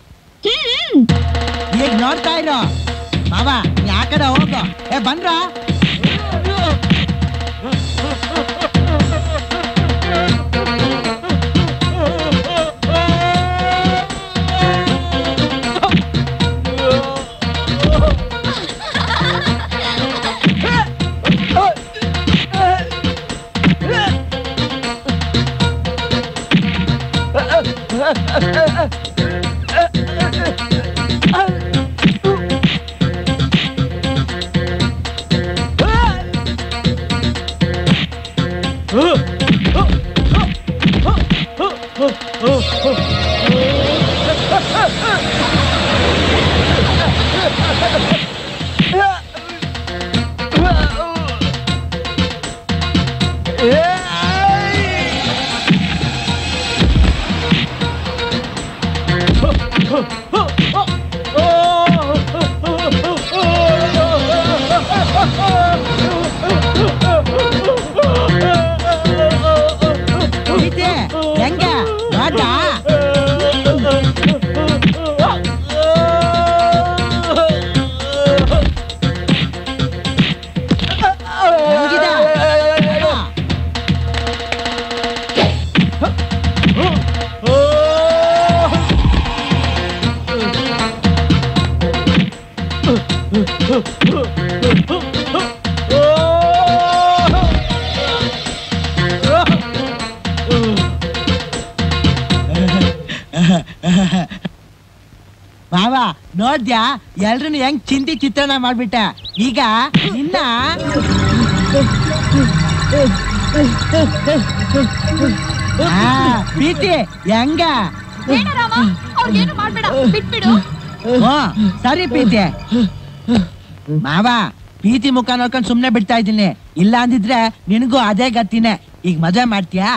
ಈಗ ನೋಡ್ತಾ ಇರೋ ಮಾವ ನೀ ಆ ಕಡೆ ಹೋಗು ಏ ಬಂದ್ರ ಪ್ರೀತಿ ಹೆಂಗ ನೋಡ ಮಾವ ನೋಡ್ದ್ಯಾ ಎಲ್ರನ್ನು ಹೆಂಗ್ ಚಿಂತಿ ಚಿತ್ರಣ ಮಾಡ್ಬಿಟ್ಟೆ ಈಗ ನಿನ್ನ ಆ, ಪ್ರೀತಿ ಹೆಂಗ ಅವ್ರಿಗೇನು ಮಾಡ್ಬೇಡ ಬಿಟ್ಬಿಡು ಹ್ಞೂ ಸರಿ ಪ್ರೀತಿ ಮಾವ ಪ್ರೀತಿ ಮುಖ ನೋಡ್ಕೊಂಡು ಸುಮ್ನೆ ಬಿಡ್ತಾ ಇದ್ದೀನಿ ಇಲ್ಲ ಅಂದಿದ್ರೆ ನಿನಗೂ ಅದೇ ಗತಿನೇ ಈಗ ಮದುವೆ ಮಾಡ್ತೀಯಾ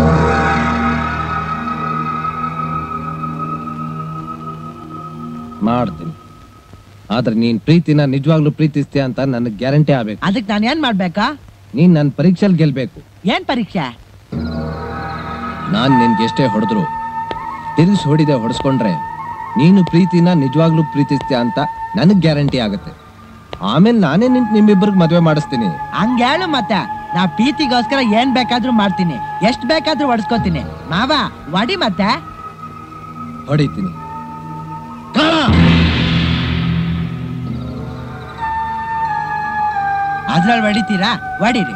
ಮಾಡ್ತೀನಿ ಆದ್ರೆ ನೀನ್ ಪ್ರೀತಿನ ನಿಜವಾಗ್ಲೂ ಪ್ರೀತಿಸ್ತೀಯ ಅಂತ ನನಗೆ ಗ್ಯಾರಂಟಿ ಆಗ್ಬೇಕು ಅದಕ್ಕೆ ನಾನು ಏನ್ ಮಾಡ್ಬೇಕಾ ನೀನ್ ನನ್ನ ಪರೀಕ್ಷೆಲ್ ಗೆಲ್ಬೇಕು ಏನ್ ಪರೀಕ್ಷೆ ನಾನ್ ನಿನ್ಗೆ ಎಷ್ಟೇ ಹೊಡೆದ್ರು ತಿರುಗಿಸಿ ಹೊಡಿದೆ ಹೊಡೆಸ್ಕೊಂಡ್ರೆ ನೀನು ಪ್ರೀತಿನ ನಿಜವಾಗ್ಲೂ ಪ್ರೀತಿಸ್ತೀಯ ಅಂತ ನನಗ್ ಗ್ಯಾರಂಟಿ ಆಗುತ್ತೆ ಆಮೇಲೆ ನಾನೇ ನಿಂತು ನಿಮ್ಮಿಬ್ಬರಿಗೆ ಮದುವೆ ಮಾಡಿಸ್ತೀನಿ ಹಂಗ ಹೇಳು ಮತ್ತೆ ನಾ ಪ್ರೀತಿಗೋಸ್ಕರ ಏನ್ ಬೇಕಾದ್ರೂ ಮಾಡ್ತೀನಿ ಎಷ್ಟ್ ಬೇಕಾದ್ರೂ ಹೊಡ್ಸ್ಕೊತೀನಿ ಮಾವ ವಡಿ ಮತ್ತೆ ಹೊಡಿತೀನಿ ಅದ್ರಲ್ಲಿ ಹೊಡಿತೀರಾ ಹೊಡೀರಿ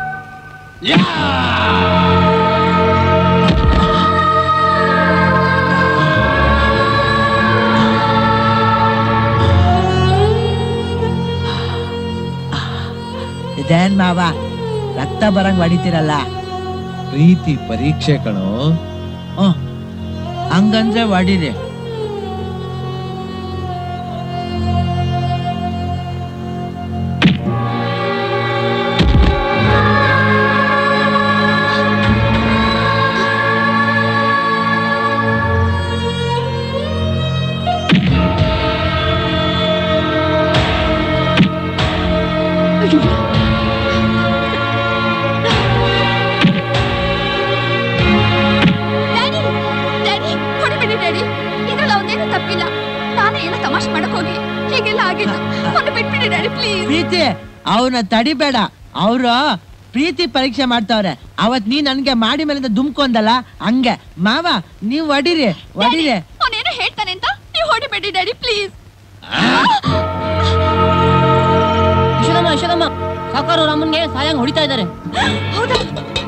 ಇದೇನ್ ಮಾವ ರಕ್ತ ಬರಂಗ್ ಹೊಡಿತೀರಲ್ಲ ಪ್ರೀತಿ ಪರೀಕ್ಷೆ ಕಣೋ ಹ್ಮ್ ಹಂಗಂದ್ರೆ ಹೊಡೀರಿ ಡ್ಯಾಡಿ ಡ್ಯಾಡಿ ಹೊಡಿಬೇಡಿ ಡ್ಯಾಡಿ ಇದ್ರಲ್ಲಿ ಅವನೇನು ತಪ್ಪಿಲ್ಲ ನಾನೇ ಏನೋ ತಮಾಷೆ ಮಾಡಕ್ ಹೋಗಿ ಹೀಗೆಲ್ಲ ಆಗಿದ್ದು ಅವನು ಬಿಟ್ಬಿಡಿ ಡ್ಯಾಡಿ ಪ್ಲೀಸ್ ಪ್ರೀತಿ ಅವನ ತಡಿಬೇಡ ಅವ್ರು ಪ್ರೀತಿ ಪರೀಕ್ಷೆ ಮಾಡ್ತಾವ್ರೆ ಅವತ್ ನೀ ನನ್ಗೆ ಮಾಡಿ ಮೇಲಿಂದ ದುಮ್ಕೊಂದಲ್ಲ ಹಂಗೆ ಮಾವ ನೀವ್ ಹೊಡಿರಿ ಹೊಡಿರಿ ಅವನೇನೋ ಹೇಳ್ತಾನೆ ಅಂತ ನೀವು ಹೊಡಿಬೇಡಿ ಡ್ಯಾಡಿ ಪ್ಲೀಸ್ ಯಶೋದಮ್ಮ ಯಶೋದಮ್ಮ ಸಾಕಾರು ರಾಮನ್ಗೆ ಸಾಯಂಗ್ ಹೊಡಿತಾ ಇದ್ದಾರೆ ಹೌದಾ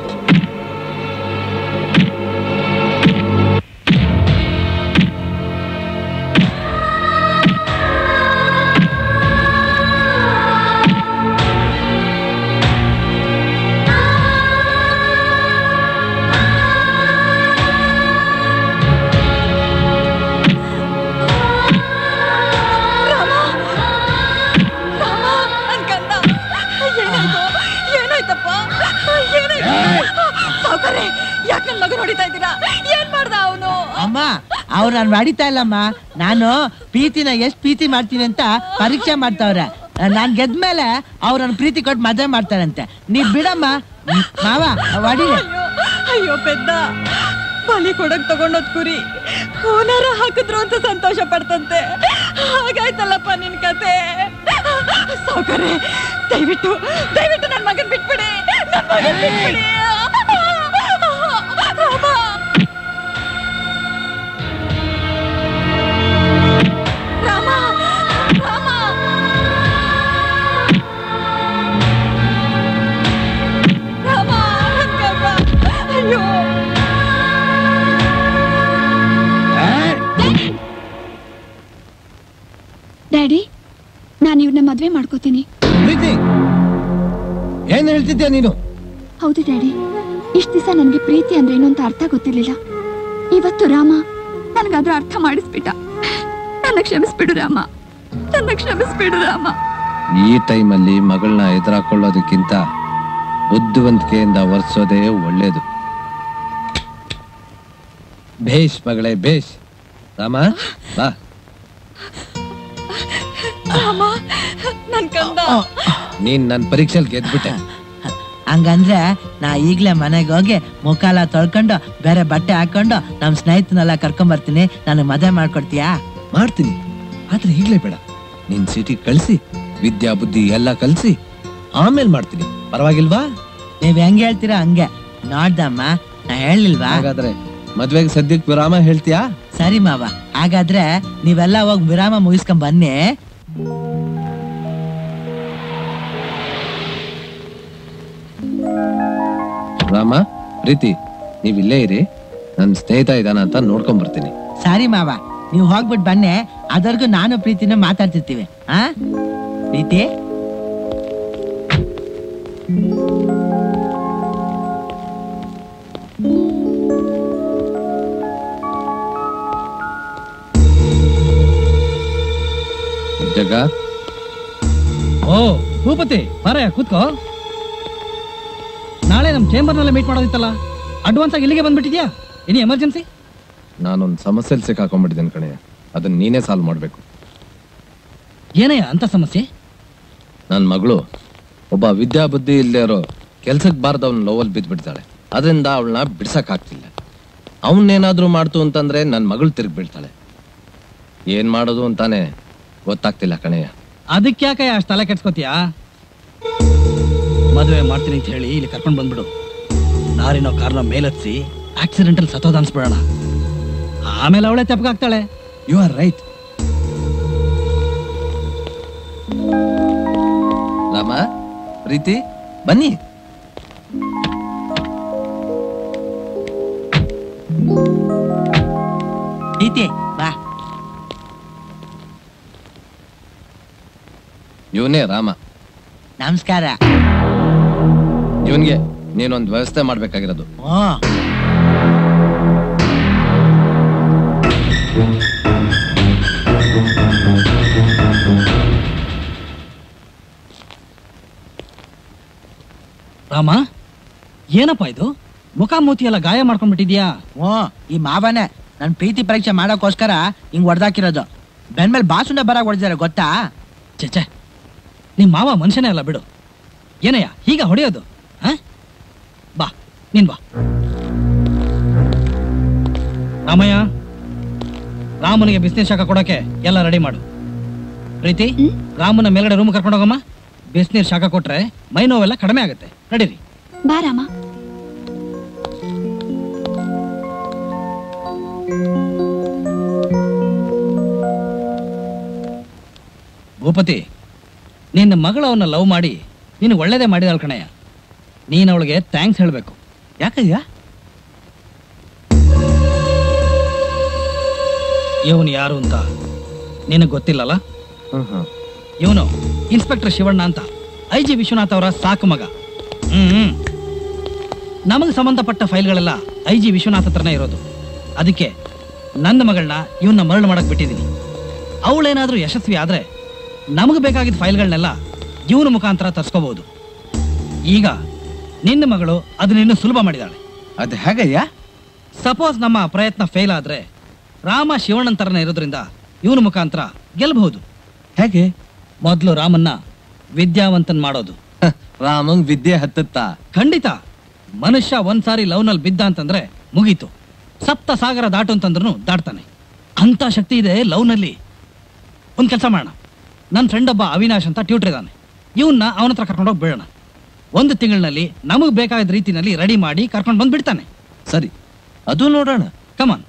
ಏನಾಯ್ತಪ್ಪ ಏನಾಯ್ತು ಸಾವ್ಕಾರೆ ಯಾಕೆ ನನ್ನ ಮಗನ ಹೊಡಿತಾ ಇದ್ದೀರಾ ಏನ್ ಮಾಡ್ದ ಅವನು ಅಮ್ಮ ಅವ್ರು ನಾನು ಹೊಡಿತಾ ಇಲ್ಲಮ್ಮ ನಾನು ಪ್ರೀತಿನ ಎಷ್ಟ್ ಪ್ರೀತಿ ಮಾಡ್ತೀನಿ ಅಂತ ಪರೀಕ್ಷೆ ಮಾಡ್ತಾವ್ರೆ ನಾನ್ ಗೆದ್ಮೇಲೆ ಅವ್ರು ನನ್ನ ಪ್ರೀತಿ ಕೊಟ್ಟು ಮದುವೆ ಮಾಡ್ತಾರಂತೆ ನೀ ಬಿಡಮ್ಮ ಮ್, ಮಾವ ಹೊಡಿರಿ ಅಯ್ಯೋ ಪೆದ್ದ ಬಲಿ ಕೊಡಕ್ ತಗೊಂಡೋದ್ ಕುರಿ ಓನರ ಹಾಕಿದ್ರು ಅಂತ ಸಂತೋಷ ಪಡ್ತಂತೆ ಹಾಗಾಯ್ತಲ್ಲಪ್ಪ ನಿನ್ ಕತೆ ಸಾವ್ಕಾರೆ ದಯವಿಟ್ಟು ದಯವಿಟ್ಟು ನನ್ ಮಗನ್ ಬಿಟ್ಬಿಡಿ ನನ್ ಮಗನ್ ಬಿಟ್ಬಿಡಿ ರಾಮ ರಾಮ ರಾಮ ರಾಮ ರಂಗಪ್ಪ ಅಯ್ಯೋ ಡ್ಯಾಡಿ ನಾನು ಇವ್ರನ್ನ ಮದ್ವೆ ಮಾಡ್ಕೋತೀನಿ ಪ್ರೀತಿ ಏನ್ ಹೇಳ್ತಿದ್ಯಾ ನೀನು ಹೌದು ಡ್ಯಾಡಿ ಇಷ್ಟ ದಿವಸ ನನಗೆ ಪ್ರೀತಿ ಅಂದ್ರೆ ಏನು ಅಂತ ಅರ್ಥ ಗೊತ್ತಿರ್ಲಿಲ್ಲ ಇವತ್ತು ರಾಮ ನನಗದ್ರ ಅರ್ಥ ಮಾಡಿಸ್ಬಿಟ್ಟ ನನ್ನ ಕ್ಷಮಿಸ್ಬಿಡು ರಾಮ ನನ್ನ ಕ್ಷಮಿಸ್ಬಿಡು ರಾಮ ಈ ಟೈಮಲ್ಲಿ ಮಗಳನ್ನ ಎದುರಾಕೊಳ್ಳೋದಕ್ಕಿಂತ ಬುದ್ಧಿವಂತಿಕೆಯಿಂದ ವರ್ಸೋದೇ ಒಳ್ಳೇದು ಭೇಷ್ ಮಗಳೇ ಭೇಷ್ ರಾಮ ಬಾ ರಾಮ ನನ್ ಕಂದ ನೀನ್ ನನ್ ಪರೀಕ್ಷೆಲ್ ಗೆದ್ಬಿಟ್ಟೆ ಹಂಗಂದ್ರೆ ನಾ ಈಗ್ಲೇ ಮನೆಗೆ ಹೋಗಿ ಮುಖ ಎಲ್ಲ ತೊಳ್ಕೊಂಡು ಬೇರೆ ಬಟ್ಟೆ ಹಾಕೊಂಡು ನಮ್ ಸ್ನೇಹಿತನೆಲ್ಲ ಕರ್ಕೊಂಡ್ ಬರ್ತೀನಿ ನನಗೆ ಮದುವೆ ಮಾಡ್ಕೊಡ್ತೀಯಾ ಮಾಡ್ತೀನಿ ಆದ್ರೆ ಈಗ್ಲೇ ಬೇಡ ನಿನ್ ಸಿಟಿ ಕಳ್ಸಿ ವಿದ್ಯಾ ಬುದ್ಧಿ ಎಲ್ಲ ಕಲ್ಸಿ ಆಮೇಲೆ ಮಾಡ್ತೀನಿ ಪರವಾಗಿಲ್ವಾ ನೀವ್ ಹೆಂಗ್ ಹೇಳ್ತೀರಾ ಹಂಗೆ ನೋಡ್ದಮ್ಮ ನಾ ಹೇಳಿಲ್ವಾ ಹಾಗಾದ್ರೆ ಮದ್ವೆಗೆ ಸದ್ಯಕ್ಕೆ ವಿರಾಮ ಹೇಳ್ತೀಯಾ ಸರಿ ಮಾವ ಹಾಗಾದ್ರೆ ನೀವೆಲ್ಲ ಹೋಗಿ ವಿರಾಮ ಮುಗಿಸ್ಕೊಂಡ್ ಬನ್ನಿ ರಾಮ ಪ್ರೀತಿ ನೀವ್ ಇಲ್ಲೇ ಇರಿ ನನ್ ಸ್ನೇಹಿತ ಇದಾನ ಅಂತ ನೋಡ್ಕೊಂಡ್ ಬರ್ತೀನಿ ಸರಿ ಮಾವ ನೀವು ಹೋಗ್ಬಿಟ್ ಬನ್ನಿ ಅದರ್ಗು ನಾನು ಪ್ರೀತಿನ ಮಾತಾಡ್ತಿರ್ತೀವಿ ಆ ಪ್ರೀತಿ ಜಗ ಓ ಭೂಪತಿ ಬಾರಯ್ಯ ಕೂತ್ಕೋ ನಾಳೆ ನಮ್ಮ ಚೇಂಬರ್ನಲ್ಲೇ ಮೀಟ್ ಮಾಡೋದಿತ್ತಲ್ಲ ಅಡ್ವಾನ್ಸ್ ಆಗಿ ಇಲ್ಲಿಗೆ ಬಂದ್ಬಿಟ್ಟಿದ್ಯಾ ಎನಿ ಎಮರ್ಜೆನ್ಸಿ ನಾನೊಂದ್ ಸಮಸ್ಯೆಲ್ ಸಿಕ್ಕಾಕೊಂಡ್ಬಿಟ್ಟಿದ್ದೇನೆ ಕಣೆ ಅದನ್ನ ನೀನೇ ಸಾಲ್ವ್ ಮಾಡ್ಬೇಕು ಏನಯ್ಯ ಅಂತ ಸಮಸ್ಯೆ ನನ್ ಮಗಳು ಒಬ್ಬ ವಿದ್ಯಾಬುದ್ಧಿ ಇಲ್ಲದೆ ಇರೋ ಕೆಲ್ಸಕ್ ಬಾರ್ದವ್ನ ಲೋವಲ್ ಬಿದ್ದ್ಬಿಡ್ತಾಳೆ ಅದರಿಂದ ಅವಳನ್ನ ಬಿಡ್ಸಕ್ ಆಗ್ತಿಲ್ಲ ಅವನ್ನೇನಾದ್ರೂ ಮಾಡ್ತು ಅಂತಂದ್ರೆ ನನ್ನ ಮಗಳು ತಿರುಗಿ ಬೀಳ್ತಾಳೆ ಏನ್ ಮಾಡೋದು ಅಂತಾನೆ ಗೊತ್ತಾಗ್ತಿಲ್ಲ ಕಣಯ್ಯ ಅದಕ್ಕೆ ಯಾಕೆ ಅಷ್ಟು ತಲೆ ಕೆಡ್ಸ್ಕೊತೀಯಾ ಮದುವೆ ಮಾಡ್ತೀನಿ ಅಂತ ಹೇಳಿ ಇಲ್ಲಿ ಕರ್ಕೊಂಡು ಬಂದ್ಬಿಡು ದಾರಿನೋ ಕಾರ್ನ ಮೇಲತ್ಸಿ ಆಕ್ಸಿಡೆಂಟಲ್ ಸತ್ತೋದ ಅನ್ಸ್ಬಿಡೋಣ ಆಮೇಲೆ ಅವಳೆ ತೆಪ್ಪಗಾಗ್ತಾಳೆ you are right Rama Preeti ಬನ್ನಿ ಪ್ರೀತಿ ಬಾ ಇವನೇ ರಾಮ ನಮಸ್ಕಾರ ಇವನ್ಗೆ ನೀನೊಂದು ವ್ಯವಸ್ಥೆ ಮಾಡ್ಬೇಕಾಗಿರೋದು ಓ ರಾಮ ಏನಪ್ಪ ಇದು ಮುಖ ಮೂತಿ ಎಲ್ಲ ಗಾಯ ಮಾಡ್ಕೊಂಡ್ಬಿಟ್ಟಿದ್ಯಾ ಓ ಈ ಮಾವನೇ ನನ್ ಪ್ರೀತಿ ಪರೀಕ್ಷೆ ಮಾಡೋಕ್ಕೋಸ್ಕರ ಹಿಂಗ್ ಹೊಡೆದಾಕಿರೋದು ಬೆನ್ ಮೇಲೆ ಬಾಸುಂಡೆ ಬರಾಕ್ ಹೊಡೆದಿದ್ದಾರೆ ಗೊತ್ತಾ ಚೇಚೆ ನಿಮ್ ಮಾವ ಮನುಷ್ಯನೇ ಅಲ್ಲ ಬಿಡು ಏನಯ್ಯ ಹೀಗ ಹೊಡೆಯೋದು ಆ? ಬಾ ನೀನ್ ಬಾ ರಾಮಯ್ಯ ರಾಮನಿಗೆ ಬಿಸಿನೀರ್ ಶಾಖ ಕೊಡೋಕೆ ಎಲ್ಲ ರೆಡಿ ಮಾಡು ಪ್ರೀತಿ ರಾಮನ ಮೇಲ್ಗಡೆ ರೂಮ್ ಕರ್ಕೊಂಡು ಹೋಗಮ್ಮ ಬಿಸಿನೀರ್ ಶಾಖ ಕೊಟ್ರೆ ಮೈ ನೋವೆಲ್ಲ ಕಡಿಮೆ ಆಗುತ್ತೆ ನಡೀರಿ ಬಾ ರಾಮ ಭೂಪತಿ ನಿನ್ನ ಮಗಳು ಅವನ್ನ ಲವ್ ಮಾಡಿ ನೀನು ಒಳ್ಳೇದೇ ಮಾಡಿದಾಳ್ ಕಣಯ್ಯ ನೀನು ಅವಳಿಗೆ ಥ್ಯಾಂಕ್ಸ್ ಹೇಳಬೇಕು ಯಾಕಯ್ಯ ಇವನು ಯಾರು ಅಂತ ನಿನಗೆ ಗೊತ್ತಿಲ್ಲಲ್ಲ ಇವನು ಇನ್ಸ್ಪೆಕ್ಟರ್ ಶಿವಣ್ಣ ಅಂತ ಐ ಜಿ ವಿಶ್ವನಾಥ್ ಅವರ ಸಾಕು ಮಗ ಹ್ಮ್ ನಮಗೆ ಸಂಬಂಧಪಟ್ಟ ಫೈಲ್ಗಳೆಲ್ಲ ಐ ಜಿ ವಿಶ್ವನಾಥ್ ಹತ್ರನೇ ಇರೋದು ಅದಕ್ಕೆ ನನ್ನ ಮಗಳನ್ನ ಇವನ್ನ ಮರಳು ಮಾಡಕ್ ಬಿಟ್ಟಿದ್ದೀನಿ ಅವಳೇನಾದ್ರೂ ಯಶಸ್ವಿ ಆದ್ರೆ ನಮಗೆ ಬೇಕಾಗಿದ್ದ ಫೈಲ್ಗಳನ್ನೆಲ್ಲ ಇವನ ಮುಖಾಂತರ ತರ್ಸ್ಕೋಬಹುದು ಈಗ ನಿನ್ನ ಮಗಳು ಅದನ್ನ ಇನ್ನೂ ಸುಲಭ ಮಾಡಿದಾಳೆ ಅದು ಹೇಗಯ್ಯ ಸಪೋಸ್ ನಮ್ಮ ಪ್ರಯತ್ನ ಫೇಲ್ ಆದ್ರೆ ರಾಮ ಶಿವಣ್ಣನ್ ತರನೇ ಇರೋದ್ರಿಂದ ಇವನ ಮುಖಾಂತರ ಗೆಲ್ಬಹುದು ಹೇಗೆ ಮೊದಲು ರಾಮನ್ನ ವಿದ್ಯಾವಂತನ್ ಮಾಡೋದು ರಾಮಂಗ್ ವಿದ್ಯೆ ಹತ್ತುತ್ತಾ ಖಂಡಿತ ಮನುಷ್ಯ ಒಂದ್ಸಾರಿ ಲವ್ನಲ್ಲಿ ಬಿದ್ದ ಅಂತಂದ್ರೆ ಮುಗೀತು ಸಪ್ತ ಸಾಗರ ದಾಟು ಅಂತಂದ್ರೂ ದಾಟ್ತಾನೆ ಅಂತ ಶಕ್ತಿ ಇದೆ ಲವ್ನಲ್ಲಿ ಒಂದ್ ಕೆಲಸ ಮಾಡೋಣ ನನ್ನ ಫ್ರೆಂಡ್ ಒಬ್ಬ ಅವಿನಾಶ್ ಅಂತ ಟ್ಯೂಟರ್ ಇದ್ದಾನೆ ಇವನ್ನ ಅವನ ಹತ್ರ ಕರ್ಕೊಂಡೋಗಿ ಬಿಡೋಣ ಒಂದು ತಿಂಗಳಿನಲ್ಲಿ ನಮಗೆ ಬೇಕಾದ ರೀತಿನಲ್ಲಿ ರೆಡಿ ಮಾಡಿ ಕರ್ಕೊಂಡು ಬಂದು ಬಿಡ್ತಾನೆ ಸರಿ ಅದು ನೋಡೋಣ ಕಮಾನ್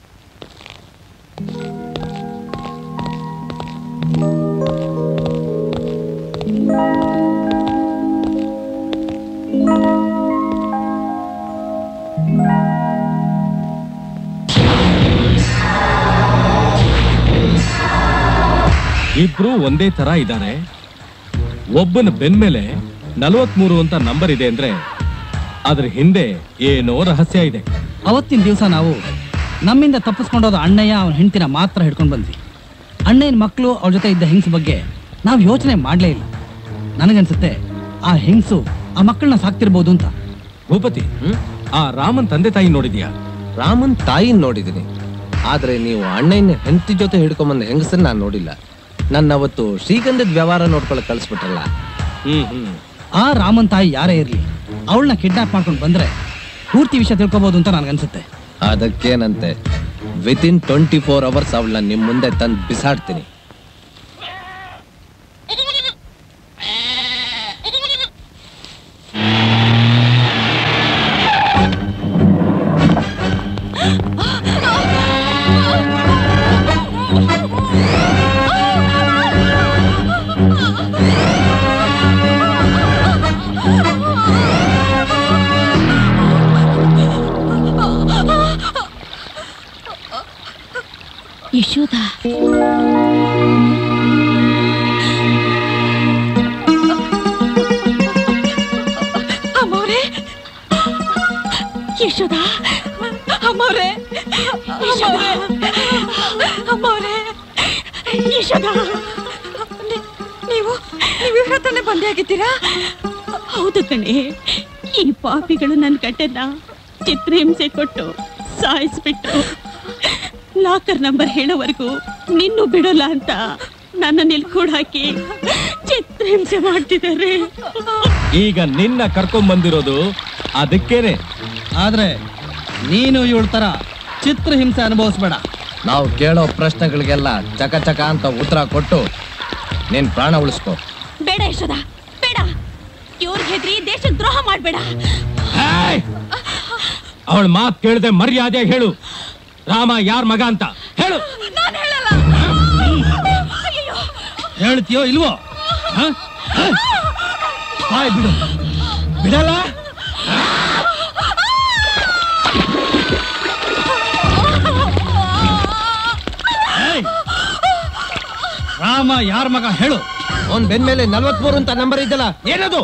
ಇಬ್ರು ಒಂದೇ ತರ ಇದ್ದಾರೆ ಒಬ್ಬನ ಬೆನ್ಮೇಲೆ ನಲವತ್ಮೂರು ಅಂತ ನಂಬರ್ ಇದೆ ಅಂದ್ರೆ ಅದ್ರ ಹಿಂದೆ ಏನೋ ರಹಸ್ಯ ಇದೆ ಅವತ್ತಿನ ದಿವಸ ನಾವು ನಮ್ಮಿಂದ ತಪ್ಪಿಸ್ಕೊಂಡೋದ ಅಣ್ಣಯ್ಯ ಅವನ ಹೆಂಡತಿನ ಮಾತ್ರ ಹಿಡ್ಕೊಂಡು ಬಂದ್ವಿ ಅಣ್ಣಯ್ಯನ ಮಕ್ಕಳು ಅವ್ರ ಜೊತೆ ಇದ್ದ ಹೆಂಗಸು ಬಗ್ಗೆ ನಾವು ಯೋಚನೆ ಮಾಡಲೇ ಇಲ್ಲ ನನಗನ್ಸುತ್ತೆ ಆ ಹೆಂಗಸು ಆ ಮಕ್ಕಳನ್ನ ಸಾಕ್ತಿರ್ಬೋದು ಅಂತ ಭೂಪತಿ ಆ ರಾಮನ್ ತಂದೆ ತಾಯಿ ನೋಡಿದ್ಯಾ ರಾಮನ್ ತಾಯಿನ್ ನೋಡಿದ್ದೀನಿ ಆದ್ರೆ ನೀವು ಅಣ್ಣನ ಹೆಂಡತಿ ಜೊತೆ ಹಿಡ್ಕೊಂಬಂದ ಹೆಂಗಸನ್ನ ನಾನು ನೋಡಿಲ್ಲ ನನ್ನ ಅವತ್ತು ಶ್ರೀಗಂಧದ ವ್ಯವಹಾರ ನೋಡ್ಕೊಳಕ್ ಕಳಿಸ್ಬಿಟ್ರಲ್ಲ ಹ್ಮ್ ಹ್ಮ್ ಆ ರಾಮನ್ ತಾಯಿ ಯಾರೇ ಇರ್ಲಿ ಅವಳನ್ನ ಕಿಡ್ನಾಪ್ ಮಾಡ್ಕೊಂಡು ಬಂದ್ರೆ ಪೂರ್ತಿ ವಿಷಯ ತಿಳ್ಕೊಬಹುದು ಅಂತ ನನಗನ್ಸುತ್ತೆ ಅದಕ್ಕೇನಂತೆ within twenty four hours ಅವಳನ್ನ ನಿಮ್ ಮುಂದೆ ತಂದು ಬಿಸಾಡ್ತೀನಿ ಯಶೋದ ಅಮ್ಮವ್ರೆ ಯಶೋದ ಅಮ್ಮವ್ರೆ ಯಶೋದ ಅಮ್ಮವ್ರೆ ಯಶೋದ ನೀ- ನೀವು ನೀವು ಇವ್ರ ಹತ್ರನೇ ಬಂದೇ ಆಗಿದ್ದೀರಾ ಹೌದು ಕಣೆ ಈ ಪಾಪಿಗಳು ನನ್ನ ಗಂಟನ್ನ ಚಿತ್ರಹಿಂಸೆ ಕೊಟ್ಟು ಸಾಯಿಸ್ಬಿಟ್ಟು ಲಾಕರ್ ನಂಬರ್ ಹೇಳೋವರೆಗೂ ನಿನ್ನೂ ಬಿಡೋಲ್ಲ ಅಂತ ನನ್ನ ನಿಲ್ಕೂಡ್ ಹಾಕಿ ಚಿತ್ರಹಿಂಸೆ ಮಾಡ್ತಿದ್ದಾರೆ ಈಗ ನಿನ್ನ ಕರ್ಕೊಂಡ್ ಬಂದಿರೋದು ಅದಕ್ಕೇನೆ ಆದ್ರೆ ನೀನು ಇವಳ ತರ ಚಿತ್ರಹಿಂಸೆ ಅನುಭವಿಸ್ಬೇಡ ನಾವು ಕೇಳೋ ಪ್ರಶ್ನೆಗಳಿಗೆಲ್ಲ ಚಕ ಚಕ ಅಂತ ಉತ್ತರ ಕೊಟ್ಟು ನೀನ್ ಪ್ರಾಣ ಉಳಿಸ್ಕೋ ಬೇಡ ಯಶೋದ ಬೇಡ ಇವ್ರ ಹೆದ್ರಿ ದೇಶಕ್ಕೆ ದ್ರೋಹ ಮಾಡ್ಬೇಡ ಅವಳ ಮಾತ್ ಕೇಳದೆ ಮರ್ಯಾದೆ ಹೇಳು ರಾಮ ಯಾರ್ ಮಗ ಅಂತ ಹೇಳು ಹೇಳ್ತೀಯೋ ಇಲ್ವೋ ಹ? ಹ? ಬಾಯ್ ಬಿಡು ಬಿಡಲ್ಲ ಏಯ್! ರಾಮ ಯಾರ ಮಗ ಹೇಳು ಅವ್ನ್ ಬೆನ್ ಮೇಲೆ ನಲ್ವತ್ಮೂರು ಅಂತ ನಂಬರ್ ಇದ್ದಲ್ಲ ಏನದು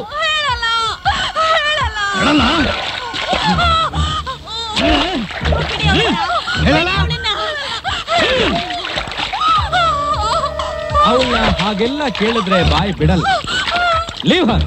ಹೇಳಲ್ಲ ಹೇಳಲ್ಲ ಅವಳ ಹಾಗೆಲ್ಲ ಕೇಳಿದ್ರೆ ಬಾಯಿ ಬಿಡಲ್ಲ ಲೀವ್ ಹರ್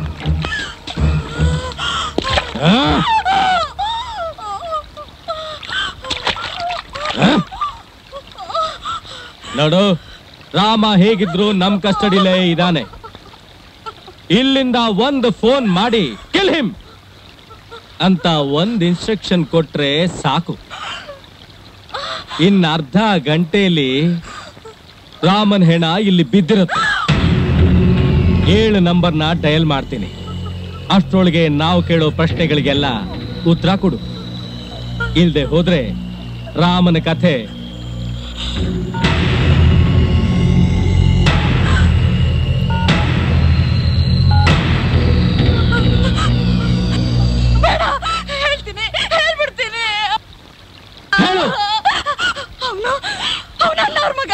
ನೋಡು ರಾಮ ಹೇಗಿದ್ರು ನಮ್ ಕಸ್ಟಡಿಲೇ ಇದ್ದಾನೆ ಇಲ್ಲಿಂದ ಒಂದು ಫೋನ್ ಮಾಡಿ ಕಿಲ್ ಹಿಮ್ ಅಂತ ಒಂದ್ ಇನ್ಸ್ಟ್ರಕ್ಷನ್ ಕೊಟ್ರೆ ಸಾಕು ಇನ್ ಅರ್ಧ ಗಂಟೆಯಲ್ಲಿ ರಾಮನ್ ಹೆಣ ಇಲ್ಲಿ ಬಿದ್ದಿರುತ್ತೆ ಏಳು ನಂಬರ್ನ ಡಯಲ್ ಮಾಡ್ತೀನಿ ಅಷ್ಟರೊಳಗೆ ನಾವು ಕೇಳೋ ಪ್ರಶ್ನೆಗಳಿಗೆಲ್ಲ ಉತ್ತರ ಕೊಡು ಇಲ್ದೆ ಹೋದ್ರೆ ರಾಮನ ಕಥೆ ಬೇಡ ಹೇಳ್ತೀನಿ ಹೇಳ್ಬಿಡ್ತೀನಿ ಹೇಳು ಅವನು ಅವನ ಅಣ್ಣವ್ರ ಮಗ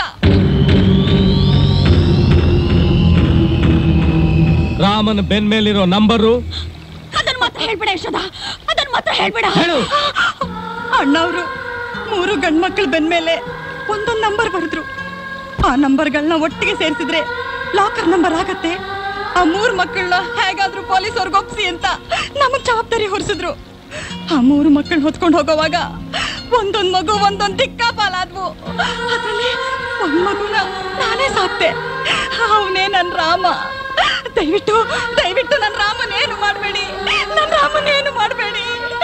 ರಾಮನ ಬೆನ್ ಮೇಲಿರೋ ನಂಬರು ಅದನ್ನ ಮಾತ್ರ ಹೇಳ್ಬೇಡ ಯಶೋದ ಅದನ್ನ ಮಾತ್ರ ಹೇಳ್ಬೇಡ ಹೇಳು ಅಣ್ಣವ್ರು ಮೂರು ಗಂಡ್ಮಕ್ಳು ಬಂದ್ಮೇಲೆ ಒಂದೊಂದ್ ನಂಬರ್ ಬರೆದ್ರು ಆ ನಂಬರ್ಗಳನ್ನ ಒಟ್ಟಿಗೆ ಸೇರಿಸಿದ್ರೆ ಲಾಕರ್ ನಂಬರ್ ಆಗತ್ತೆ ಆ ಮೂರ್ ಮಕ್ಕಳನ್ನ ಹೇಗಾದ್ರೂ ಪೊಲೀಸ್ ಅವ್ರಿಗೆ ಒಪ್ಸಿ ಅಂತ ನಮಗ್ ಜವಾಬ್ದಾರಿ ಹೊರಿಸಿದ್ರು ಆ ಮೂರು ಮಕ್ಕಳನ್ನ ಹೊತ್ಕೊಂಡು ಹೋಗೋವಾಗ ಒಂದೊಂದ್ ಮಗು ಒಂದೊಂದ್ ದಿಕ್ಕಾಪಾಲಾದ್ವು ಅದ್ರಲ್ಲಿ ಒಂದ್ ಮಗುನ ನಾನೇ ಸಾಕ್ತೆ ಅವನೇ ನನ್ ರಾಮ ದಯವಿಟ್ಟು ದಯವಿಟ್ಟು ನನ್ ರಾಮನೇನು ಮಾಡ್ಬೇಡಿ ನನ್ ರಾಮನೇನು ಮಾಡ್ಬೇಡಿ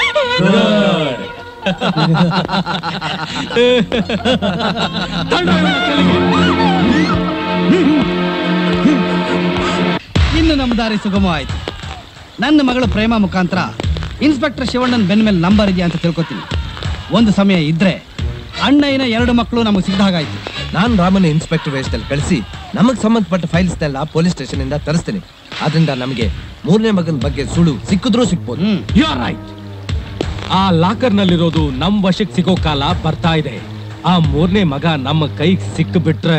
ಇನ್ನು ನಮ್ಮ ದಾರಿ ಸುಗಮ ಆಯ್ತು ನನ್ನ ಮಗಳು ಪ್ರೇಮ ಮುಖಾಂತರ ಇನ್ಸ್ಪೆಕ್ಟರ್ ಶಿವಣ್ಣನ್ ಬೆನ್ ಮೇಲೆ ನಂಬರ್ ಇದೆಯಾ ಅಂತ ತಿಳ್ಕೊತೀನಿ ಒಂದು ಸಮಯ ಇದ್ರೆ ಅಣ್ಣಯ್ಯನ ಎರಡು ಮಕ್ಕಳು ನಮಗೆ ಸಿಗ್ದ ಹಾಗಾಯ್ತು ನಾನ್ ರಾಮನ ಇನ್ಸ್ಪೆಕ್ಟರ್ ವೇಷದಲ್ಲಿ ಕಳಿಸಿ ನಮಗ್ ಸಂಬಂಧಪಟ್ಟ ಫೈಲ್ಸ್ನೆಲ್ಲ ಪೊಲೀಸ್ ಸ್ಟೇಷನ್ ಇಂದ ತರಿಸ್ತೀನಿ ಆದ್ರಿಂದ ನಮಗೆ ಮೂರನೇ ಮಗನ ಬಗ್ಗೆ ಸುಳ್ಳು ಸಿಕ್ಕಿದ್ರೂ ಸಿಕ್ಬೋದು ಯು ಆರ್ ರೈಟ್ ಆ ಲಾಕರ್ ನಲ್ಲಿರೋದು ನಮ್ ವಶಕ್ಕೆ ಸಿಗೋ ಕಾಲ ಬರ್ತಾ ಇದೆ ಆ ಮೂರನೇ ಮಗ ನಮ್ಮ ಕೈಗೆ ಸಿಕ್ಕು ಬಿಟ್ರೆ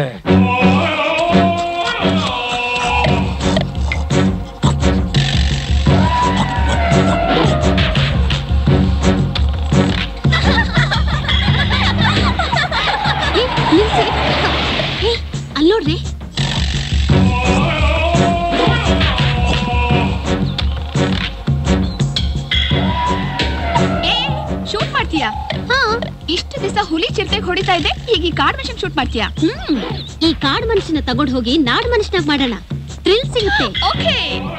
ಅಲ್ಲಿ ನೋಡ್ರಿ ಶೂಟ್ ಮಾಡ್ತೀಯಾ ಹಾ ಇಷ್ಟು ದಿವಸ ಹುಲಿ ಚಿರತೆಗೆ ಹೊಡಿತಾ ಇದೆ ಈಗ ಈ ಕಾರ್ಡ್ ಮಿಷನ್ ಶೂಟ್ ಮಾಡ್ತೀಯಾ ಹ್ಮ್ ಈ ಕಾಡ್ ಮನುಷ್ಯನ ತಗೊಂಡ್ ಹೋಗಿ ನಾಡ್ ಮನುಷ್ಯನಾಗ ಮಾಡೋಣ ಥ್ರಿಲ್ ಸಿಗುತ್ತೆ ಓಕೆ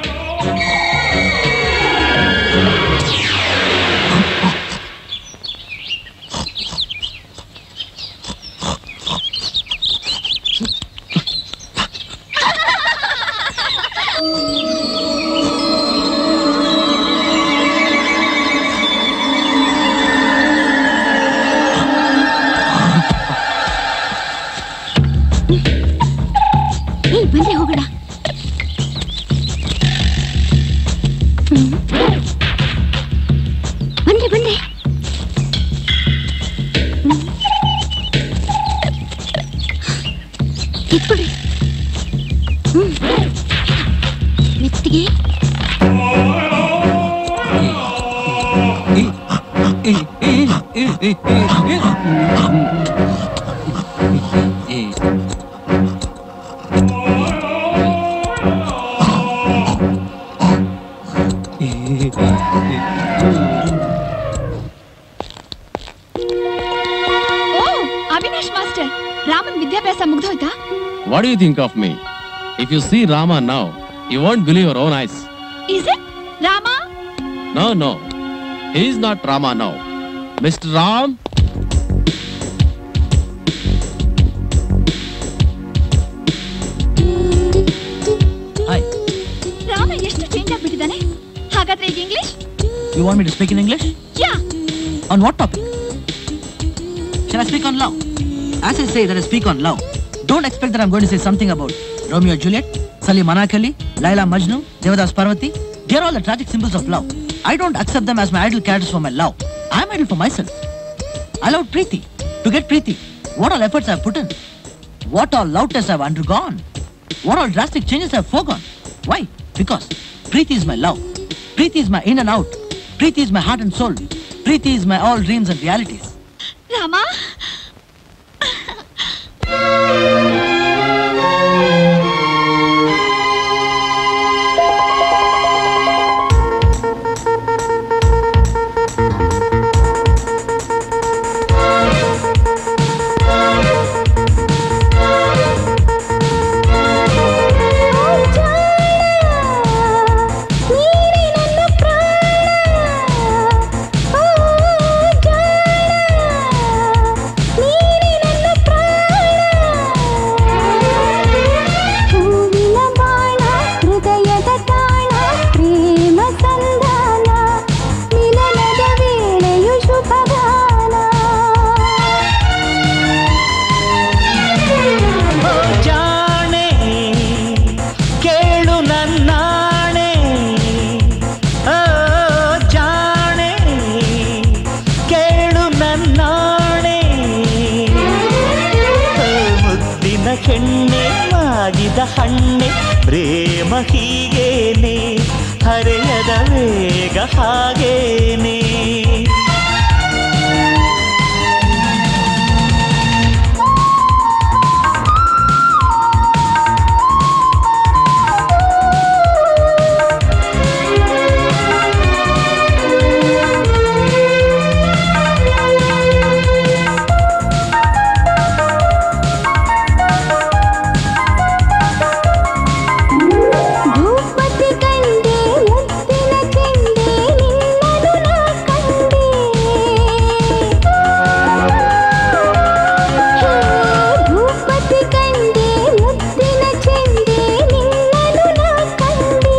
ಏಯ್ ಬನ್ರಿ ಹೋಗೋಣ ಹ್ಮ್. ಬನ್ರಿ ಬನ್ರಿ ಹ್ಮ್. ಇಟ್ಬಿಡ್ರಿ ಹ್ಮ್ ಮೆತ್ತಿಗೆ ಓ ಅವಿನಾಶ್ ಮಾಸ್ಟರ್ ರಾಮನ್ ವಿದ್ಯಾಭ್ಯಾಸ ಮುಗ್ದೋಯ್ತಾ What do you think of me? If you see Rama now, you won't believe your own eyes. Is it Rama No, no. He is not Rama now. Mister Ram Rama ಎಷ್ಟು ಚೇಂಜ್ ಆಗ್ಬಿಟ್ಟಿದ್ದಾನೆ ಹಾಗಾದ್ರೆ ಈಗ English you want me to speak in English yeah on what topic Shall I speak on love? As I say that I speak on love, don't expect that I'm going to say something about Romeo and Juliet, Salim Anakali, Laila Majnu, Devadas Parvati. They're all the tragic symbols of love. I don't accept them as my idol characters for my love. I'm idol for myself. I love Preeti. To get Preeti, what all efforts I've put in. What all love tests I've undergone. What all drastic changes I've foregone. Why? Because Preeti is my love. Preeti is my in and out. Preeti is my heart and soul. Preeti is my all dreams and realities. Rama ಹೂವಿನ ಬಾಣ ಹೃದಯದ ತಾಣ ಪ್ರೇಮ ಸಂಧಾನ ಮಿಲನದ ವೇಳೆಯು ಶುಭಗಾನ ಓ ಜಾಣೆ ಕೇಳು ನನ್ನಾಣೆ ಓ ಜಾಣೆ ಕೇಳು ನನ್ನಾಣೆ ಓ ಮುದ್ದಿನ ಕೆಣ್ಣೆ ಮಾಗಿದ ಹಣ್ಣೆ ಪ್ರೇಮ ಹೀಗೇನೆ ಹರೆಯದ ವೇಗ ಹಾಗೇನೆ ಭೂಪತಿ ಕಂಡೆ ಮುತ್ತಿನ ಚೆಂಡೆ ನಿನ್ನನು ನಾ ಕಂಡೆ ಹೇ, ಭೂಪತಿ ಕಂಡೆ ಮುತ್ತಿನ ಚೆಂಡೆ ನಿನ್ನನು ನಾ ಕಂಡೆ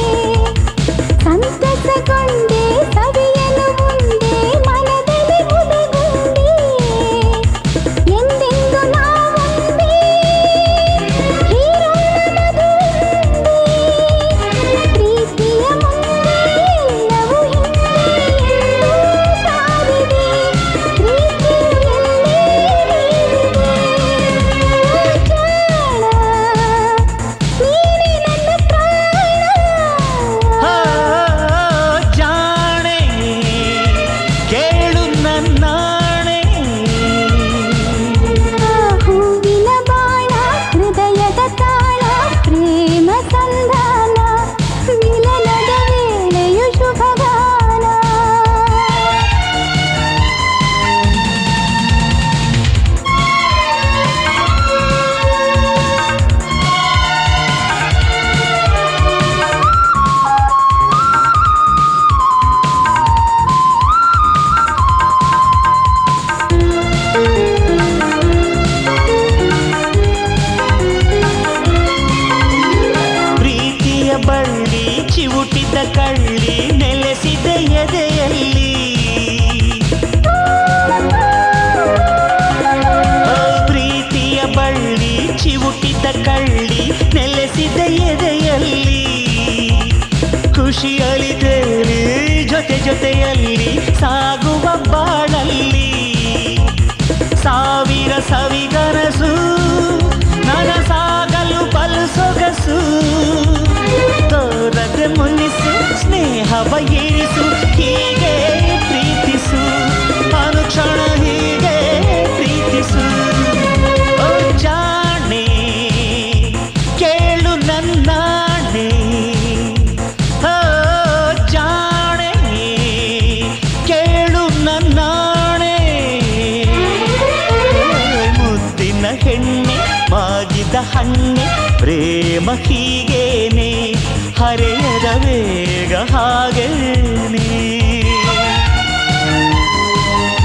ಸಂತಸಗೊಂಡೆ ಸವಿಯಲು ಮುಂದೆ ಮನದಲ್ಲಿ ಮುದಗೊಂಡೆ ಎಂದೆಂದು ನಾವೊಂದೇ ಹೀರೋಣ ಪ್ರೀತಿಯ ಮುಂದೆ ಎಲ್ಲವೂ ಹಿಂದೆ ಎಲ್ಲೂ ಸಾಗಿದೆ ಪ್ರೀತಿಯು ಎಲ್ಲೇ ನೀನೇ ನನ್ನ ಓ ಜಾಣೆ ಕೇಳು ನನ್ನಾಣೆ ಹೂವಿನ ಬಾಣ ಹೃದಯದ ತಾಳ ಪ್ರೇಮ ಸಂಧಾನ ಮಿಲನದ ವೇಳೆಯು ಶುಭಗಾನ ಪ್ರೀತಿಯ ಬಳ್ಳಿ ಚಿವುಟಿದ ಕಳ್ಳಿ ನೆಲೆಸಿದ ಎದೆಯಲ್ಲಿ ಓ ಪ್ರೀತಿಯ ಬಳ್ಳಿ ಚಿವುಟಿದ ಕಳ್ಳಿ ನೆಲೆಸಿದ ಎದೆಯಲ್ಲಿ ಖುಷಿಯಲ್ಲಿ ತೇಲಿ ಜೊತೆ ಜೊತೆಯಲ್ಲಿ ಸಾಗುವ ಬಾಳಲ್ಲಿ ಸಾವಿರ ಸವಿಗನಸು ನನಸಾಗಲು ಬಲು ಸೊಗಸು ತೋರದೆ ಮುನಿಸು ಸ್ನೇಹವ ಏರಿಸು ಹೀಗೆ ಪ್ರೀತಿಸು ಅನುಕ್ಷಣ ಹೀಗೆ ಪ್ರೀತಿಸು ಓ ಜಾಣೆ ಕೇಳು ನನ್ನಾಣೆ ಓ ಜಾಣೆ ಕೇಳು ನನ್ನಾಣೆ ಮುದ್ದಿನ ಹೆಣ್ಣೆ ಮಾಗಿದ ಹಣ್ಣೆ ಪ್ರೇಮ ಹೀಗೇನೆ ಹರೆಯದ ವೇಗ ಹಾಗೇನೆ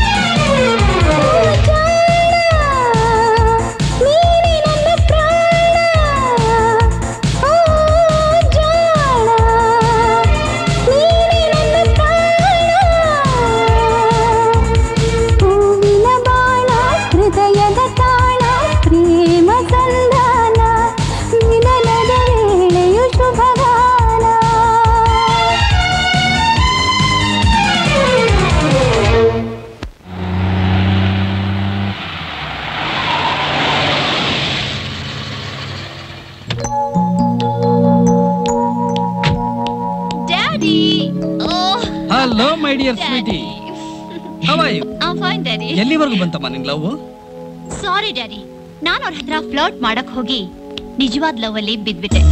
hello my dear sweetie how are you fine daddy ಎಲ್ಲಿವರೆಗೂ ಬಂತಮ್ಮ ನಿನ್ ಲವ್ ಸಾರಿ ಡ್ಯಾಡಿ ನಾನು ಅವ್ರ ಹತ್ರ ಫ್ಲರ್ಟ್ ಮಾಡಕ್ ಹೋಗಿ ನಿಜವಾದ ಲವ್ ಅಲ್ಲಿ ಬಿದ್ಬಿಟ್ಟೆ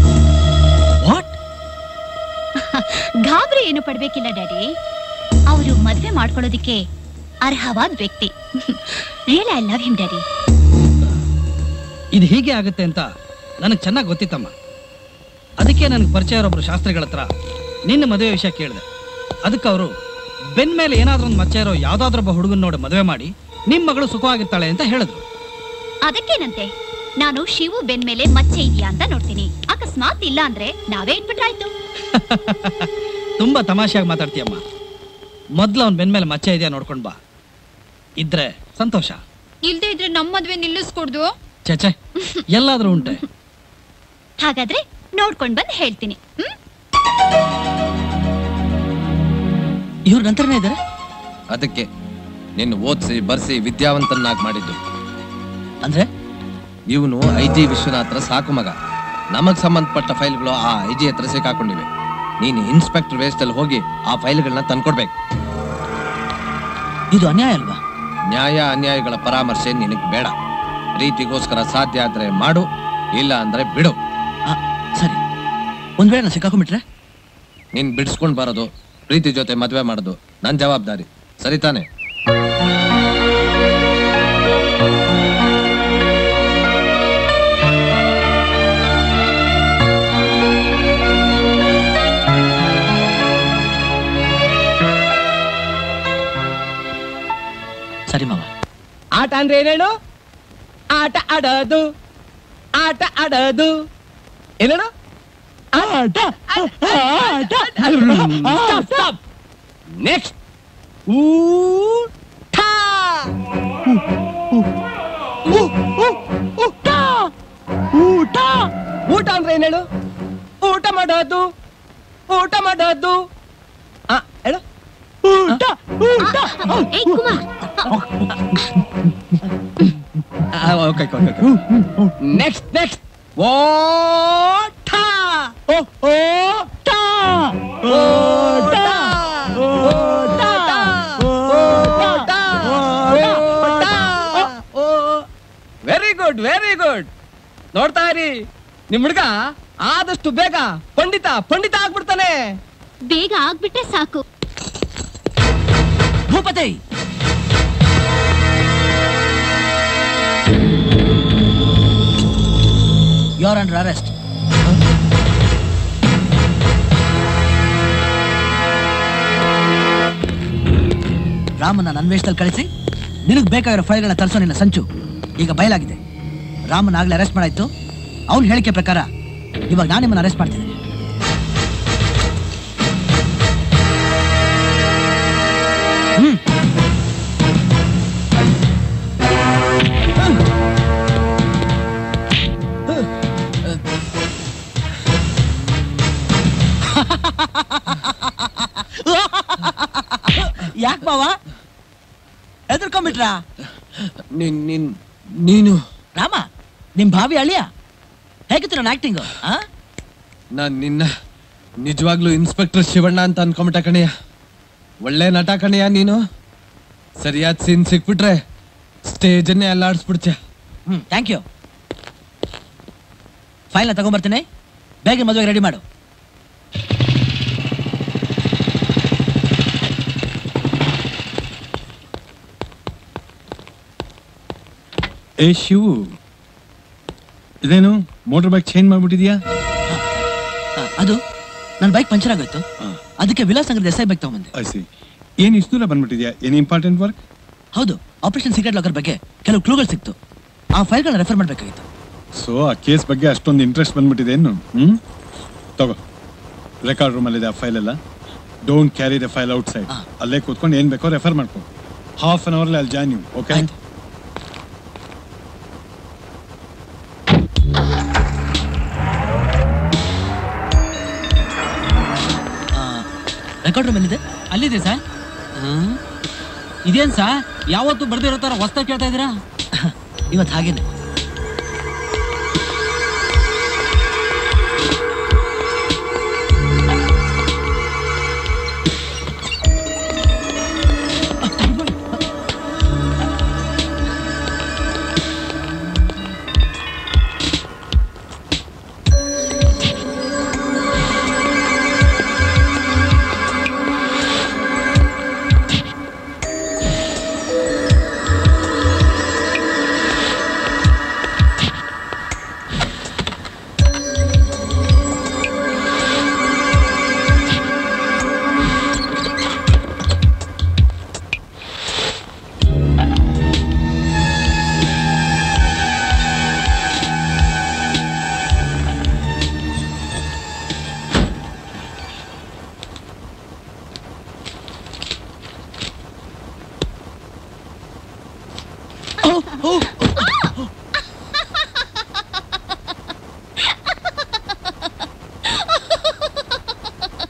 ಗಾಬರಿ ಏನು ಪಡ್ಬೇಕಿಲ್ಲ ಡ್ಯಾಡಿ ಅವರು ಮದ್ವೆ ಮಾಡ್ಕೊಳ್ಳೋದಿಕ್ಕೆ ಅರ್ಹವಾದ ವ್ಯಕ್ತಿ real I love him daddy ಇದು ಹೀಗೆ ಆಗುತ್ತೆ ಅಂತ ನನಗೆ ಚೆನ್ನಾಗಿ ಗೊತ್ತಿತ್ತಮ್ಮ ಅದಕ್ಕೆ ನನಗೆ ಪರಿಚಯ ಇರೋಬ್ರು ಶಾಸ್ತ್ರಿಗಳ ಹತ್ರ ನಿನ್ನ ಮದುವೆ ವಿಷಯ ಕೇಳಿದೆ ಅದಕ್ಕೆ ಅವರು ಬೆನ್ ಮೇಲೆ ಏನಾದ್ರೂ ಒಂದು ಮಚ್ಚ ಇರೋ ಯಾವ್ದಾದ್ರೊಬ್ಬ ಹುಡುಗನ್ ನೋಡಿ ಮದುವೆ ಮಾಡಿ ನಿಮ್ ಮಗಳು ಸುಖವಾಗಿರ್ತಾಳೆ ಅಂತ ಹೇಳಿದ್ರು ಅದಕ್ಕೇನಂತೆ ನಾನು ಶಿವು ಬೆನ್ ಮೇಲೆ ಮಚ್ಚೆ ಇದೆಯಾ ಅಂತ ನೋಡ್ತೀನಿ ಅಕಸ್ಮಾತ್ ಇಲ್ಲ ಅಂದ್ರೆ ನಾವೇ ಇಟ್ಬಿಟ್ರಾಯ್ತು ತುಂಬಾ ತಮಾಷೆಯಾಗಿ ಮಾತಾಡ್ತೀಯಮ್ಮ ಮೊದ್ಲು ಅವ್ನ ಬೆನ್ ಮೇಲೆ ಮಚ್ಚೆ ಇದೆಯಾ ನೋಡ್ಕೊಂಡ್ ಬಾ ಇದ್ರೆ ಸಂತೋಷ ಇಲ್ದೇ ಇದ್ರೆ ನಮ್ಮ ಮದ್ವೆ ನಿಲ್ಲಿಸ್ಕೊಡ್ದು ಚೇಚೆ ಎಲ್ಲಾದ್ರೂ ಉಂಟೆ ಹಾಗಾದ್ರೆ ನೋಡ್ಕೊಂಡ್ ಬಂದ್ ಹೇಳ್ತೀನಿ ಹ್ಮ್ ಇವ್ರ ನಂತರನೇ ಇದ್ದಾರೆ ಅದಕ್ಕೆ ನಿನ್ನ ಓದಿಸಿ ಬರ್ಸಿ ವಿದ್ಯಾವಂತನಾಗಿ ಮಾಡಿದ್ದು ಅಂದ್ರೆ ಇವನು ಐ ಜಿ ವಿಶ್ವನಾಥ್ರ ಸಾಕು ಮಗ ನಮಗ್ ಸಂಬಂಧಪಟ್ಟ ಫೈಲ್ಗಳು ಆ ಐ ಜಿ ಹತ್ರ ಸಿಕ್ಕಾಕೊಂಡಿವೆ ನೀನು ಇನ್ಸ್ಪೆಕ್ಟರ್ ವೇಸ್ಟಲ್ಲಿ ಹೋಗಿ ಆ ಫೈಲ್ಗಳನ್ನ ತಂದ್ಕೊಡ್ಬೇಕು ಇದು ಅನ್ಯಾಯ ಅಲ್ವಾ ನ್ಯಾಯ ಅನ್ಯಾಯಗಳ ಪರಾಮರ್ಶೆ ನಿನಗ್ ಬೇಡ ಪ್ರೀತಿಗೋಸ್ಕರ ಸಾಧ್ಯ ಆದ್ರೆ ಮಾಡು ಇಲ್ಲ ಅಂದ್ರೆ ಬಿಡು ಸರಿ ಒಂದ್ ವೇಳೆ ನಾನು ಸಿಕ್ಕಾಕೊಂಡ್ಬಿಟ್ರೆ ನೀನ್ ಬಿಡಿಸ್ಕೊಂಡ್ ಬರೋದು ಪ್ರೀತಿ ಜೊತೆ ಮದ್ವೆ ಮಾಡೋದು ನನ್ ಜವಾಬ್ದಾರಿ ಸರಿ ತಾನೆ ಸರಿ ಮಾವ ಆಟ ಅಂದ್ರೆ ಏನೇನು ಆಟ ಆಡೋದು ಆಟ ಆಡೋದು ಏನೇನು ಆಟ ಆಟ ಸ್ಟಾಪ್ ನೆಕ್ಸ್ಟ್ ಊಟ ಊ- ಊ- ಊಟ ಊಟ ಊಟ ಅಂದ್ರೆ ಏನೇಳು ಊಟ ಮಾಡೋದು ಊಟ ಮಾಡೋದು ಆ, ಹೇಳು ಊಟ ಊಟ ಓಕೆ ಓಕೆ ನೆಕ್ಸ್ಟ್ ನೆಕ್ಸ್ಟ್ ಓಟ ಓ ಓಟ ಓಟ ಓಟ ವೆರಿ ಗುಡ್ ವೆರಿ ಗುಡ್ ನೋಡ್ತಾ ಇರಿ ನಿಮ್ ಹುಡ್ಗ ಆದಷ್ಟು ಬೇಗ ಪಂಡಿತ ಪಂಡಿತ ಆಗ್ಬಿಡ್ತಾನೆ ಬೇಗ ಆಗ್ಬಿಟ್ರೆ ಸಾಕು ಭೂಪತಿ ಯೋರ್ ಅಂಡರ್ ಅರೆಸ್ಟ್ ರಾಮನ ಅನ್ವೇಷದಲ್ಲಿ ಕಳಿಸಿ ನಿನಗ್ ಬೇಕಾಗಿರೋ ಫೈಲ್ಗಳನ್ನ ತರಿಸೋ ನಿನ್ನ ಸಂಚು ಈಗ ಬಯಲಾಗಿದೆ ರಾಮನ್ ಆಗ್ಲೇ ಅರೆಸ್ಟ್ ಮಾಡಾಯ್ತು ಅವ್ನ ಹೇಳಿಕೆ ಪ್ರಕಾರ ಇವಾಗ ನಾನು ನಿಮ್ಮನ್ನ ಅರೆಸ್ಟ್ ಮಾಡ್ತೀನಿ ಯಾಕೆ ಮಾವ ಎದುರ್ಕೊಂಡ್ಬಿಟ್ರಾ ನೀನ್ ನೀನ್ ನೀನು ರಾಮ ನಿಮ್ ಭಾವಿ ಅಳಿಯ ಹೇಗಿತ್ತು ನನ್ನ ಆಕ್ಟಿಂಗ್ ನಾನ್ ನಿನ್ನ ನಿಜವಾಗ್ಲೂ ಇನ್ಸ್ಪೆಕ್ಟರ್ ಶಿವಣ್ಣ ಅಂತ ಅನ್ಕೊಂಬಿಟ್ಟ ಕಣಯ್ಯ ಒಳ್ಳೆ ನಟ ಕಣಯ್ಯ ನೀನು ಸರಿಯಾದ ಸೀನ್ ಸಿಕ್ಬಿಟ್ರೆ ಸ್ಟೇಜನ್ನೇ ಅಲ್ಲಾಡಿಸ್ಬಿಡ್ತ್ಯ ಹ್ಮ್ ಥ್ಯಾಂಕ್ ಯು ಫೈಲ್ನ ತಗೊಂಬರ್ತೀನಿ ಬೇಗ ಮದುವೆಗೆ ರೆಡಿ ಮಾಡು ಏ ಶಿವು ಇದೇನು ಮೋಟರ್ ಬೈಕ್ ಚೇಂಜ್ ಮಾಡ್ಬಿಟ್ಟಿದ್ಯಾ ಆ, ಅದು ನನ್ನ ಬೈಕ್ ಪಂಚರ್ ಆಗೋಯ್ತು ಅದಕ್ಕೆ ವಿಲಾಸ್ ನಗರದ ಎಸ್ ಐ ಬೈಕ್ ತಗೊಂಬಂದೆ ಐಸಿ ಏನ್ ಇಷ್ಟು ದೂರ ಬಂದ್ಬಿಟ್ಟಿದ್ಯಾ ಏನ್ ಇಂಪಾರ್ಟೆಂಟ್ ವರ್ಕ್ ಹೌದು ಆಪರೇಷನ್ ಸೀಕ್ರೆಟ್ ಲಾಕರ್ ಬಗ್ಗೆ ಕೆಲವು ಕ್ಲೂಗಳು ಸಿಕ್ತು ಆ ಫೈಲ್ಗಳನ್ನ ರೆಫರ್ ಮಾಡ್ಬೇಕಾಗಿತ್ತು ಸೊ ಆ ಕೇಸ್ ಬಗ್ಗೆ ಅಷ್ಟೊಂದು ಇಂಟ್ರೆಸ್ಟ್ ಬಂದ್ಬಿಟ್ಟಿದೆ ಏನು ಹ್ಮ್ ತಗೋ ರೆಕಾರ್ಡ್ ರೂಮಲ್ಲಿದೆ ಆ ಫೈಲ್ ಎಲ್ಲ don't carry the file out side ಕೂತ್ಕೊಂಡು ಏನ್ ಬೇಕೋ ರೆಫರ್ ಮಾಡ್ಕೋ ಹಾಫ್ ಅನ್ ಅವರ್ಲಿ ಅಲ್ಲಿ join you okay record room ಎಲ್ಲಿದೆ ಅಲ್ಲಿದೆ ಸರ್ ಇದೇನ್ ಸರ್ ಯಾವತ್ತು ಬರ್ದಿರೋ ತರ ಹೊಸ್ತಾಗಿ ಕೇಳ್ತಾ ಇದೀರಾ ಇವತ್ತು ಹಾಗೇನೆ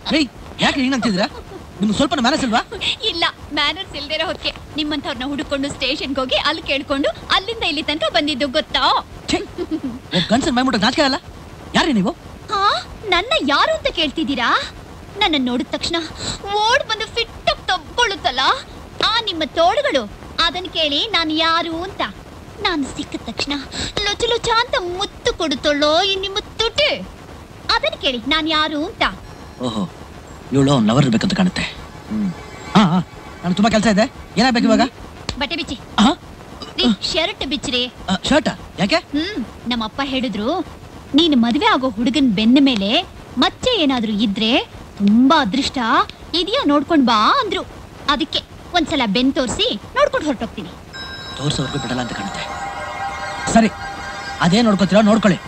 ರೀ ಯಾಕೆ ಹಿಂಗ್ ಅಂತಿದ್ದೀರಾ ನಿಮ್ಗೆ ಸ್ವಲ್ಪ ಮ್ಯಾನೇಜ್ ಇಲ್ವಾ ಇಲ್ಲ ಮ್ಯಾನರ್ಸ್ ಇಲ್ದಿರೋ ಹೊತ್ತಿಗೆ ನಿಮ್ಮಂಥವ್ರನ್ನ ಹುಡುಕೊಂಡು ಸ್ಟೇಷನ್ಗೆ ಹೋಗಿ ಅಲ್ಲಿ ಕೇಳ್ಕೊಂಡು ಅಲ್ಲಿಂದ ಇಲ್ಲಿ ತನಕ ಬಂದಿದ್ದು ಗೊತ್ತಾ ಒಬ್ಬ ಗಂಡಸನ್ ಮೈ ಮುಟ್ಟ ನಾಚಿಕೆ ಅಲ್ಲ ಯಾರೇ ನೀವು ಹಾ ನನ್ನ ಯಾರು ಅಂತ ಕೇಳ್ತಿದ್ದೀರಾ ನನ್ನ ನೋಡಿದ ತಕ್ಷಣ ಓಡ್ ಬಂದು ಫಿಟ್ ತಗೊಳ್ಳುತ್ತಲ್ಲ ಆ ನಿಮ್ಮ ತೋಳುಗಳು ಅದನ್ನ ಕೇಳಿ ನಾನು ಯಾರು ಅಂತ ನಾನು ಸಿಕ್ಕ ತಕ್ಷಣ ಲೊಚ ಲೊಚ ಅಂತ ಮುತ್ತು ಕೊಡುತ್ತಳ್ಳೋ ಈ ನಿಮ್ಮ ತುಟಿ ಅದನ್ನ ಕೇಳಿ ನಾನು ಯಾರು ಅಂತ ಓಹೋ ಇವಳು ಅವ್ನ ಲವರ್ ಇರ್ಬೇಕಂತ ಕಾಣುತ್ತೆ ಹಾ ಹಾ ನಾನು ತುಂಬಾ ಕೆಲಸ ಇದೆ ಏನಾಗ್ಬೇಕು ಇವಾಗ ಬಟ್ಟೆ ಬಿಚ್ಚಿ ಶರ್ಟ್ ಬಿಚ್ಚ್ರಿ ಶರ್ಟ್ ಯಾಕೆ ಹ್ಮ್ ನಮ್ಮಪ್ಪ ಹೇಳಿದ್ರು ನೀನು ಮದುವೆ ಆಗೋ ಹುಡುಗನ್ ಬೆನ್ನ ಮೇಲೆ ಮಚ್ಚೆ ಏನಾದ್ರೂ ಇದ್ರೆ ತುಂಬಾ ಅದೃಷ್ಟ ಇದೆಯಾ ನೋಡ್ಕೊಂಡ್ ಬಾ ಅಂದ್ರು ಅದಕ್ಕೆ ಒಂದ್ಸಲ ಬೆನ್ ತೋರಿಸಿ ನೋಡ್ಕೊಂಡು ಹೊರಟೋಗ್ತೀನಿ ತೋರ್ಸೋರ್ಗೂ ಬಿಡಲ್ಲ ಅಂತ ಕಾಣುತ್ತೆ ಸರಿ ಅದೇ ನೋಡ್ಕೋತೀರಾ ನೋಡ್ಕೊಳ್ಳಿ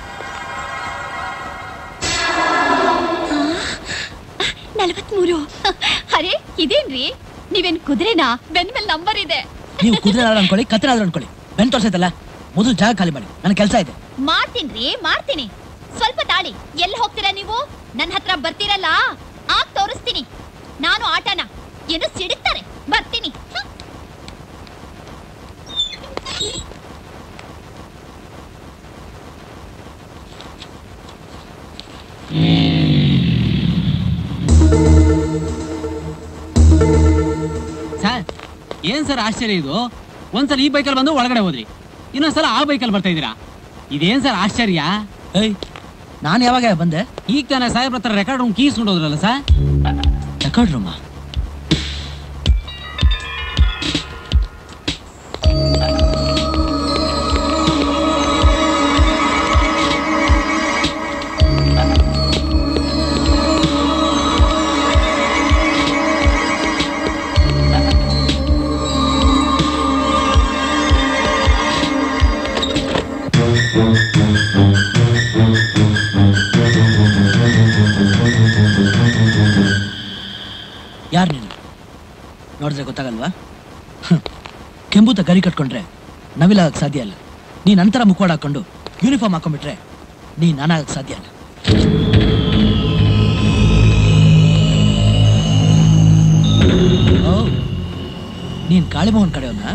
ನಲವತ್ಮೂರು ಅರೆ ಇದೇನ್ರಿ ನೀವೇನ್ ಕುದುರೆನಾ ಬೆನ್ ಮೇಲೆ ನಂಬರ್ ಇದೆ ನೀವು ಕುದುರೆ ಆದ್ರೂ ಅನ್ಕೊಳ್ಳಿ ಕತ್ತರ ಆದ್ರೂ ಅನ್ಕೊಳ್ಳಿ ಬೆನ್ ತೋರ್ಸೈತಲ್ಲ ಮೊದಲು ಜಾಗ ಖಾಲಿ ಮಾಡಿ ನನ್ನ ಕೆಲಸ ಇದೆ ಮಾಡ್ತೀನ್ರಿ ಮಾಡ್ತೀನಿ ಸ್ವಲ್ಪ ತಾಳಿ ಎಲ್ಲಿ ಹೋಗ್ತೀರಾ ನೀವು ನನ್ನ ಹತ್ರ ಬರ್ತೀರಲ್ಲ ಆಗ ತೋರಿಸ್ತೀನಿ ನಾನು ಆಟನ ಏನು ಸಿಡುತ್ತಾರೆ ಬರ್ತೀನಿ ಹ್ಮ್. ಸರ್ ಏನ್ ಸರ್ ಆಶ್ಚರ್ಯ ಇದು ಒಂದ್ಸಲ ಈ ಬೈಕಲ್ಲಿ ಬಂದು ಒಳಗಡೆ ಹೋದ್ರಿ ಇನ್ನೊಂದ್ಸಲ ಆ ಬೈಕಲ್ಲಿ ಬರ್ತಾ ಇದ್ದೀರಾ ಇದೇನ್ ಸರ್ ಆಶ್ಚರ್ಯ ಏಯ್ ನಾನು ಯಾವಾಗ ಬಂದೆ ಈಗ ತಾನೇ ಸಾಹೇಬ್ರ ಹತ್ರ ರೆಕಾರ್ಡ್ ರೂಮ್ ಕೀಸ್ ನೋಡೋದ್ರಲ್ಲ ಸರ್ ರೆಕಾರ್ಡ್ ರೂಮಾ ಯಾರು ನೀನು ನೋಡಿದ್ರೆ ಗೊತ್ತಾಗಲ್ವಾ ಹ್ಮ್. ಕೆಂಬೂತ ಗರಿ ಕಟ್ಕೊಂಡ್ರೆ ನವಿಲಾಗಕ್ಕೆ ಸಾಧ್ಯ ಇಲ್ಲ ನೀ ನಂತರ ಮುಖವಾಡ ಹಾಕೊಂಡು ಯೂನಿಫಾರ್ಮ್ ಹಾಕೊಂಡ್ಬಿಟ್ರೆ ನೀ ನಾನಾಗಕ್ಕೆ ಸಾಧ್ಯ ಇಲ್ಲ ಓ ನೀನ್ ಕಾಳಿಮೋಹನ್ ಕಡೆಯವನ್ನ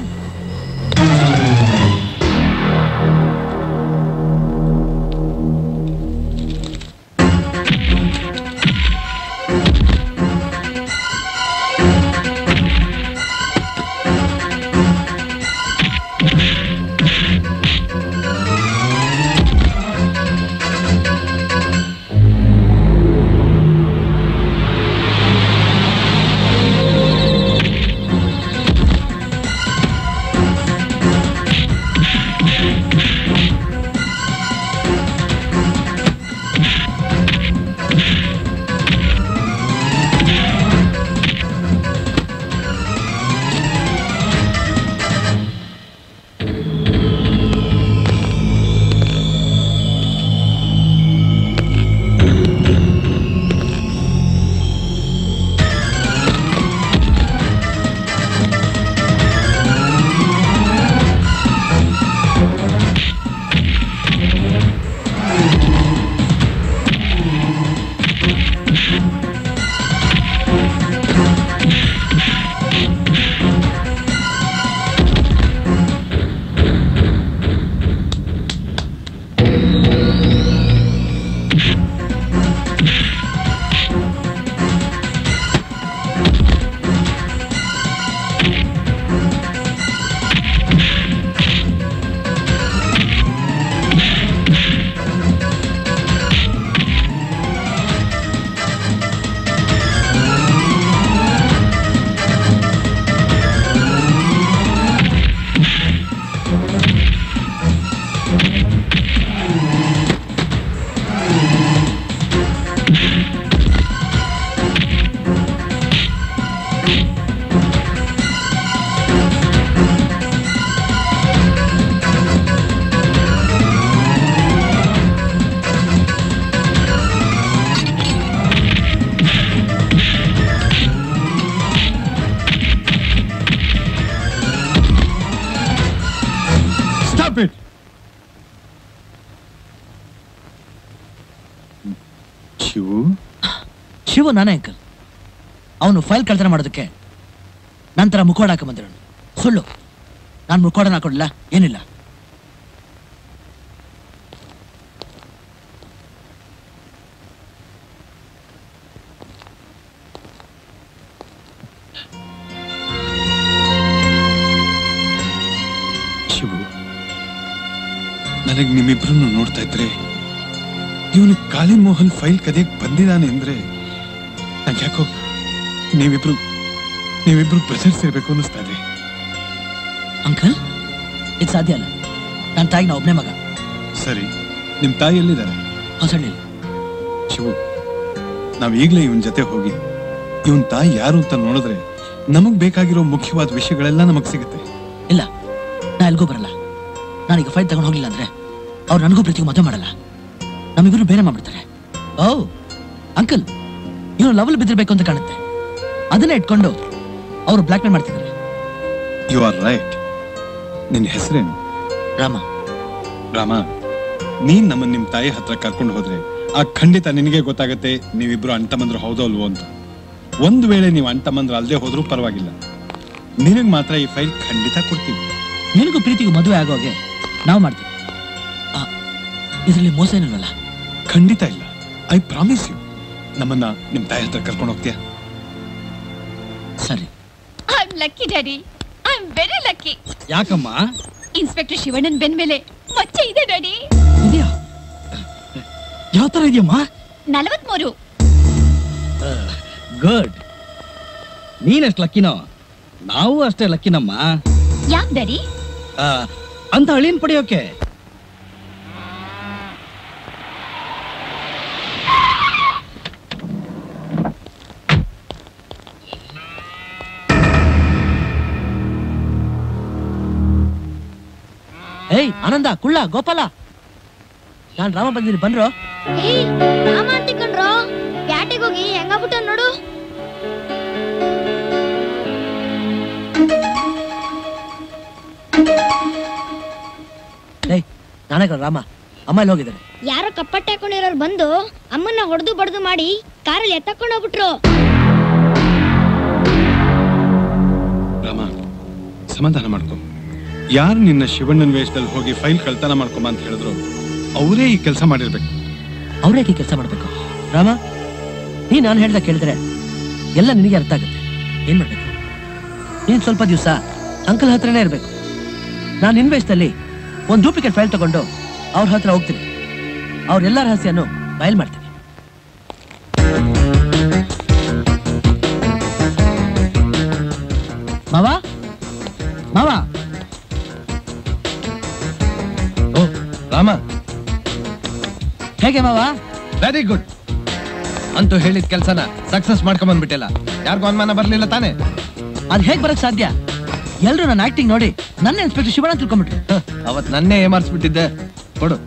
Stop it! ಶಿವು ಶಿವ ನಾನೇ ಅಂಕಲ್ ಅವನು ಫೈಲ್ ಕಳ್ತನ ಮಾಡೋದಕ್ಕೆ ನಂತರ ಮುಖವಾಡ ಹಾಕೊಂಬಂದಿರೋನು ಸುಳ್ಳು ನಾನು ಮುಖವಾಡನ ಹಾಕೊಂಡಿಲ್ಲ ಏನಿಲ್ಲ ಶಿವು ನನಗೆ ನಿಮ್ಮಿಬ್ರನ್ನು ನೋಡ್ತಾ ಇದ್ರೆ ಇವನು ಕಾಳಿ ಮೋಹನ್ ಫೈಲ್ ಕದಿಯಕ್ ಬಂದಿದ್ದಾನೆ ಅಂದ್ರೆ ನಂಗೆ ಯಾಕೋ ನೀವಿಬ್ರು ನೀವಿಬ್ರು ಬ್ರದರ್ಸ್ ಇರ್ಬೇಕು ಅನ್ನಿಸ್ತಾ ಇದೆ ಅಂಕಲ್ ಇದು ಸಾಧ್ಯ ಅಲ್ಲ ನನ್ನ ತಾಯಿಗೆ ನಾ ಒಬ್ಬನೇ ಮಗ ಸರಿ ನಿಮ್ ತಾಯಿ ಎಲ್ಲಿದ್ದಾರೆ ಹೊಸಳ್ಳಿಲಿ ಶಿವು ನಾವ್ ಈಗ್ಲೇ ಇವನ್ ಜೊತೆ ಹೋಗಿ ಇವನ್ ತಾಯಿ ಯಾರು ಅಂತ ನೋಡಿದ್ರೆ ನಮಗ್ ಬೇಕಾಗಿರೋ ಮುಖ್ಯವಾದ ವಿಷಯಗಳೆಲ್ಲ ನಮಗ್ ಸಿಗುತ್ತೆ ಇಲ್ಲ ನಾ ಎಲ್ಗೂ ಬರಲ್ಲ ನಾನೀಗ ಫೈಲ್ ತಗೊಂಡು ಹೋಗ್ಲಿಲ್ಲ ಅಂದ್ರೆ ಅವ್ರು ನನಗೂ ಪ್ರೀತಿಗೂ ಮದುವೆ ಮಾಡಲ್ಲ ನಮ್ಮಿಬ್ರು ಬೇರೆ ಮಾಡ್ಬಿಡ್ತಾರೆ ಓ ಅಂಕಲ್ ಇವನು ಲವಲ್ ಬಿದ್ದಿರ್ಬೇಕು ಅಂತ ಕಾಣುತ್ತೆ ಅದನ್ನೇ ಇಟ್ಕೊಂಡು ಅವರು ಬ್ಲಾಕ್ ಮೇಲ್ ಮಾಡ್ತಿದ್ದಾರೆ ಯು ಆರ್ ರೈಟ್ ನಿನ್ ಹೆಸರೇನು ರಾಮ ರಾಮ ನೀನ್ ನಮ್ಮನ್ನ ನಿಮ್ ತಾಯಿ ಹತ್ರ ಕರ್ಕೊಂಡು ಹೋದ್ರೆ ಆ ಖಂಡಿತ ನಿನಗೆ ಗೊತ್ತಾಗತ್ತೆ ನೀವಿಬ್ರು ಅಣ್ತಮ್ಮಂದ್ರು ಹೌದೋ ಅಲ್ವೋ ಅಂತ ಒಂದ್ ವೇಳೆ ನೀವು ಅಣ್ತಮ್ಮಂದ್ರು ಅಲ್ದೇ ಹೋದ್ರೂ ಪರವಾಗಿಲ್ಲ ನಿನಗ್ ಮಾತ್ರ ಈ ಫೈಲ್ ಖಂಡಿತ ಕೊಡ್ತೀವಿ ನಿನಗೂ ಪ್ರೀತಿಗೂ ಮದುವೆ ಆಗೋಗೆ ನಾವು ಮಾಡ್ತೀವಿ ಇದರಲ್ಲಿ ಮೋಸ ಏನಿಲ್ವಲ್ಲ ಖಂಡಿತ ಇಲ್ಲ ಐ ಪ್ರಾಮಿಸ್ ಯು ನಮ್ಮನ್ನ ನಿಮ್ ತಾಯಿ ಹತ್ರ ಕರ್ಕೊಂಡು ಹೋಗ್ತೀಯಾ ಸರಿ I am lucky daddy I am very lucky ಯಾಕಮ್ಮ ಇನ್ಸ್ಪೆಕ್ಟರ್ ಶಿವಣ್ಣನ್ ಬೆನ್ ಮೇಲೆ ಮಚ್ಚೆ ಇದೆ ಡ್ಯಾಡಿ ಯಾವ ತರ ಇದೆಯಮ್ಮ ನಲವತ್ಮೂರು ಗುಡ್ ನೀನೆಷ್ಟು ಲಕ್ಕಿನೋ ನಾವು ಅಷ್ಟೇ ಲಕ್ಕಿನಮ್ಮ ಯಾಕ್ ಡ್ಯಾಡಿ ಆ, ಅಂತ ಅಳಿಯನ್ ಪಡೆಯೋಕೆ ಏಯ್ ಆನಂದ ಕುಳ್ಳ ಗೋಪಾಲ ನಾನ್ ರಾಮ ಬಂದಿನಿ ಬಂದ್ರು ಏಯ್ ರಾಮ ಅಂತಿಕೊಂಡ್ರು ಪ್ಯಾಟಿಗೆ ಹೋಗಿ ಹೆಂಗಾಗ್ಬಿಟ್ಟ ನೋಡು ಏಯ್ ನಾನೇ ಕಣ್ ರಾಮ ಅಮ್ಮ ಇಲ್ಲಿ ಹೋಗಿದ್ದಾರೆ ಯಾರೋ ಕಪ್ಪಟ್ಟೆ ಹಾಕೊಂಡಿರೋರು ಬಂದು ಅಮ್ಮನ್ನ ಹೊಡೆದು ಬಡ್ದು ಮಾಡಿ ಕಾರಲ್ಲಿ ಎತ್ತಕೊಂಡು ಹೋಗ್ಬಿಟ್ರು ರಾಮ ಸಮಾಧಾನ ಮಾಡ್ಕೊ ಯಾರು ನಿನ್ನ ಶಿವಣ್ಣನ ವೇಷದಲ್ಲಿ ಹೋಗಿ ಫೈಲ್ ಕಳ್ತನ ಮಾಡ್ಕೊಂಬ ಅಂತ ಹೇಳಿದ್ರು ಅವರೇ ಈ ಕೆಲಸ ಮಾಡಿರ್ಬೇಕು ಅವ್ರೇಕೆ ಕೆಲಸ ಮಾಡ್ಬೇಕು ರಾಮ ನೀ ನಾನು ಹೇಳ್ದ ಕೇಳಿದ್ರೆ ಎಲ್ಲ ನಿನಗೆ ಅರ್ಥ ಆಗುತ್ತೆ ಏನ್ ಮಾಡ್ಬೇಕು ನೀನ್ ಸ್ವಲ್ಪ ದಿವಸ ಅಂಕಲ್ ಹತ್ರನೇ ಇರ್ಬೇಕು ನಾನು ಇನ್ವೆಸ್ಟಲ್ಲಿ ಒಂದು ಡೂಪ್ಲಿಕೇಟ್ ಫೈಲ್ ತಗೊಂಡು ಅವ್ರ ಹತ್ರ ಹೋಗ್ತೀನಿ ಅವ್ರೆಲ್ಲ ರಹಸ್ಯನು ಬಯಲ್ ಮಾಡ್ತೀನಿ ಮಾವ ಮಾವ ಓ ರಾಮ ಹೇಗೆ ಮಾವ ವೆರಿ ಗುಡ್ ಅಂತೂ ಹೇಳಿದ ಕೆಲ್ಸನ ಸಕ್ಸಸ್ ಮಾಡ್ಕೊಂಡ್ ಬಂದ್ಬಿಟ್ಟಿಲ್ಲ ಯಾರಿಗೂ ಅನುಮಾನ ಬರ್ಲಿಲ್ಲ ತಾನೇ ಅದ್ ಹೇಗ್ ಬರಕ್ ಸಾಧ್ಯ ಎಲ್ರು ನನ್ನ ಆಕ್ಟಿಂಗ್ ನೋಡಿ ನನ್ನ ಇನ್ಸ್ಪೆಕ್ಟರ್ ಶಿವಣ್ಣ ತಿಳ್ಕೊಂಡ್ಬಿಟ್ರು ಅವತ್ ನನ್ನೇ ಏಮಾರಿಸ್ಬಿಟ್ಟಿದ್ದೆ ಕೊಡು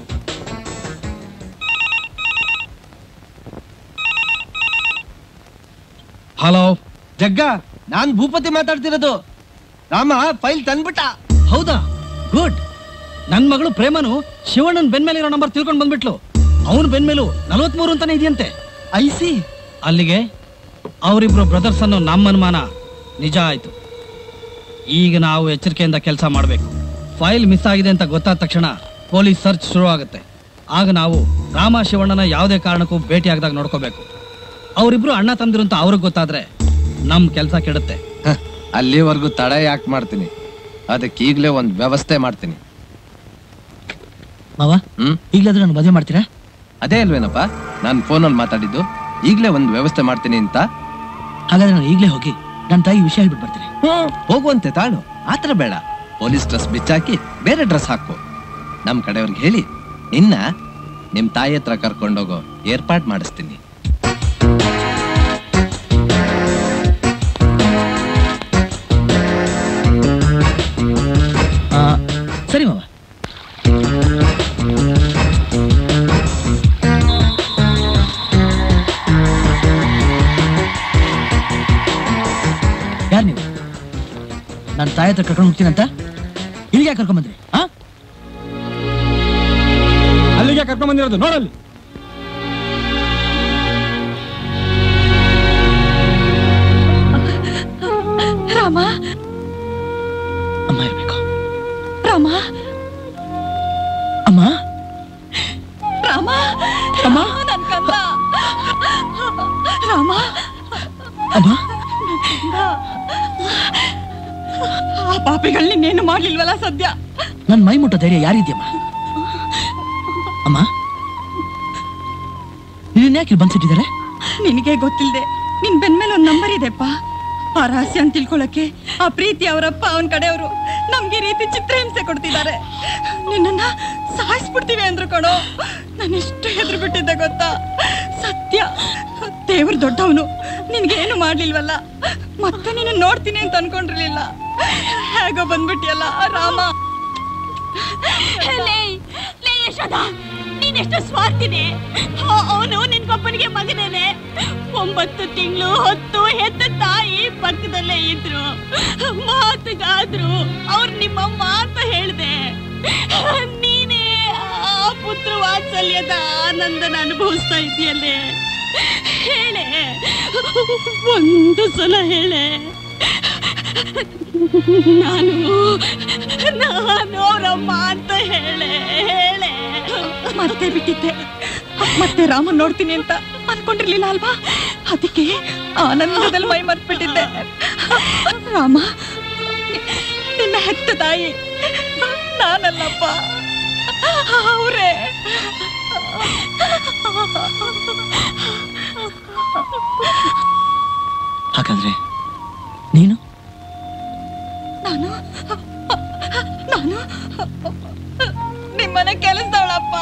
ಹಲೋ ಜಗ್ಗ ನಾನ್ ಭೂಪತಿ ಮಾತಾಡ್ತಿರೋದು ರಾಮ ಫೈಲ್ ತಂದ್ಬಿಟ್ಟ ಹೌದಾ ಗುಡ್ ನನ್ ಮಗಳು ಪ್ರೇಮನು ಶಿವಣ್ಣನ್ ಬೆನ್ಮೇಲೆ ಇರೋ ನಂಬರ್ ತಿಳ್ಕೊಂಡ್ ಬಂದ್ಬಿಟ್ಲು ಅವನ್ ಬೆನ್ಮೇಲು ನಲವತ್ಮೂರು ಅಂತಾನೆ ಇದೆಯಂತೆ ಐಸಿ ಅಲ್ಲಿಗೆ ಅವರಿಬ್ರು ಬ್ರದರ್ಸ್ ಅನ್ನೋ ನಮ್ಮ ಅನುಮಾನ ನಿಜ ಆಯ್ತು ಈಗ ನಾವು ಎಚ್ಚರಿಕೆಯಿಂದ ಕೆಲಸ ಮಾಡಬೇಕು ಫೈಲ್ ಮಿಸ್ ಆಗಿದೆ ಅಂತ ಗೊತ್ತಾದ ತಕ್ಷಣ ಪೊಲೀಸ್ ಸರ್ಚ್ ಶುರು ಆಗುತ್ತೆ ಆಗ ನಾವು ರಾಮ ಶಿವಣ್ಣನ ಯಾವುದೇ ಕಾರಣಕ್ಕೂ ಭೇಟಿ ಆಗದಾಗ ನೋಡ್ಕೋಬೇಕು ಅವರಿಬ್ರು ಅಣ್ಣ ತಂದಿರು ಅಂತ ಅವ್ರಿಗೆ ಗೊತ್ತಾದ್ರೆ ನಮ್ ಕೆಲಸ ಕೆಡುತ್ತೆ ಅಲ್ಲಿವರೆಗೂ ತಡ ಯಾಕೆ ಮಾಡ್ತೀನಿ ಅದಕ್ಕೆ ಈಗ್ಲೇ ಒಂದ್ ವ್ಯವಸ್ಥೆ ಮಾಡ್ತೀನಿ ಮಾವ ಹ್ಮ್ ಈಗಲಾದ್ರೂ ನಾನು ಮದುವೆ ಮಾಡ್ತೀರಾ ಅದೇ ಅಲ್ವೇನಪ್ಪ ನಾನು ಫೋನಲ್ಲಿ ಮಾತಾಡಿದ್ದು ಈಗ್ಲೇ ಒಂದ್ ವ್ಯವಸ್ಥೆ ಮಾಡ್ತೀನಿ ಅಂತ ಹಾಗಾದ್ರೆ ನಾನು ಈಗಲೇ ಹೋಗಿ ನನ್ನ ತಾಯಿ ವಿಷಯ ಹೇಳ್ಬಿಟ್ಟು ಬರ್ತೀನಿ ಹೋಗುವಂತೆ ತಾಳು ಆತರ ಬೇಡ ಪೊಲೀಸ್ ಡ್ರೆಸ್ ಬಿಚ್ಚಾಕಿ ಬೇರೆ ಡ್ರೆಸ್ ಹಾಕು ನಮ್ ಕಡೆಯವ್ರಿಗೆ ಹೇಳಿ ನಿನ್ನ ನಿಮ್ ತಾಯಿ ಹತ್ರ ಕರ್ಕೊಂಡೋಗೋ ಏರ್ಪಾಟ್ ಮಾಡಿಸ್ತೀನಿ ಆ, ಸರಿ ಮಾವ ಯಾರು ನೀವು ನನ್ನ ತಾಯಿ ಹತ್ರ ಕರ್ಕೊಂಡು ಹೋಗ್ತೀನಿ ಅಂತ ಇಲ್ಲಿಗೆ ಯಾಕೆ ಕರ್ಕೊಂಡ್ ಬಂದ್ರಿ ಆ ಅಲ್ಲಿಗೆ ಕರ್ಕೊಂಡ್ ಬಂದಿರೋದು ನೋಡಲ್ಲಿ ರಾಮ ಅಮ್ಮ ಇರ್ಬೇಕು ರಾಮ ಅಮ್ಮ ರಾಮ ರಾಮ ನನ್ ಕಂದ ರಾಮ ಅಮ್ಮ ಆ ಪಾಪಿಗಳ್ ನಿನ್ನೇನು ಮಾಡ್ಲಿಲ್ವಲ್ಲ ಸದ್ಯ ನನ್ ಮೈ ಮುಟ್ಟೋ ಧೈರ್ಯ ಯಾರಿದ್ಯಮ್ಮ ಅಮ್ಮ ನೀನ್ ಯಾಕೆ ಬಂದ್ಸಿಟ್ಟಿದ್ದಾರೆ ನಿನಗೆ ಗೊತ್ತಿಲ್ದೆ ನಿನ್ ಬೆನ್ಮೇಲೆ ಒಂದ್ ನಂಬರ್ ಇದೆಪ್ಪ ಆ ರಹಸ್ಯ ಅಂತ ತಿಳ್ಕೊಳಕ್ಕೆ ಆ ಪ್ರೀತಿ ಅವರಪ್ಪ ಅವನ್ ಕಡೆಯವರು ನಮ್ಗೆ ಈ ರೀತಿ ಚಿತ್ರಹಿಂಸೆ ಕೊಡ್ತಿದ್ದಾರೆ ನಿನ್ನನ್ನ ಸಾಯಿಸ್ಬಿಡ್ತೀವಿ ಅಂದ್ರು ಕಣೋ ನಾನು ಎಷ್ಟು ಹೆದ್ರು ಬಿಟ್ಟಿದ್ದೆ ಗೊತ್ತಾ ಸತ್ಯ ದೇವ್ರ ದೊಡ್ಡವನು ನಿನ್ಗೇನು ಮಾಡ್ಲಿಲ್ವಲ್ಲ ಮತ್ತೆ ನೀನು ನೋಡ್ತೀನಿ ಅಂತ ಅನ್ಕೊಂಡಿರ್ಲಿಲ್ಲ ಹೇಗೋ ಬಂದ್ಬಿಟ್ಟಿಯಲ್ಲ ರಾಮ ಲೇ ಲೇ ಯಶೋದ ನೀನೆಷ್ಟು ಸ್ವಾರ್ಥಿದೆ ಅವನು ನಿನ್ಗೊಬ್ಬನಿಗೆ ಮಗನೇನೆ ಒಂಬತ್ತು ತಿಂಗಳು ಹೊತ್ತು ಹೆತ್ತ ತಾಯಿ ಪಕ್ಕದಲ್ಲೇ ಇದ್ರು ಮಾತುಗಾದ್ರು ಅವ್ರು ನಿಮ್ಮಮ್ಮ ಅಂತ ಹೇಳ್ದೆ ನೀನೇ ಆ ಪುತ್ರ ವಾತ್ಸಲ್ಯದ ಆನಂದನ ಅನುಭವಿಸ್ತಾ ಇದೆಯಲ್ಲೇ ಹೇಳೆ ಒಂದು ಸಲ ಹೇಳೆ ನಾನು ನಾನು ಅವರಮ್ಮ ಅಂತ ಹೇಳೆ ಹೇಳೆ ಮತ್ತೆ ಬಿಟ್ಟಿದ್ದೆ ಮತ್ತೆ ರಾಮನ್ ನೋಡ್ತೀನಿ ಅಂತ ಅನ್ಕೊಂಡಿರ್ಲಿಲ್ಲ ಅಲ್ವಾ ಅದಕ್ಕೆ ಆನಂದದಲ್ಲಿ ಮೈ ಮರ್ತ್ಬಿಟ್ಟಿದ್ದೆ ರಾಮ ನಿನ್ನ ಹೆತ್ತ ತಾಯಿ ನಾನಲ್ಲಪ್ಪ ಅವರೇ ಹಾಗಾದ್ರೆ ನೀನು ನಾನು ನಾನು ನಿಮ್ಮನೆ ಕೆಲಸದವಳಪ್ಪ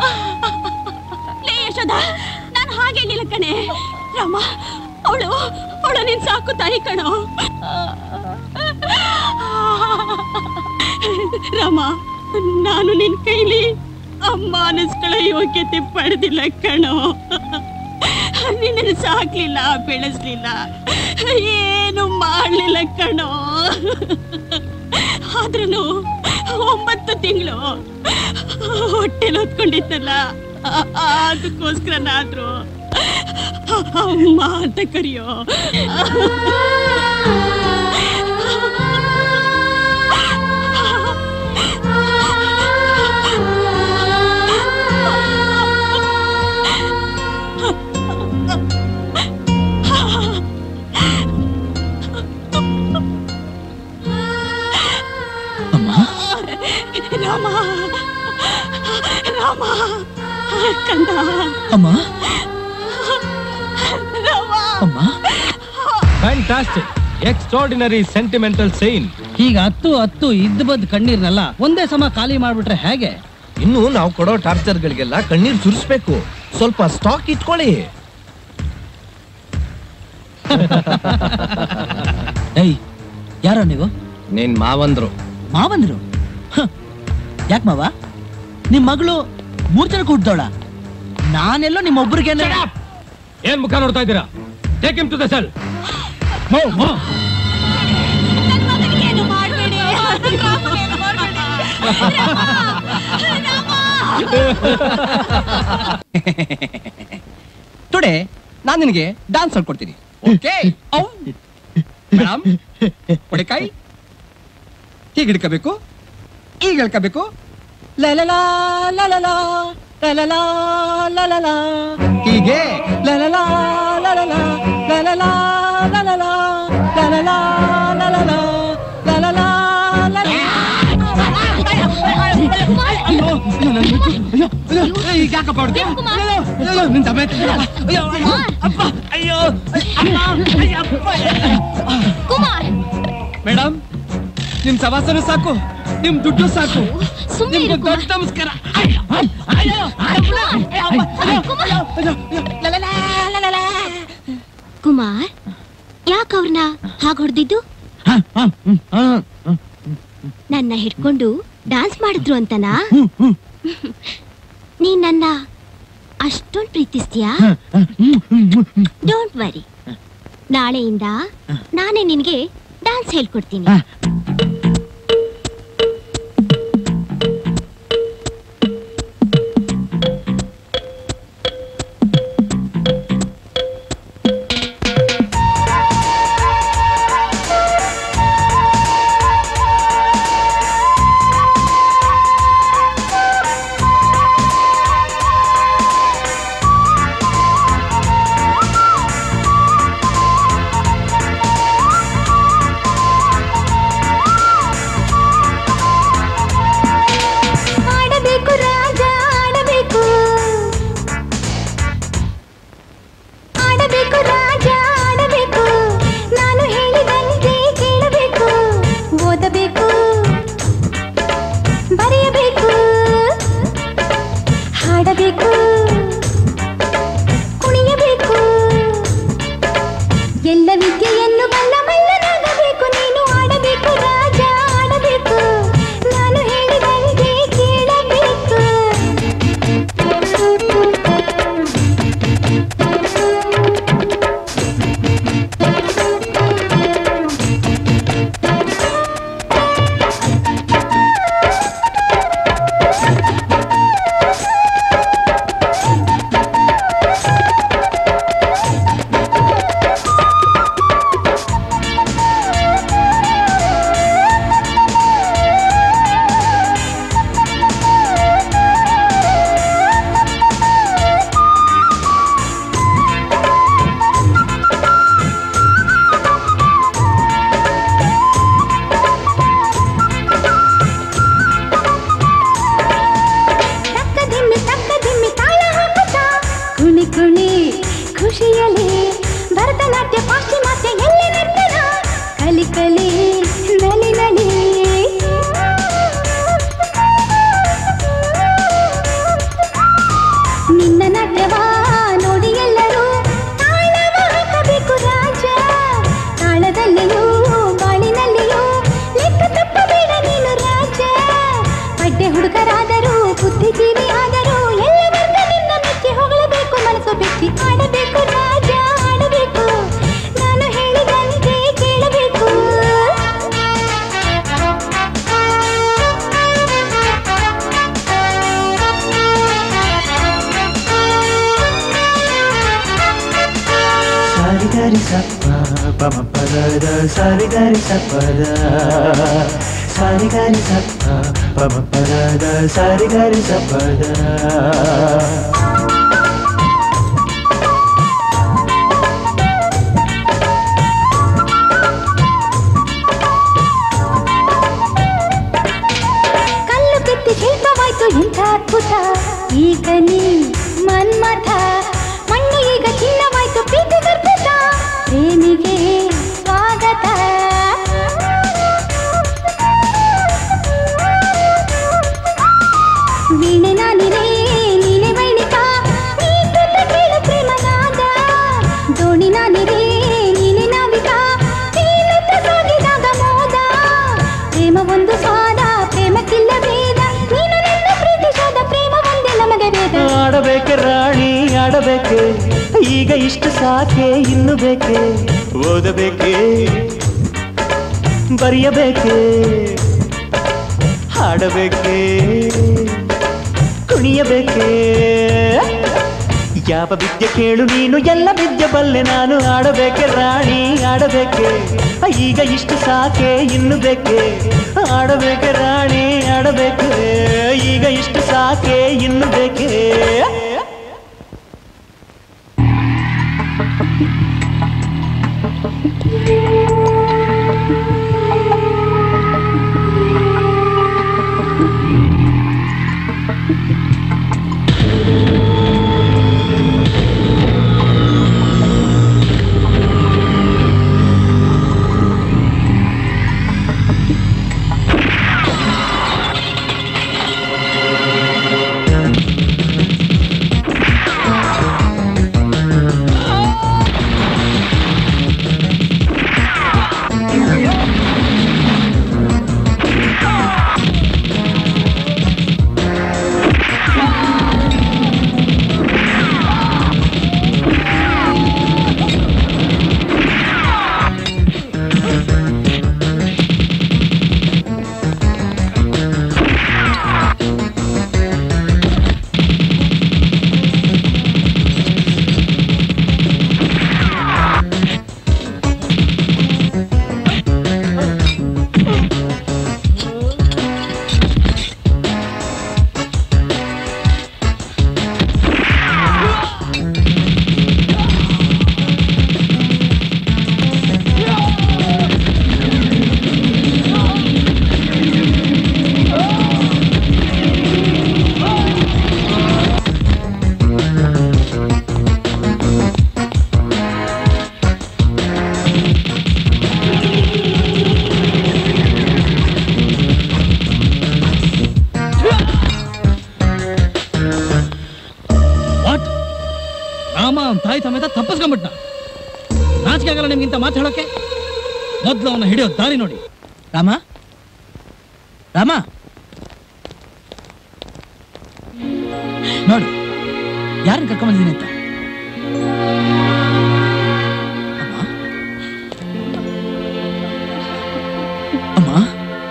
ಲೇ ಯಶೋದ ನಾನು ಹಾಗೆ ಹೇಳಿಲ್ಲ ಕಣೆ ರಾಮ ಅವಳು ಅವಳು ನಿನ್ ಸಾಕು ತಾಯಿ ಕಣೋ ರಾಮ ನಾನು ನಿನ್ ಕೈಲಿ ಅಮ್ಮ ಅನಿಸ್ಕೊಳ್ಳೋ ಯೋಗ್ಯತೆ ಪಡೆದಿಲ್ಲ ಕಣೋ ನಿನ್ನನ್ನು ಸಾಕ್ಲಿಲ್ಲ ಬೆಳೆಸ್ಲಿಲ್ಲ ಏನು ಮಾಡ್ಲಿಲ್ಲ ಕಣೋ ಆದ್ರೂ ಒಂಬತ್ತು ತಿಂಗಳು ಹೊಟ್ಟೆಲ್ ಹೊತ್ಕೊಂಡಿತ್ತಲ್ಲ ಆ- ಅದಕ್ಕೋಸ್ಕರನಾದ್ರೂ ಅಮ್ಮ ಅಂತ ಕರಿಯೋ ರಾಮ ರಾಮ ಕಂದ ಅಮ್ಮ ರಾಮ ಅಮ್ಮ ಫ್ಯಾಂಟಾಸ್ಟಿಕ್ ಎಕ್ಸ್ಟ್ರಾರ್ಡಿನರಿ ಸೆಂಟಿಮೆಂಟಲ್ ಸೈನ್ ಈಗ ಹತ್ತು ಹತ್ತು ಇದ್ದ ಬದ್ ಕಣ್ಣೀರ್ನೆಲ್ಲ ಒಂದೇ ಸಮ ಖಾಲಿ ಮಾಡ್ಬಿಟ್ರೆ ಹೇಗೆ ಇನ್ನು ನಾವು ಕೊಡೋ ಟಾರ್ಚರ್ಗಳಿಗೆಲ್ಲ ಕಣ್ಣೀರ್ ಸುರಿಸ್ಬೇಕು ಸ್ವಲ್ಪ ಸ್ಟಾಕ್ ಇಟ್ಕೊಳ್ಳಿ ಏಯ್ ಯಾರೋ ನೀವು ನಿನ್ ಮಾವಂದ್ರು ಮಾವಂದ್ರು ಯಾಕೆ ಮಾವ ನಿಮ್ ಮಗಳು ಮೂರ್ ಜನ ಕೂಡ್ದವಳ ನಾನೆಲ್ಲೋ ನಿಮ್ಮೊಬ್ರಿಗೆ ಏನ್ ಮುಖ ನೋಡ್ತಾ ಇದ್ದೀರಾ take him to the cell ಏನು ಮಾಡಬೇಡಿ ಟುಡೇ ನಾನು ನಿನಗೆ ಡಾನ್ಸ್ ಹೇಳ್ಕೊಡ್ತೀನಿ ಓಕೆ ಮೇಡಮ್ ಹೊಡಿಕಾಯಿ ಹೀಗೆ ಹಿಡ್ಕೋಬೇಕು ಈಗ ಹಿಡ್ಕೋಬೇಕು ಲಲಲಾ ಲಲಲಾ ಲಲಲಾ ಲಲಲಾ ಹೀಗೆ ಲಲಲಾ ಲಲಲಾ ಲಲಲಾ ಲಲಲಾ ಲಲಲಾ ಲಲಲಾ ಲಲಲಾ ಅಯ್ಯೋ ಅಯ್ಯೋ ನನ್ನ ಮುಟ್ಟು. ಅಯ್ಯೋ ಅಯ್ಯೋ ಈಗ ಯಾಕಪ್ಪ ಹೊಡ್ದೆ? ಅಯ್ಯೋ ಅಯ್ಯೋ ನಿನ್ ತಮ್ಮ ಎತ್ತಿಲ್ಲ. ಅಯ್ಯೋ ಅಯ್ಯೋ ಅಪ್ಪ ಅಯ್ಯೋ ಅಮ್ಮ ಅಯ್ಯೋ ಅಪ್ಪ ಕುಮಾರ್ ಮೇಡಮ್ ನಿಮ್ ಸವಾಸನ ಸಾಕು ನಿಮ್ ದುಡ್ಡು ಸಾಕು ಸುಮ್ನೆ ಇರು, ನಿಮ್ಗೆ ದೊಡ್ಡ ನಮಸ್ಕಾರ ಅಯ್ಯೋ, ಅಯ್ಯೋ, ಅಯ್ಯೋ, ಅಯ್ಯೋ, ಅಯ್ಯೋ, ಅಯ್ಯೋ, ಅಯ್ಯೋ, ಲಲಲಾ, ಲಲಲಾ. ಕುಮಾರ್ ಯಾಕೆ ಅವ್ರನ್ನ ಹಾಗೆ ಹೊಡೆದಿದ್ದು ನನ್ನ ಹಿಡ್ಕೊಂಡು ಡಾನ್ಸ್ ಮಾಡಿದ್ರು ಅಂತನಾ ನೀನ್ ನನ್ನ ಅಷ್ಟೊಂದು ಪ್ರೀತಿಸ್ತೀಯಾ ಡೋಂಟ್ ವರಿ ನಾಳೆಯಿಂದ ನಾನೇ ನಿನ್ಗೆ ಡಾನ್ಸ್ ಹೇಳ್ಕೊಡ್ತೀನಿ ಖುಷಿಯಲಿ ಭರತನಾಟ್ಯ ಪಾಶ್ಚಿಮಾತ್ಯ ಎಲ್ಲ ನರ್ತನ ಕಲಿ ಕಲಿ ನಲಿ ನಲಿ ನಿನ್ನ ನಾಟ್ಯವ ನೋಡಿ ಎಲ್ಲರೂ ತಾಳವ ಹಾಕಬೇಕು ರಾಜ ತಾಳದಲ್ಲಿಯೂ ಬಾಳಿನಲ್ಲಿಯೂ ಲೆಕ್ಕ ತಪ್ಪಬೇಡ ನೀನು ರಾಜ ಪಡ್ಡೆ ಹುಡುಗರಾದರೂ ಬುದ್ಧಿಜೀವಿ ಆದರೂ ಎಲ್ಲ ವರ್ಗ ನಿನ್ನ ಮೆಚ್ಚಿ ಹೊಗಳಬೇಕು ಮನಸ್ಸು ಬೆಚ್ಚಿ ಆಡಬೇಕು ರಾಜ ಆಡಬೇಕು ನಾನು ಹೇಳಿದಂತೆ ಕೇಳಬೇಕು ಸಾರಿಗಾರಿ ಸಪ್ಪ ಪಮ ಪದದ ಸಾರಿಗಾರಿ ಸಪ್ಪದ ಸಾರಿಗಾರಿ ಸಪ್ಪ ಪಮ ಪದದ ಸಾರಿಗಾರಿ ಸಪ್ಪದ ಕಲ್ಲು ಕೆತ್ತಿ ಶಿಲ್ಪವಾಯ್ತು ಇಂಥ ಅದ್ಭುತ ಈಗ ನೀ ಮನ್ಮಥ ಮಣ್ಣು ಈಗ ಚಿನ್ನವಾಯ್ತು ಪ್ರೀತಿ ಗರ್ಭಿತ ಪ್ರೇಮಿಗೆ ಸ್ವಾಗತ ವೀಣೆ ನಾನಿರೇ ನೀನೆ ವೈಣಿಕ ನೀ ಕೃತ ಕೇಳು ಪ್ರೇಮನಾದ ದೋಣಿ ನಾನಿರೇ ನೀನೆ ನಾವಿಕ ತೇಲುತ್ತ ಸಾಗಿದಾಗ ಮೋದ ಪ್ರೇಮ ಒಂದು ಸ್ವಾದ ಪ್ರೇಮಕ್ಕಿಲ್ಲ ಭೇದ ನೀನು ನನ್ನ ಪ್ರೀತಿಸಾದ ಪ್ರೇಮ ಒಂದೇ ನಮಗೆ ವೇದ ಆಡಬೇಕೆ ರಾಣಿ ಆಡಬೇಕೆ ಈಗ ಇಷ್ಟು ಸಾಕೆ ಇನ್ನು ಬೇಕೆ ಓದಬೇಕೆ ಬರೆಯಬೇಕೆ ಹಾಡಬೇಕೆ ಕುಣಿಯಬೇಕೆ ಯಾವ ವಿದ್ಯೆ ಕೇಳು ನೀನು ಎಲ್ಲ ವಿದ್ಯೆ ಬಲ್ಲೆ ನಾನು ಆಡಬೇಕೆ ರಾಣಿ ಆಡಬೇಕೆ ಈಗ ಇಷ್ಟು ಸಾಕೆ ಇನ್ನು ಬೇಕೆ ಆಡಬೇಕೆ ರಾಣಿ ಆಡಬೇಕೆ ಈಗ ಇಷ್ಟು ಸಾಕೆ ಇನ್ನು ಬೇಕೆ ವಾಟ್ ರಾಮ ಅವ್ನ್ ತಾಯಿ ಸಮೇತ ತಪ್ಪಿಸ್ಕೊಂಡ್ಬಿಟ್ನ ನಾಚಿಕೆ ಆಗಲ್ಲ ನಿಮ್ಗಿಂತ ಮಾತು ಹೇಳೋಕೆ ಮೊದ್ಲು ಅವನ ಹಿಡಿಯೋ ದಾರಿ ನೋಡಿ ರಾಮ ರಾಮ ನೋಡು ಯಾರನ್ನ ಕರ್ಕೊಂಬಂದಿದ್ದೀನಿ ಅಂತ ಅಮ್ಮ ಅಮ್ಮ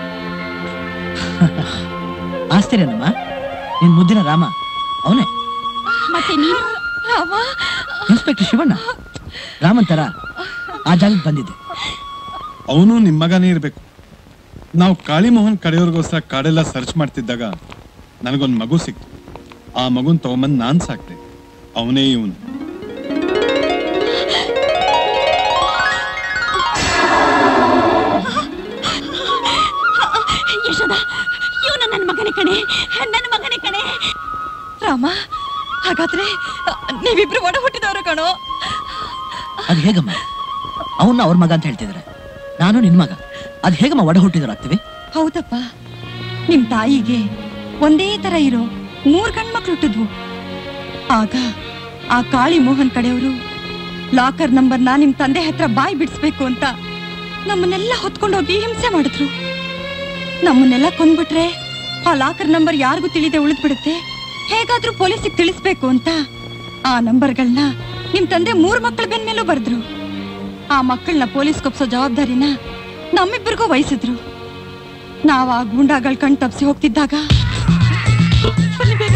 ಆಶ್ಚರ್ಯನಮ್ಮ ನಿನ್ ಮುದ್ದಿನ ರಾಮ ಅವನೇ ಮತ್ತೆ ನೀನು ಇನ್ಸ್ಪೆಕ್ಟರ್ ಶಿವಣ್ಣ ರಾಮನ್ ತರ ಆ ಜಾಗಕ್ಕೆ ಬಂದಿದ್ದೆ ಅವನು ನಿಮ್ಮ ಮಗನೇ ಇರಬೇಕು ನಾವು ಕಾಳಿಮೋಹನ್ ಕಡೆಯವ್ರಿಗೋಸ್ಕರ ಕಾಡೆಲ್ಲ ಸರ್ಚ್ ಮಾಡ್ತಿದ್ದಾಗ ನನಗೊಂದು ಮಗು ಸಿಕ್ತು ಆ ಮಗುನ್ ತಗೊಂಬಂದು ನಾನ್ ಸಾಕ್ತೆ ಅವನೇ ಇವನು ಯಶೋದ ಇವನು ನನ್ನ ಮಗನೇ ಕಣೆ ನನ್ನ ಮಗನೇ ಕಣೆ ರಾಮ ಹಾಗಾದ್ರೆ ನೀವಿಬ್ರು ಒಡ ಹುಟ್ಟಿದವರು ಕಣೋ ಅದ್ ಹೇಗಮ್ಮ ಅವನ್ನ ಅವ್ರ ಮಗ ಅಂತ ಹೇಳ್ತಿದಾರೆ ನಾನು ನಿನ್ ಮಗ ಅದ್ ಹೇಗಮ್ಮ ಒಡ ಹುಟ್ಟಿದರಾಗ್ತೀವಿ ಹೌದಪ್ಪ ನಿಮ್ ತಾಯಿಗೆ ಒಂದೇ ತರ ಇರೋ ಮೂರ್ ಗಂಡ್ಮಕ್ಳು ಹುಟ್ಟಿದ್ವು ಆಗ ಆ ಕಾಳಿ ಮೋಹನ್ ಕಡೆಯವರು ಲಾಕರ್ ನಂಬರ್ನ ನಿಮ್ ತಂದೆ ಹತ್ರ ಬಾಯಿ ಬಿಡಿಸ್ಬೇಕು ಅಂತ ನಮ್ಮನ್ನೆಲ್ಲ ಹೊತ್ಕೊಂಡೋಗಿ ಹಿಂಸೆ ಮಾಡಿದ್ರು ನಮ್ಮನ್ನೆಲ್ಲ ಕೊಂದ್ಬಿಟ್ರೆ ಆ ಲಾಕರ್ ನಂಬರ್ ಯಾರಿಗೂ ತಿಳಿದೆ ಉಳಿದ್ಬಿಡುತ್ತೆ ಹೇಗಾದ್ರೂ ಪೊಲೀಸಿಗೆ ತಿಳಿಸ್ಬೇಕು ಅಂತ ಆ ನಂಬರ್ಗಳನ್ನ ನಿಮ್ ತಂದೆ ಮೂರ್ ಮಕ್ಕಳ ಬೆನ್ಮೇಲೂ ಬರೆದ್ರು ಆ ಮಕ್ಕಳನ್ನ ಪೊಲೀಸ್ ಕೊಪ್ಸೋ ಜವಾಬ್ದಾರಿನ ನಮ್ಮಿಬ್ಬರಿಗೂ ವಹಿಸಿದ್ರು ನಾವ್ ಆ ಗೂಂಡಾಗಳ ಕಣ್ ತಪ್ಸಿ ಹೋಗ್ತಿದ್ದಾಗ ಬನ್ನಿ ಬೇಗ.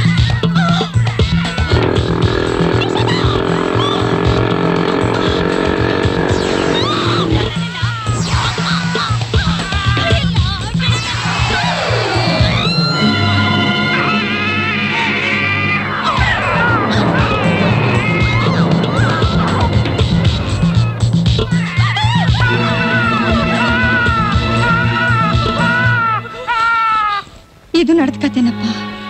ಇದು ನಡೆದ ಕತೆನಪ್ಪ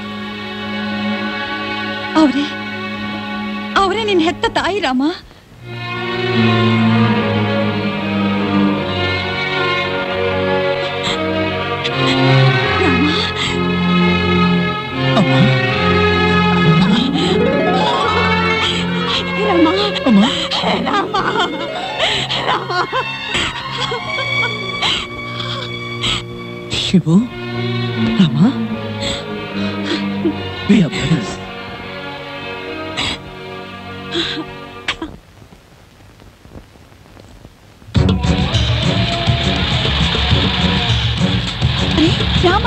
ಅವ್ರೆ ಅವರೇ ನಿನ್ ಹೆತ್ತ ತಾಯಿ Rama Rama Rama Rama Shivu Rama We are brothers. Rama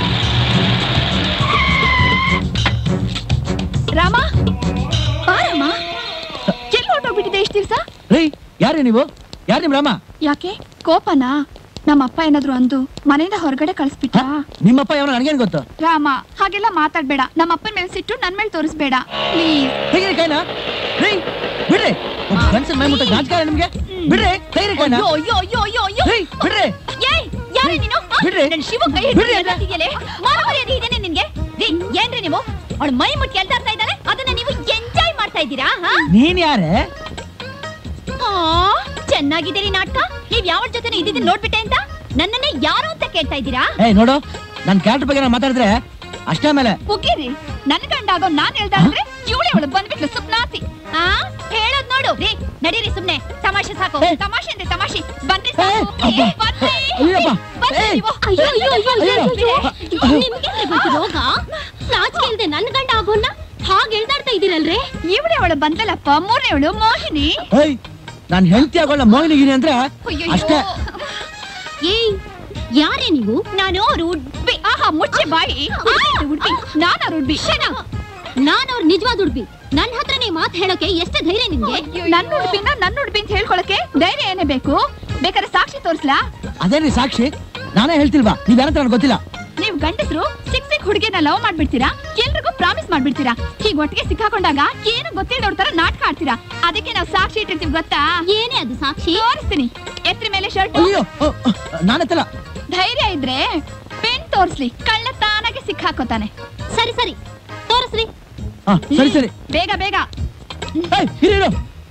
Rama ಬಾ ರಾಮ ಎಲ್ಲಿ ಹೊರಟೋಗ್ಬಿಟ್ಟಿದೆ ಇಷ್ಟು ದಿವಸ ರೀ ಯಾರೇ ನೀವು ಯಾರು ನಿಮ್ ರಾಮ ಯಾಕೆ ಕೋಪನಾ ನಮ್ಮ ಅಪ್ಪ ಏನಾದ್ರು ಅಂದು ಮನೆಯಿಂದ ಹೊರಗಡೆ ಕಳಿಸ್ಬಿಟ್ಟ ನಿಮ್ಮಪ್ಪ ಯಾವ ನನಗೇನ್ ಗೊತ್ತು ರಾಮ ಹಾಗೆಲ್ಲ ಮಾತಾಡ್ಬೇಡ ನಮ್ಮ ಅಪ್ಪನ ಮೇಲೆ ಸಿಟ್ಟು ನನ್ ಮೇಲೆ ತೋರಿಸ್ಬೇಡ ಪ್ಲೀಸ್ ತೆಗೀರಿ ಕೈನ ರೀ ಬಿಡ್ರಿ ಒಬ್ಬ ಗಂಡಸನ್ ಮೈ ಮುಟ್ಟ ನಾಚಿಕಾರ ನಿಮ್ಗೆ ಬಿಡ್ರಿ ತೆಗೀರಿ ಕೈನ ಅಯ್ಯೋ ಅಯ್ಯೋ ಅಯ್ಯೋ ಅಯ್ಯೋ ಅಯ್ಯೋ ರೀ ಬಿಡ್ರಿ ಏಯ್ ಯಾರೇ ನೀನು ಆ? ಬಿಡ್ರಿ. ನನ್ ಶಿವ ಕೈ ಬಿಡ್ರಿ ಹಿಡಿದು ಅಣ್ಣ. ಅಂತಿದ್ಯಲೇ? ಮಾನ ಮರ್ಯಾದೆ ಇದೆನೆ ನಿನ್ಗೆ ರೀ ಏನ್ರಿ ನೀವು ಅವಳ ಮೈ ಮುಟ್ಟಿ ಕೇಳ್ತಾ ಇರ್ತಾ ಇದ್ದಾನೆ ಅದನ್ನ ನೀವು ಎಂಜಾಯ್ ಮಾಡ್ತಾ ಇದ್ದೀರಾ ಹಾ ನೀನ್ ಯಾರೇ ಆ, ಚೆನ್ನಾಗಿದ್ದೀರಿ ನಾಟಕ ನೀವ್ ಯಾವ ಜೊತೆ ಇದ್ದಿದ್ದು ನೋಡ್ಬಿಟ್ಟೆ ಅಂತ ನನ್ನನ್ನೇ ಯಾರು ಅಂತ ಕೇಳ್ತಾ ಇದ್ದೀರಾ ಏಯ್ ನೋಡು ನನ್ ಕ್ಯಾರೆಕ್ಟರ್ ಬಗ್ಗೆ ನಾನು ಮಾತಾಡಿದ್ರೆ ಅಷ್ಟೇ ಮೇಲೆ ಉಗಿರಿ ನನ್ ಗಂಡಾಗೋ ನಾನ್ ಹೇಳ್ತಾ ಇದ್ರೆ ಇವಳೆ ಅವಳು ಬಂದ್ಬಿಟ್ಲು ಸುಪ್ನಾತಿ ಆ ಹೇಳೋದ್ ನೋಡು ರೀ ನಡೀರಿ ಸುಮ್ನೆ ತಮಾಷೆ ಸಾಕು ತಮಾಷೆ ಅಂದ್ರೆ ತಮಾಷೆ ಬನ್ರಿ ಸಾಕು. ಏ, ಬನ್ರಿ. ಅಯ್ಯಪ್ಪ. ಬನ್ರಿ ನೀವು. ಅಯ್ಯೋ ಅಯ್ಯೋ ಅಯ್ಯೋ ಅಯ್ಯೋ ಅಯ್ಯೋ ಅಯ್ಯೋ. ನಿಮ್ಗೆ ಬಂತು ರೋಗ ನಾಚಿಕೆ ಇಲ್ದೆ ನನ್ ಗಂಡ ಆಗೋನ್ನ ಹಾಗೆ ಎಳ್ದಾಡ್ತಾ ಇದೀರಲ್ರೇ ಇವಳೆ ಅವಳು ಬಂದಲಪ್ಪ ಮೂರನೇ ಅವಳು ಮೋಹಿನಿ ಏಯ್ ನಾನ್ ಹೆಂಡತಿ ಆಗೋಳ ಮೋಹಿನಿಗಿರಿ ಅಂದ್ರೆ ಅಯ್ಯಯ್ಯೋ. ಅಷ್ಟೇ ಏಯ್ ಯಾರೇ ನೀವು ನಾನು ಅವ್ರ ಉಡ್ಬಿ ಆಹಾ ಮುಚ್ಚೆ ಬಾಯಿ ಹುಡ್ಗಿ ಉಡ್ಬಿ ನಾನು ಅವ್ರ ಉಡ್ಬಿ ನಾನ್ ಅವ್ರ ನಿಜವಾದ ಉಡ್ಬಿ ನನ್ ಹತ್ರ ನೀ ಮಾತ್ ಹೇಳೋಕೆ ಎಷ್ಟು ಧೈರ್ಯ ನಿಮ್ಗೆ ನನ್ನ ಉಡ್ಬಿನ ನನ್ನ ಉಡ್ಬಿ ಅಂತ ಹೇಳ್ಕೊಳಕ್ಕೆ ಧೈರ್ಯ ಏನೇ ಬೇಕು ಬೇಕಾದ್ರೆ ಸಾಕ್ಷಿ ತೋರ್ಸ್ಲಾ ಅದೇನ್ರಿ ಸಾಕ್ಷಿ ನಾನೇ ಹೇಳ್ತಿಲ್ವಾ ನೀವ್ ಯಾರಂತ ನನಗೆ ಗೊತ್ತಿಲ್ಲ ನೀವ್ ಗಂಡಸರು ಸಿಕ್ ಸಿಕ್ ಹುಡುಗಿನ ಲವ್ ಮಾಡ್ಬಿಡ್ತೀರಾ ಎಲ್ರಿಗೂ ಪ್ರಾಮಿಸ್ ಮಾಡ್ಬಿಡ್ತೀರಾ ಹೀಗ್ ಒಟ್ಟಿಗೆ ಸಿಕ್ಕಾಕೊಂಡಾಗ ಏನು ಗೊತ್ತಿಲ್ಲದವ್ರ ತರ ನಾಟಕ ಆಡ್ತೀರಾ ಅದಕ್ಕೆ ನಾವು ಸಾಕ್ಷಿ ಇಟ್ಟಿರ್ತೀವಿ ಗೊತ್ತಾ ಏನೇ ಅದು ಸಾಕ್ಷಿ ತೋರಿಸ್ತೀನಿ ಎತ್ರಿ ಮೇಲೆ ಶರ್ಟ್ ಅಯ್ಯೋ ಅ, ಅ, ನಾನೆತ್ತಲ್ಲ ಧೈರ್ಯ ಇದ್ರೆ ಪೆನ್ ತೋರ್ಸ್ಲಿ ಕಳ್ಳ ತಾನಾಗೆ ಸಿಕ್ಕಾಕೋತಾನೆ ಸರಿ ಸರಿ ತೋರಿಸ್ರಿ ಹಾ ಸರಿ ಸರಿ ಬೇಗ ಬೇಗ ಏಯ್ ಹಿರಿಯರು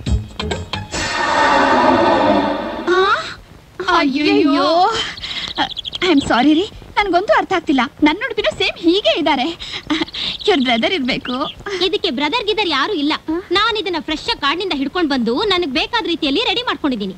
ಅಯ್ಯಯ್ಯೋ ಐ ಆಮ್ ಸಾರಿ ರೀ ನನ್ಗೊಂದು ಅರ್ಥ ಆಗ್ತಿಲ್ಲ ನನ್ನ ಉಡುಪಿನ ಸೇಮ್ ಹೀಗೆ ಇದ್ದಾರೆ ಇವ್ರ ಬ್ರದರ್ ಇರ್ಬೇಕು ಇದಕ್ಕೆ ಬ್ರದರ್ ಗಿದರ್ ಯಾರು ಇಲ್ಲ ನಾನು ಇದನ್ನ ಫ್ರೆಶ್ ಕಾಡಿನಿಂದ ಹಿಡ್ಕೊಂಡ್ ಬಂದು ನನಗ್ ಬೇಕಾದ ರೀತಿಯಲ್ಲಿ ರೆಡಿ ಮಾಡ್ಕೊಂಡಿದ್ದೀನಿ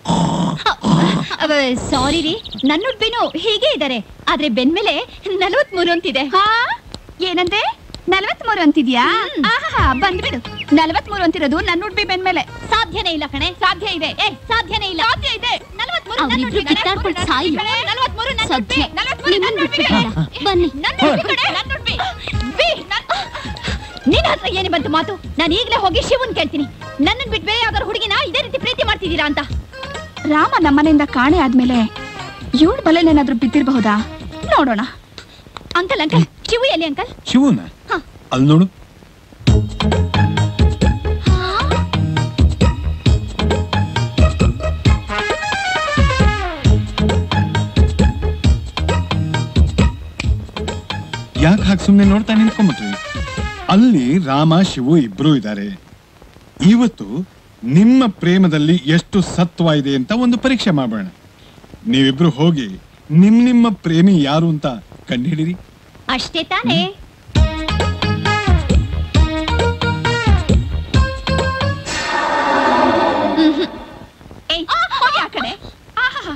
ಸಾರಿ ರೀ ನನ್ನ ಉಡುಪಿನು ಹೀಗೆ ಇದ್ದಾರೆ ಆದ್ರೆ ಬೆನ್ಮೇಲೆ ನಲವತ್ಮೂರು ಅಂತಿದೆ ಹಾ ಏನಂತೆ ನಲವತ್ಮೂರು ಅಂತಿದ್ಯಾ ಆಹಾ ಬಂದ್ಬಿಡು ನಲವತ್ಮೂರು ಅಂತಿರೋದು ನನ್ನ ಉಡುಪಿ ಬೆನ್ಮೇಲೆ ಸಾಧ್ಯನೇ ಇಲ್ಲ ಕಣೆ ಸಾಧ್ಯ ಇದೆ ಏ ಸಾಧ್ಯನೇ ಇಲ್ಲ ಸಾಧ್ಯ ಇದೆ ನಲವತ್ಮೂರು ನನ್ನ ಅವ್ರಿಬ್ರು ಉಡುಪಿ, ಕಿತ್ತಾಡ್ಕೊಂಡು ಸಾಯಿ ನಲವತ್ಮೂರು ನನ್ನ ಉಡುಪಿ, ಸದ್ಯ ನಲವತ್ಮೂರು ನನ್ನ ನಿಮ್ಮನ್ನ ಉಡುಪಿ. ಬಿಟ್ಬಿಡಲ್ಲ ಬನ್ನಿ ನನ್ನ ಉಡುಪಿ ಕಡೆ, ನನ್ನ ಉಡುಪಿ. ಬಿ, ನನ್ನ- ನಿನ್ ಹತ್ರ ಏನೇ ಬಂತು ಮಾತು ನಾನು ಈಗಲೇ ಹೋಗಿ ಶಿವನ್ ಕೇಳ್ತೀನಿ ನನ್ನನ್ ಬಿಟ್ಟು ಬೇರೆ ಯಾವ್ದಾರು ಹುಡುಗಿನ ಇದೇ ರೀತಿ ಪ್ರೀತಿ ಮಾಡ್ತಿದ್ದೀರಾ ಅಂತ ರಾಮ ನಮ್ಮನೆಯಿಂದ ಕಾಣೆ ಆದ್ಮೇಲೆ ಇವಳ ಬಲೆನೇನಾದ್ರೂ ಬಿದ್ದಿರಬಹುದಾ ನೋಡೋಣ ಅಂಕಲ್ ಅಂಕಲ್ ಶಿವು ಎಲ್ಲಿ ಅಂಕಲ್ ಶಿವನ ಹಾ. ಅಲ್ಲಿ ನೋಡು ಯಾಕೆ ಹಾಗೆ ಸುಮ್ಮನೆ ನೋಡ್ತಾ ನಿಂತ್ಕೊಂಡ್ಬಿಟ್ರಿ ಅಲ್ಲಿ ರಾಮ ಶಿವು ಇಬ್ರು ಇದ್ದಾರೆ ಇವತ್ತು ನಿಮ್ಮ ಪ್ರೇಮದಲ್ಲಿ ಎಷ್ಟು ಸತ್ವ ಇದೆ ಅಂತ ಒಂದು ಪರೀಕ್ಷೆ ಮಾಡೋಣ ನೀವಿಬ್ರು ಹೋಗಿ ನಿಮ್ ನಿಮ್ಮ ಪ್ರೇಮಿ ಯಾರು ಅಂತ ಕಂಡುಹಿಡಿರಿ ಅಷ್ಟೇ ತಾನೇ ಏಯ್ ಹೋಗಿ ಆ ಕಡೆ ಆಹಾ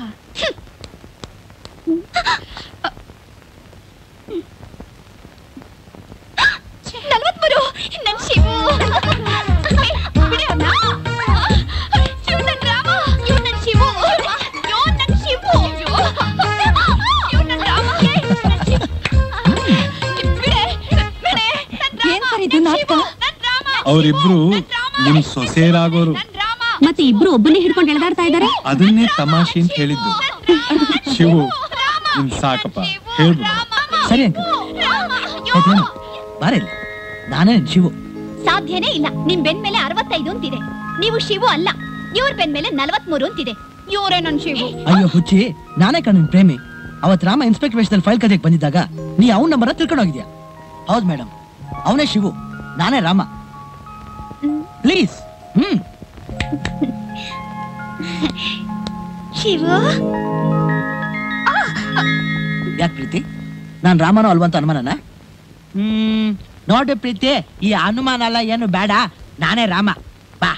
ನಲ್ವತ್ಮೂರು ನನ್ ಶಿವು ಬಿಡಿ ಅವ್ನ. ಶಿವು ನನ್ ರಾಮ ಇವ್ ನನ್ ಶಿವು ಯೋ ನನ್ ಶಿವು ಇವ್ ನನ್ ರಾಮ ಏ, ನನ್ ಶಿವು. ಬಿಡೆ, ಬಿಡೆ, ನನ್ ರಾಮ, ಏನ್ ಸರ್ ಇದು ನಾಟಕ ಅವರಿಬ್ರು ನಿಮ್ ಸೊಸೇರಾಗೋರು ಮತ್ತೆ ಇಬ್ರು ಒಬ್ಬನೇ ಹಿಡ್ಕೊಂಡು ಎಳೆದಾಡ್ತಾ ಇದ್ದಾರೆ ಅದನ್ನೇ ತಮಾಷೆ ಅಂತ ಹೇಳಿದ್ದು ಶಿವು ಇನ್ ಸಾಕಪ್ಪ ಹೇಳ್ಬಿಡು ಸರಿ ಅಂಕಲ್ ಆಯ್ತೇನು ಬಾರೆ ಇಲ್ಲಿ. ನಾನೇ ನಿನ್ ಶಿವು ಸಾಧ್ಯನೇ ಇಲ್ಲ ನಿಮ್ ಬೆನ್ ಮೇಲೆ ಅರವತ್ತೈದು ಅಂತಿದೆ ನೀವು ಶಿವು ಅಲ್ಲ ಇವ್ರ ಬೆನ್ ಮೇಲೆ ನಲವತ್ಮೂರು ಅಂತಿದೆ ಇವರೇ ನನ್ ಶಿವು ಅಯ್ಯೋ ಹುಚ್ಚಿ ನಾನೇ ಕಣ ನಿನ್ ಪ್ರೇಮಿ ಅವತ್ ರಾಮ ಇನ್ಸ್ಪೆಕ್ಟರ್ ವೇಷದಲ್ಲಿ ಫೈಲ್ ಕದಿಯಕ್ ಬಂದಿದ್ದಾಗ ನೀ ಅವನ ನಂಬರ್ ತಿಳ್ಕೊಂಡು ಹೋಗಿದ್ಯಾ ಹೌದ್ ಮೇಡಮ್ ಅವನೇ ಶಿವು ನಾನೇ ರಾಮ ಪ್ಲೀಸ್ ಹ್ಮ್ ಶಿವು ಯಾಕೆ ಪ್ರೀತಿ ನಾನ್ ರಾಮನೋ ಅಲ್ವಾ ಅಂತ ಅನುಮಾನನ ಹ್ಮ್ ನೋಡಿ ಪ್ರೀತಿ ಈ ಅನುಮಾನ ಅಲ್ಲ ಏನು ಬೇಡ ನಾನೇ ರಾಮ ಬಾ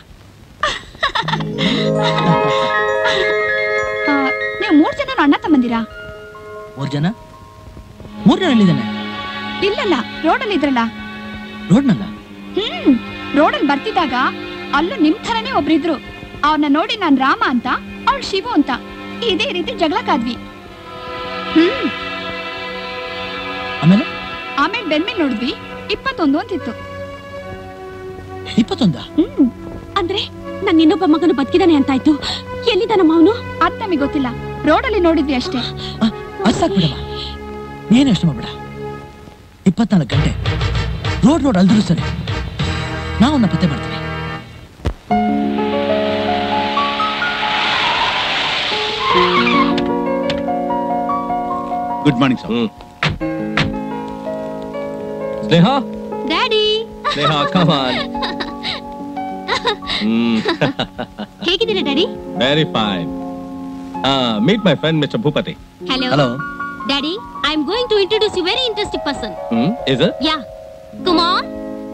ಆ, ನೀವು ಮೂರ್ ಜನ ಅಣ್ಣ ತಮ್ಮಂದಿರಾ ಮೂರ್ ಜನ ಮೂರ್ ಜನ ಎಲ್ಲಿದ್ದಾನೆ ಇಲ್ಲಲ್ಲ ರೋಡಲ್ಲಿ ಇದ್ರಲ್ಲ ರೋಡ್ನಲ್ಲ ಹ್ಮ್ ರೋಡಲ್ಲಿ ಬರ್ತಿದ್ದಾಗ ಅಲ್ಲೂ ನಿಮ್ ಥರನೇ ಒಬ್ರಿದ್ರು ಅವ್ರನ್ನ ನೋಡಿ ನಾನ್ ರಾಮ ಅಂತ ಅವ್ಳು ಶಿವು ಅಂತ ಇದೇ ರೀತಿ ಜಗಳಕ್ಕಾದ್ವಿ ಹ್ಮ್ ಆಮೇಲೆ ಆಮೇಲೆ ಬೆನ್ಮೇಲ್ ನೋಡಿದ್ವಿ ಇಪ್ಪತ್ತೊಂದು ಅಂತಿತ್ತು ಇಪ್ಪತ್ತೊಂದ ಹ್ಮ್ ಅಂದ್ರೆ ನನ್ನ ಇನ್ನೊಬ್ಬ ಮಗನು ಬದುಕಿದಾನೆ ಅಂತಾಯ್ತು ಎಲ್ಲಿದ್ದಾನಮ್ಮ ಅವನು ಅದ್ ನಮಗೆ ಗೊತ್ತಿಲ್ಲ ರೋಡಲ್ಲಿ ನೋಡಿದ್ವಿ ಅಷ್ಟೇ ಅದ್ ಸಾಕ್ ಬಿಡಮ್ಮ ನೀನು ಯೋಚನೆ ಮಾಡ್ಬೇಡ ಇಪ್ಪತ್ನಾಲ್ಕು ಗಂಟೆ ರೋಡ್ ರೋಡ್ ಅಲ್ದಿರು ಸರಿ ನಾವನ್ನ ಪತ್ತೆ ಮಾಡ್ತೀವಿ good morning sir Sneha daddy Sneha come on ಹ್ಮ್ ಹೇಗಿದ್ದೀರಾ daddy very fine meet my friend mister Bhupathi hello Hello. Daddy I am going to introduce you very interesting person hmm is it yeah Kumar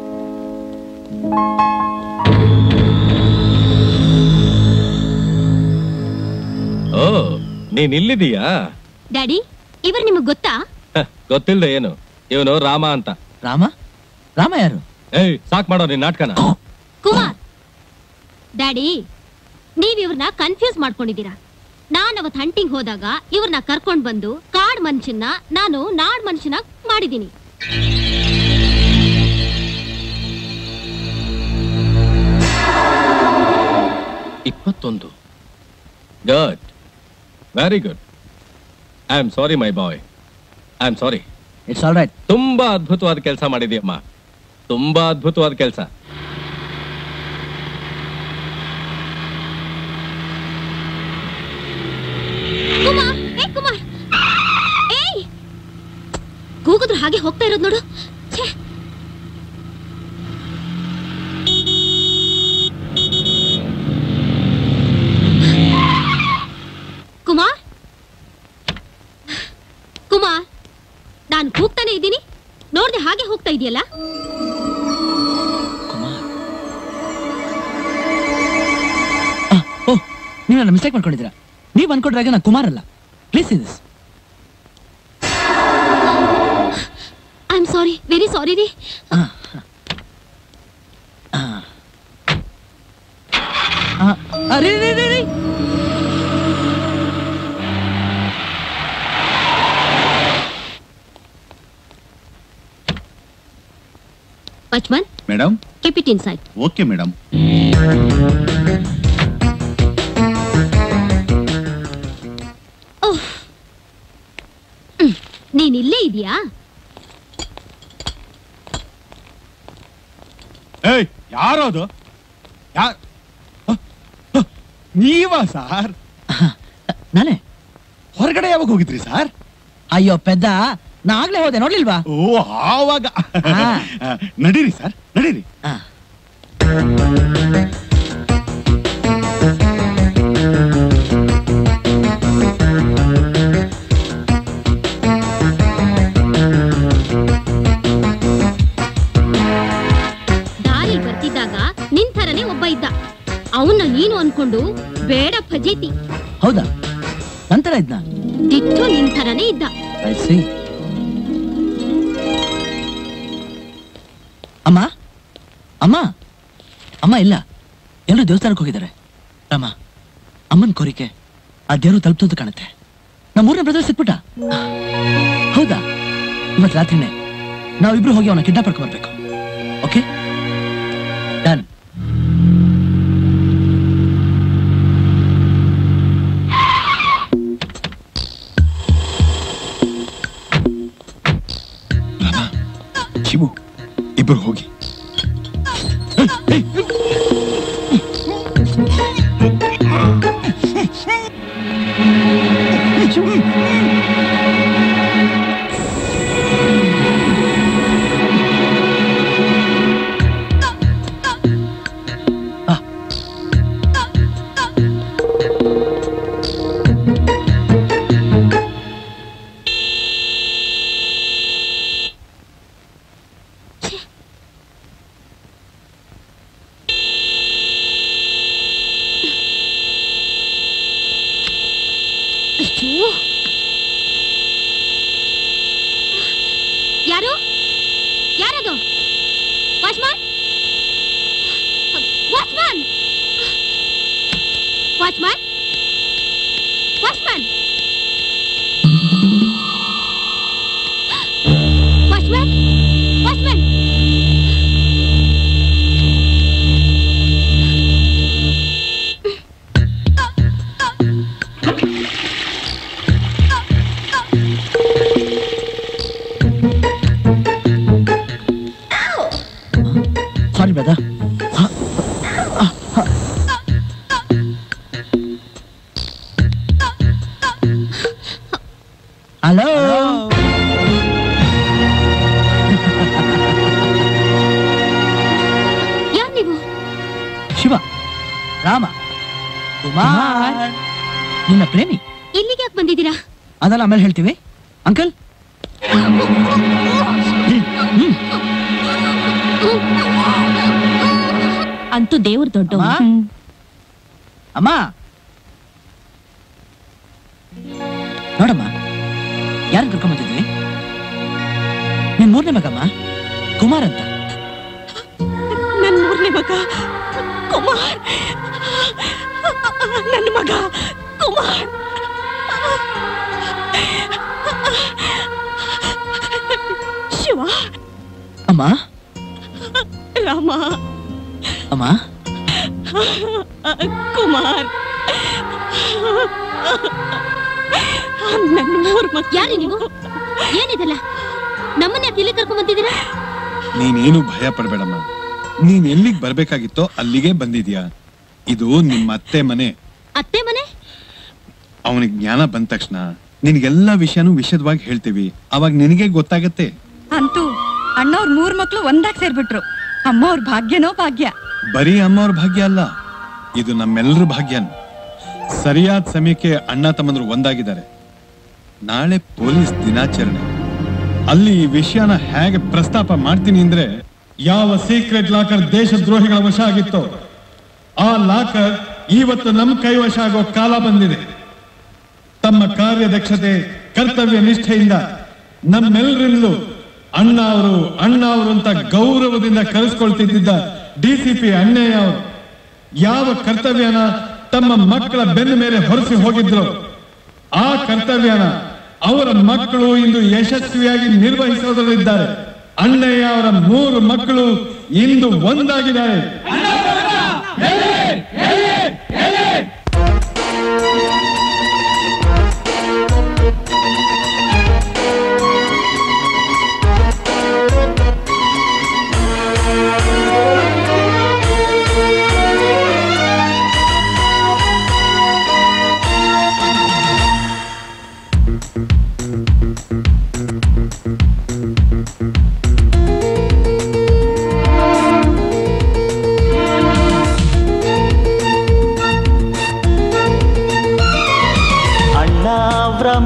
ಓ ನೀನ್ ಇಲ್ಲಿದೀಯಾ ಡ್ಯಾಡಿ ಇವರು ನಿಮಗೆ ಗೊತ್ತಾ ಹ, ಗೊತ್ತಿಲ್ದೆ ಏನು ಇವನು ರಾಮ ಅಂತ ರಾಮ ರಾಮ ಯಾರು ಏಯ್ ಸಾಕ್ ಮಾಡೋ ನಿನ್ ನಾಟಕನ ಕುಮಾರ್ ಡ್ಯಾಡಿ ನೀವ್ ಇವ್ರನ್ನ ಕನ್ಫ್ಯೂಸ್ ಮಾಡ್ಕೊಂಡಿದ್ದೀರಾ ನಾನ್ ಅವತ್ ಹಂಟಿಂಗ್ ಹೋದಾಗ ಇವ್ರನ್ನ ಕರ್ಕೊಂಡ್ ಬಂದು ಕಾಡ್ ಮನುಷ್ಯನ್ನ ನಾನು ನಾಡ್ ಮನುಷ್ಯನ ಮಾಡಿದೀನಿ ಇಪ್ಪತ್ತೊಂದು good very good I am sorry my boy I am sorry it's all right ತುಂಬಾ ಅದ್ಭುತವಾದ ಕೆಲಸ ಮಾಡಿದ್ಯಮ್ಮ ತುಂಬಾ ಅದ್ಭುತವಾದ ಕೆಲಸ ಕುಮಾರ್ ಏ ಕುಮಾರ್ ಏಯ್ ಕೂಗಿದ್ರು ಹಾಗೆ ಹೋಗ್ತಾ ಇರೋದು ನೋಡು ಛೇ ಕುಮಾರ್ ಕುಮಾರ್ ನಾನು ಕೂಗ್ತಾನೆ ಇದ್ದೀನಿ ನೋಡ್ದೆ ಹಾಗೆ ಹೋಗ್ತಾ ಇದೆಯಲ್ಲ ಓ ನೀವು ನನ್ನ ಮಿಸ್ಟೇಕ್ ಮಾಡ್ಕೊಂಡಿದ್ದೀರಾ ನೀವು ಅನ್ಕೊಂಡ್ರಾಗ ನಾನು ಕುಮಾರ್ ಅಲ್ಲ please this I am sorry very sorry ರೀ ರೀ ರೀ ರೀ ರೀ watchman madam keep it inside okay madam oh hmm. ನೀನ್ ಇಲ್ಲೇ ಇದೆಯಾ ಏಯ್ ಯಾರು ಅದು ಯಾರ್ ನೀವಾ ಸಾರ್ ನಾನೇ ಹೊರಗಡೆ ಯಾವಾಗ ಹೋಗಿದ್ರಿ ಸಾರ್ ಅಯ್ಯೋ ಪೆದ್ದ ನಾ ಆಗ್ಲೇ ಹೋದೆ ನೋಡ್ಲಿಲ್ವಾ ಓ ಆವಾಗ ಹಾ. ಆ, ನಡೀರಿ ಸರ್ ನಡೀರಿ ದಾರಿ ಬರ್ತಿದ್ದಾಗ ನಿನ್ ಥರನೇ ಒಬ್ಬ ಇದ್ದ ಅವನ್ನ ನೀನು ಅನ್ಕೊಂಡು ಬೇಡ ಫಜೀತಿ ಹೌದಾ ನಂತರ ಇದ್ನ ದಿಟ್ಟು ನಿನ್ ಥರನೇ ಇದ್ದ ಐ ಸಿ ಅಮ್ಮ ಅಮ್ಮ ಅಮ್ಮ ಇಲ್ಲ ಎಲ್ಲರೂ ದೇವಸ್ಥಾನಕ್ಕೆ ಹೋಗಿದ್ದಾರೆ ರಾಮ ಅಮ್ಮನ ಕೋರಿಕೆ ಆ ದೇವರು ತಲುಪ್ತಂತ ಕಾಣುತ್ತೆ ನಮ್ಮ ಮೂರನೇ ಬ್ರದರ್ ಸಿಕ್ಬಿಟ್ಟ ಹೌದಾ ಇವತ್ತು ರಾತ್ರಿನೇ ನಾವಿಬ್ರು ಹೋಗಿ ಅವನ ಕಿಡ್ನಾಪ್ ಮಾಡ್ಕೊಂಡ್ ಬರ್ಬೇಕು ಓಕೆ ಡನ್ ಶಿವು ಇಬ್ಬರು ಹೋಗಿ ಅಯ್ಯೋ ಯಾರು ಯಾರದು watchman watchman watchman watchman watchman watchman sorry brother hello ಯಾರು ನೀವು ಶಿವ ರಾಮ ಕುಮಾರ್ ನಿನ್ನ ಪ್ರೇಮಿ ಇಲ್ಲಿಗೆ ಯಾಕೆ ಬಂದಿದ್ದೀರಾ ಅದೆಲ್ಲ ಆಮೇಲೆ ಹೇಳ್ತೀವಿ ಅಂಕಲ್ ಅಂತೂ ದೇವ್ರ ದೊಡ್ಡ ಅಮ್ಮ ನೋಡಮ್ಮ ಯಾರನ್ನ ಕರ್ಕೊಂಡ್ ಬಂದಿದ್ವಿ ನಿನ್ ಮೂರನೇ ಮಗಮ್ಮ ಕುಮಾರ್ ಅಂತ ನನ್ನ ಮೂರನೇ ಮಗ ಕುಮಾರ್ ನನ್ನ ಮಗ ಕುಮಾರ್ ಶಿವ ಅಮ್ಮ ರಾಮ ಅಮ್ಮ ಕುಮಾರ್ ನನ್ನ ಮೂರ್ ಮಕ್ಳು ಯಾರಿ ನೀವು ಏನಿದೆಲ್ಲ ನಮ್ಮನ್ನ ಯಾಕೆ ಇಲ್ಲಿ ಕರ್ಕೊಂಡ್ ಬಂದಿದ್ದೀರಾ ನೀನೇನು ಭಯ ಪಡ್ಬೇಡಮ್ಮ ನೀನ್ ಎಲ್ಲಿಗ್ ಬರ್ಬೇಕಾಗಿತ್ತೋ ಅಲ್ಲಿಗೆ ಬಂದಿದ್ಯಾ ಇದು ನಿಮ್ಮ ಅತ್ತೆ ಮನೆ ಅತ್ತೆ ಮನೆ ಅವನಿಗೆ ಜ್ಞಾನ ಬಂದ ತಕ್ಷಣ ನಿನಗೆಲ್ಲ ವಿಷಯನೂ ವಿಶದವಾಗಿ ಹೇಳ್ತೀವಿ ಅವಾಗ ನಿನಗೆ ಗೊತ್ತಾಗತ್ತೆ ಅಂತೂ ಅಣ್ಣವ್ರ ಮೂರ್ ಮಕ್ಳು ಒಂದಾಗ್ ಸೇರ್ಬಿಟ್ರು ಅಮ್ಮ ಅವ್ರ ಭಾಗ್ಯನೋ ಭಾಗ್ಯ ಬರೀ ಅಮ್ಮವ್ರ ಭಾಗ್ಯ ಅಲ್ಲ ಇದು ನಮ್ಮೆಲ್ಲರ ಭಾಗ್ಯನು ಸರಿಯಾದ ಸಮಯಕ್ಕೆ ಅಣ್ಣ ತಮ್ಮಂದ್ರು ಒಂದಾಗಿದ್ದಾರೆ ನಾಳೆ ಪೊಲೀಸ್ ದಿನಾಚರಣೆ ಅಲ್ಲಿ ಈ ವಿಷಯನ ಹೇಗೆ ಪ್ರಸ್ತಾಪ ಮಾಡ್ತೀನಿ ಅಂದ್ರೆ ಯಾವ ಸೀಕ್ರೆಟ್ ಲಾಕರ್ ದೇಶದ್ರೋಹಿಗಳ ವಶ ಆಗಿತ್ತೋ ಆ ಲಾಕರ್ ಇವತ್ತು ನಮ್ಮ ಕೈವಶ ಆಗೋ ಕಾಲ ಬಂದಿದೆ ತಮ್ಮ ಕಾರ್ಯದಕ್ಷತೆ ಕರ್ತವ್ಯ ನಿಷ್ಠೆಯಿಂದ ನಮ್ಮೆಲ್ಲರಿಂದಲೂ ಅಣ್ಣ ಅವರು ಅಣ್ಣ ಅವರು ಅಂತ ಗೌರವದಿಂದ ಕರೆಸ್ಕೊಳ್ತಿದ್ದ ಡಿಸಿಪಿ ಅಣ್ಣಯ್ಯ ಅವರು ಯಾವ ಕರ್ತವ್ಯನ ತಮ್ಮ ಮಕ್ಕಳ ಬೆನ್ನ ಮೇಲೆ ಹೊರಸಿ ಹೋಗಿದ್ರು ಆ ಕರ್ತವ್ಯನ ಅವರ ಮಕ್ಕಳು ಇಂದು ಯಶಸ್ವಿಯಾಗಿ ನಿರ್ವಹಿಸೋದರಿದ್ದಾರೆ ಅಣ್ಣಯ್ಯ ಅವರ ಮೂರು ಮಕ್ಕಳು ಇಂದು ಒಂದಾಗಿದ್ದಾರೆ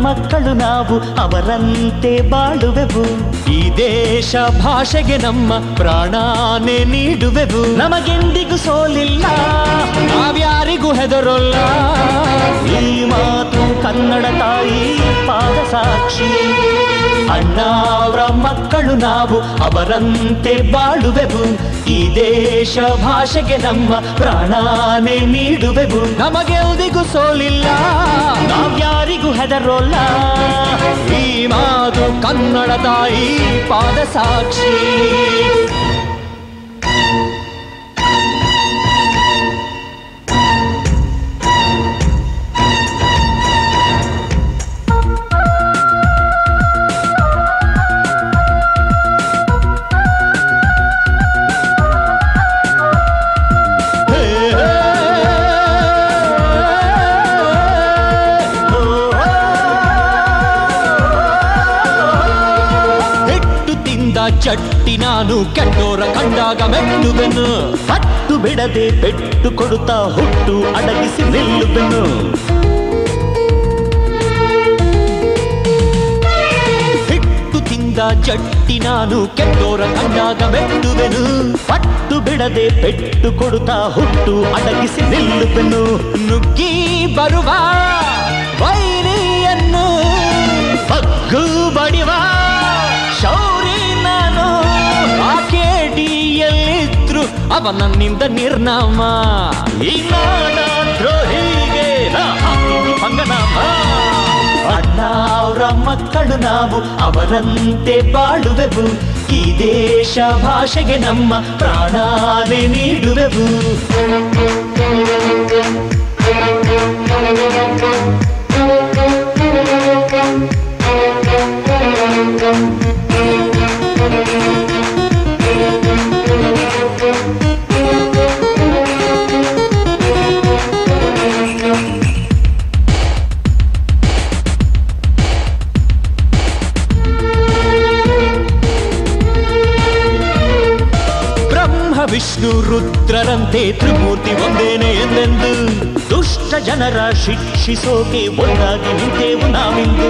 ಮಕ್ಕಳು ನಾವು ಅವರಂತೆ ಬಾಳುವೆವು ಈ ದೇಶ ಭಾಷೆಗೆ ನಮ್ಮ ಪ್ರಾಣಾನೇ ನೀಡುವೆವು ನಮಗೆಂದಿಗೂ ಸೋಲಿಲ್ಲ ನಾವ್ಯಾರಿಗೂ ಹೆದರೋಲ್ಲ ಈ ಮಾತು ಕನ್ನಡ ತಾಯಿ ಪಾದ ಸಾಕ್ಷಿ ಅಣ್ಣಾವ್ರ ಮಕ್ಕಳು ನಾವು ಅವರಂತೆ ಬಾಳುವೆವು ಈ ದೇಶ ಭಾಷೆಗೆ ನಮ್ಮ ಪ್ರಾಣಾನೇ ನೀಡುವೆವು ನಮಗೆಲ್ದಿಗೂ ಸೋಲಿಲ್ಲ ನಾವ್ಯಾರಿಗೂ ಹೆದರೋಲ್ಲ ಈ ಮಾತು ಕನ್ನಡ ತಾಯಿ ಪಾದ ಸಾಕ್ಷಿ ಹೆಟ್ಟು ತಿಂದ ಚಟ್ಟಿ ನಾನು ಕೆಟ್ಟೋರ ಕಂಡಾಗ ಮೆಟ್ಟುವೆನು ಹಟ್ಟು ಬಿಡದೆ ಪೆಟ್ಟು ಕೊಡುತ್ತಾ ಹುಟ್ಟು ಅಡಗಿಸಿ ನಿಲ್ಲುವೆನು ಹಿಟ್ಟು ತಿಂದ ಚಟ್ಟಿ ನಾನು ಕೆಟ್ಟೋರ ಕಂಡಾಗ ಮೆಟ್ಟುವೆನು ಪಟ್ಟು ಬಿಡದೆ ಪೆಟ್ಟು ಕೊಡುತ್ತಾ ಹುಟ್ಟು ಅಡಗಿಸಿ ನಿಲ್ಲುವೆನು ನುಗ್ಗಿ ಬರುವ ವೈರಿಯನ್ನು ಬಗ್ಗು ಬಡಿವ ಶೌರಿ ನಾನು ಆ ಕೇಟಿಯಲ್ಲಿದ್ರು ಅವ ನನ್ನಿಂದ ನಿರ್ನಾಮ ಈ ನಾಡ ದ್ರೋಹಿಗೆ ನಾ ಹಾಕ್ತೀನಿ ಪಂಗನಾಮ ಅಣ್ಣಾವ್ರ ಮಕ್ಕಳು ನಾವು ಅವರಂತೆ ಬಾಳುವೆವು ಈ ದೇಶ ಭಾಷೆಗೆ ನಮ್ಮ ಪ್ರಾಣಾನೇ ನೀಡುವೆವು ಬ್ರಹ್ಮ ವಿಷ್ಣು ರುದ್ರರಂತೆ ತ್ರಿಮೂರ್ತಿ ಒಂದೇನೆ ಎಂದೆಂದು ದುಷ್ಟ ಜನರ ಶಿಕ್ಷಿಸೋಕೆ ಒಂದಾಗಿ ನಿಂತೇವು ನಾವಿಂದು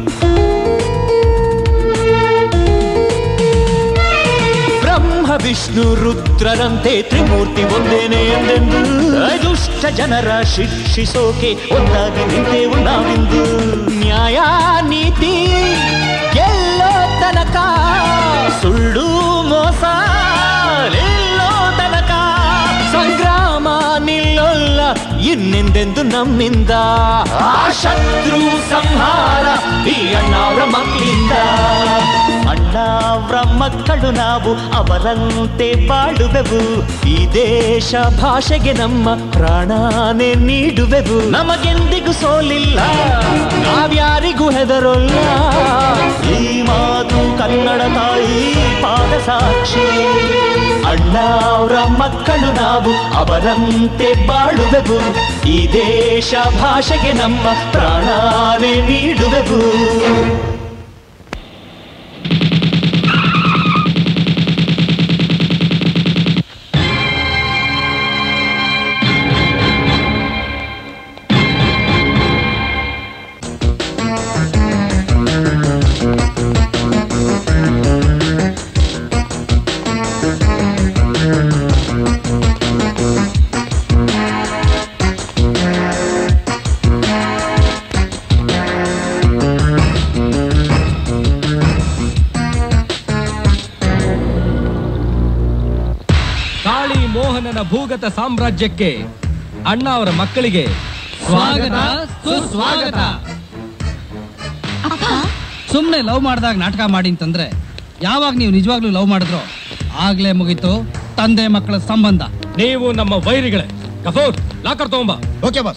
ಬ್ರಹ್ಮ ವಿಷ್ಣು ರುದ್ರರಂತೆ ತ್ರಿಮೂರ್ತಿ ಒಂದೇನೆ ಎಂದೆಂದು ದುಷ್ಟ ಜನರ ಶಿಕ್ಷಿಸೋಕೆ ಒಂದಾಗಿ ನಿಂತೇವು ನಾವಿಂದು ನ್ಯಾಯ ನೀತಿ ಎಲ್ಲೋ ತನಕ ಸುಳ್ಳು ಮೋಸ ನಿಲ್ಲೋ ತನಕ ಸಂಗ್ರಾಮ ನಿಲ್ಲೊಲ್ಲ ಇನ್ನೆಂದೆಂದು ನಮ್ಮಿಂದ ಆ ಶತ್ರು ಸಂಹಾರ ಈ ಅಣ್ಣಾವ್ರ ಮಕ್ಕಳಿಂದ ಅಣ್ಣಾವ್ರ ಮಕ್ಕಳು ನಾವು ಅವರಂತೆ ಬಾಳುವೆವು ಈ ದೇಶ ಭಾಷೆಗೆ ನಮ್ಮ ಪ್ರಾಣಾನೇ ನೀಡುವೆವು ನಮಗೆಂದಿಗೂ ಸೋಲಿಲ್ಲ ನಾವ್ಯಾರಿಗೂ ಹೆದರೋಲ್ಲ ಈ ಮಾತು ಕನ್ನಡ ತಾಯಿ ಪಾದ ಸಾಕ್ಷಿ ಅಣ್ಣಾವ್ರ ಮಕ್ಕಳು ನಾವು ಅವರಂತೆ ಬಾಳುವೆವು ಈ ದೇಶ ಭಾಷೆಗೆ ನಮ್ಮ ಪ್ರಾಣಾನೇ ನೀಡುವೆವು ಕಾಳಿ ಮೋಹನನ ಭೂಗತ ಸಾಮ್ರಾಜ್ಯಕ್ಕೆ ಅಣ್ಣ ಅವರ ಮಕ್ಕಳಿಗೆ ಸ್ವಾಗತ ಸುಸ್ವಾಗತ ಸುಮ್ನೆ ಲವ್ ಮಾಡಿದಾಗ ನಾಟಕ ಮಾಡಿ ಅಂತಂದ್ರೆ ಯಾವಾಗ ನೀವು ನಿಜವಾಗ್ಲೂ ಲವ್ ಮಾಡಿದ್ರೋ ಆಗ್ಲೇ ಮುಗೀತು ತಂದೆ ಮಕ್ಕಳ ಸಂಬಂಧ ನೀವು ನಮ್ಮ ವೈರಿಗಳೇ ಕಫೂರ್ ಲಾಕರ್ ತಗೊಂಬ ಓಕೆ ಬಾಸ್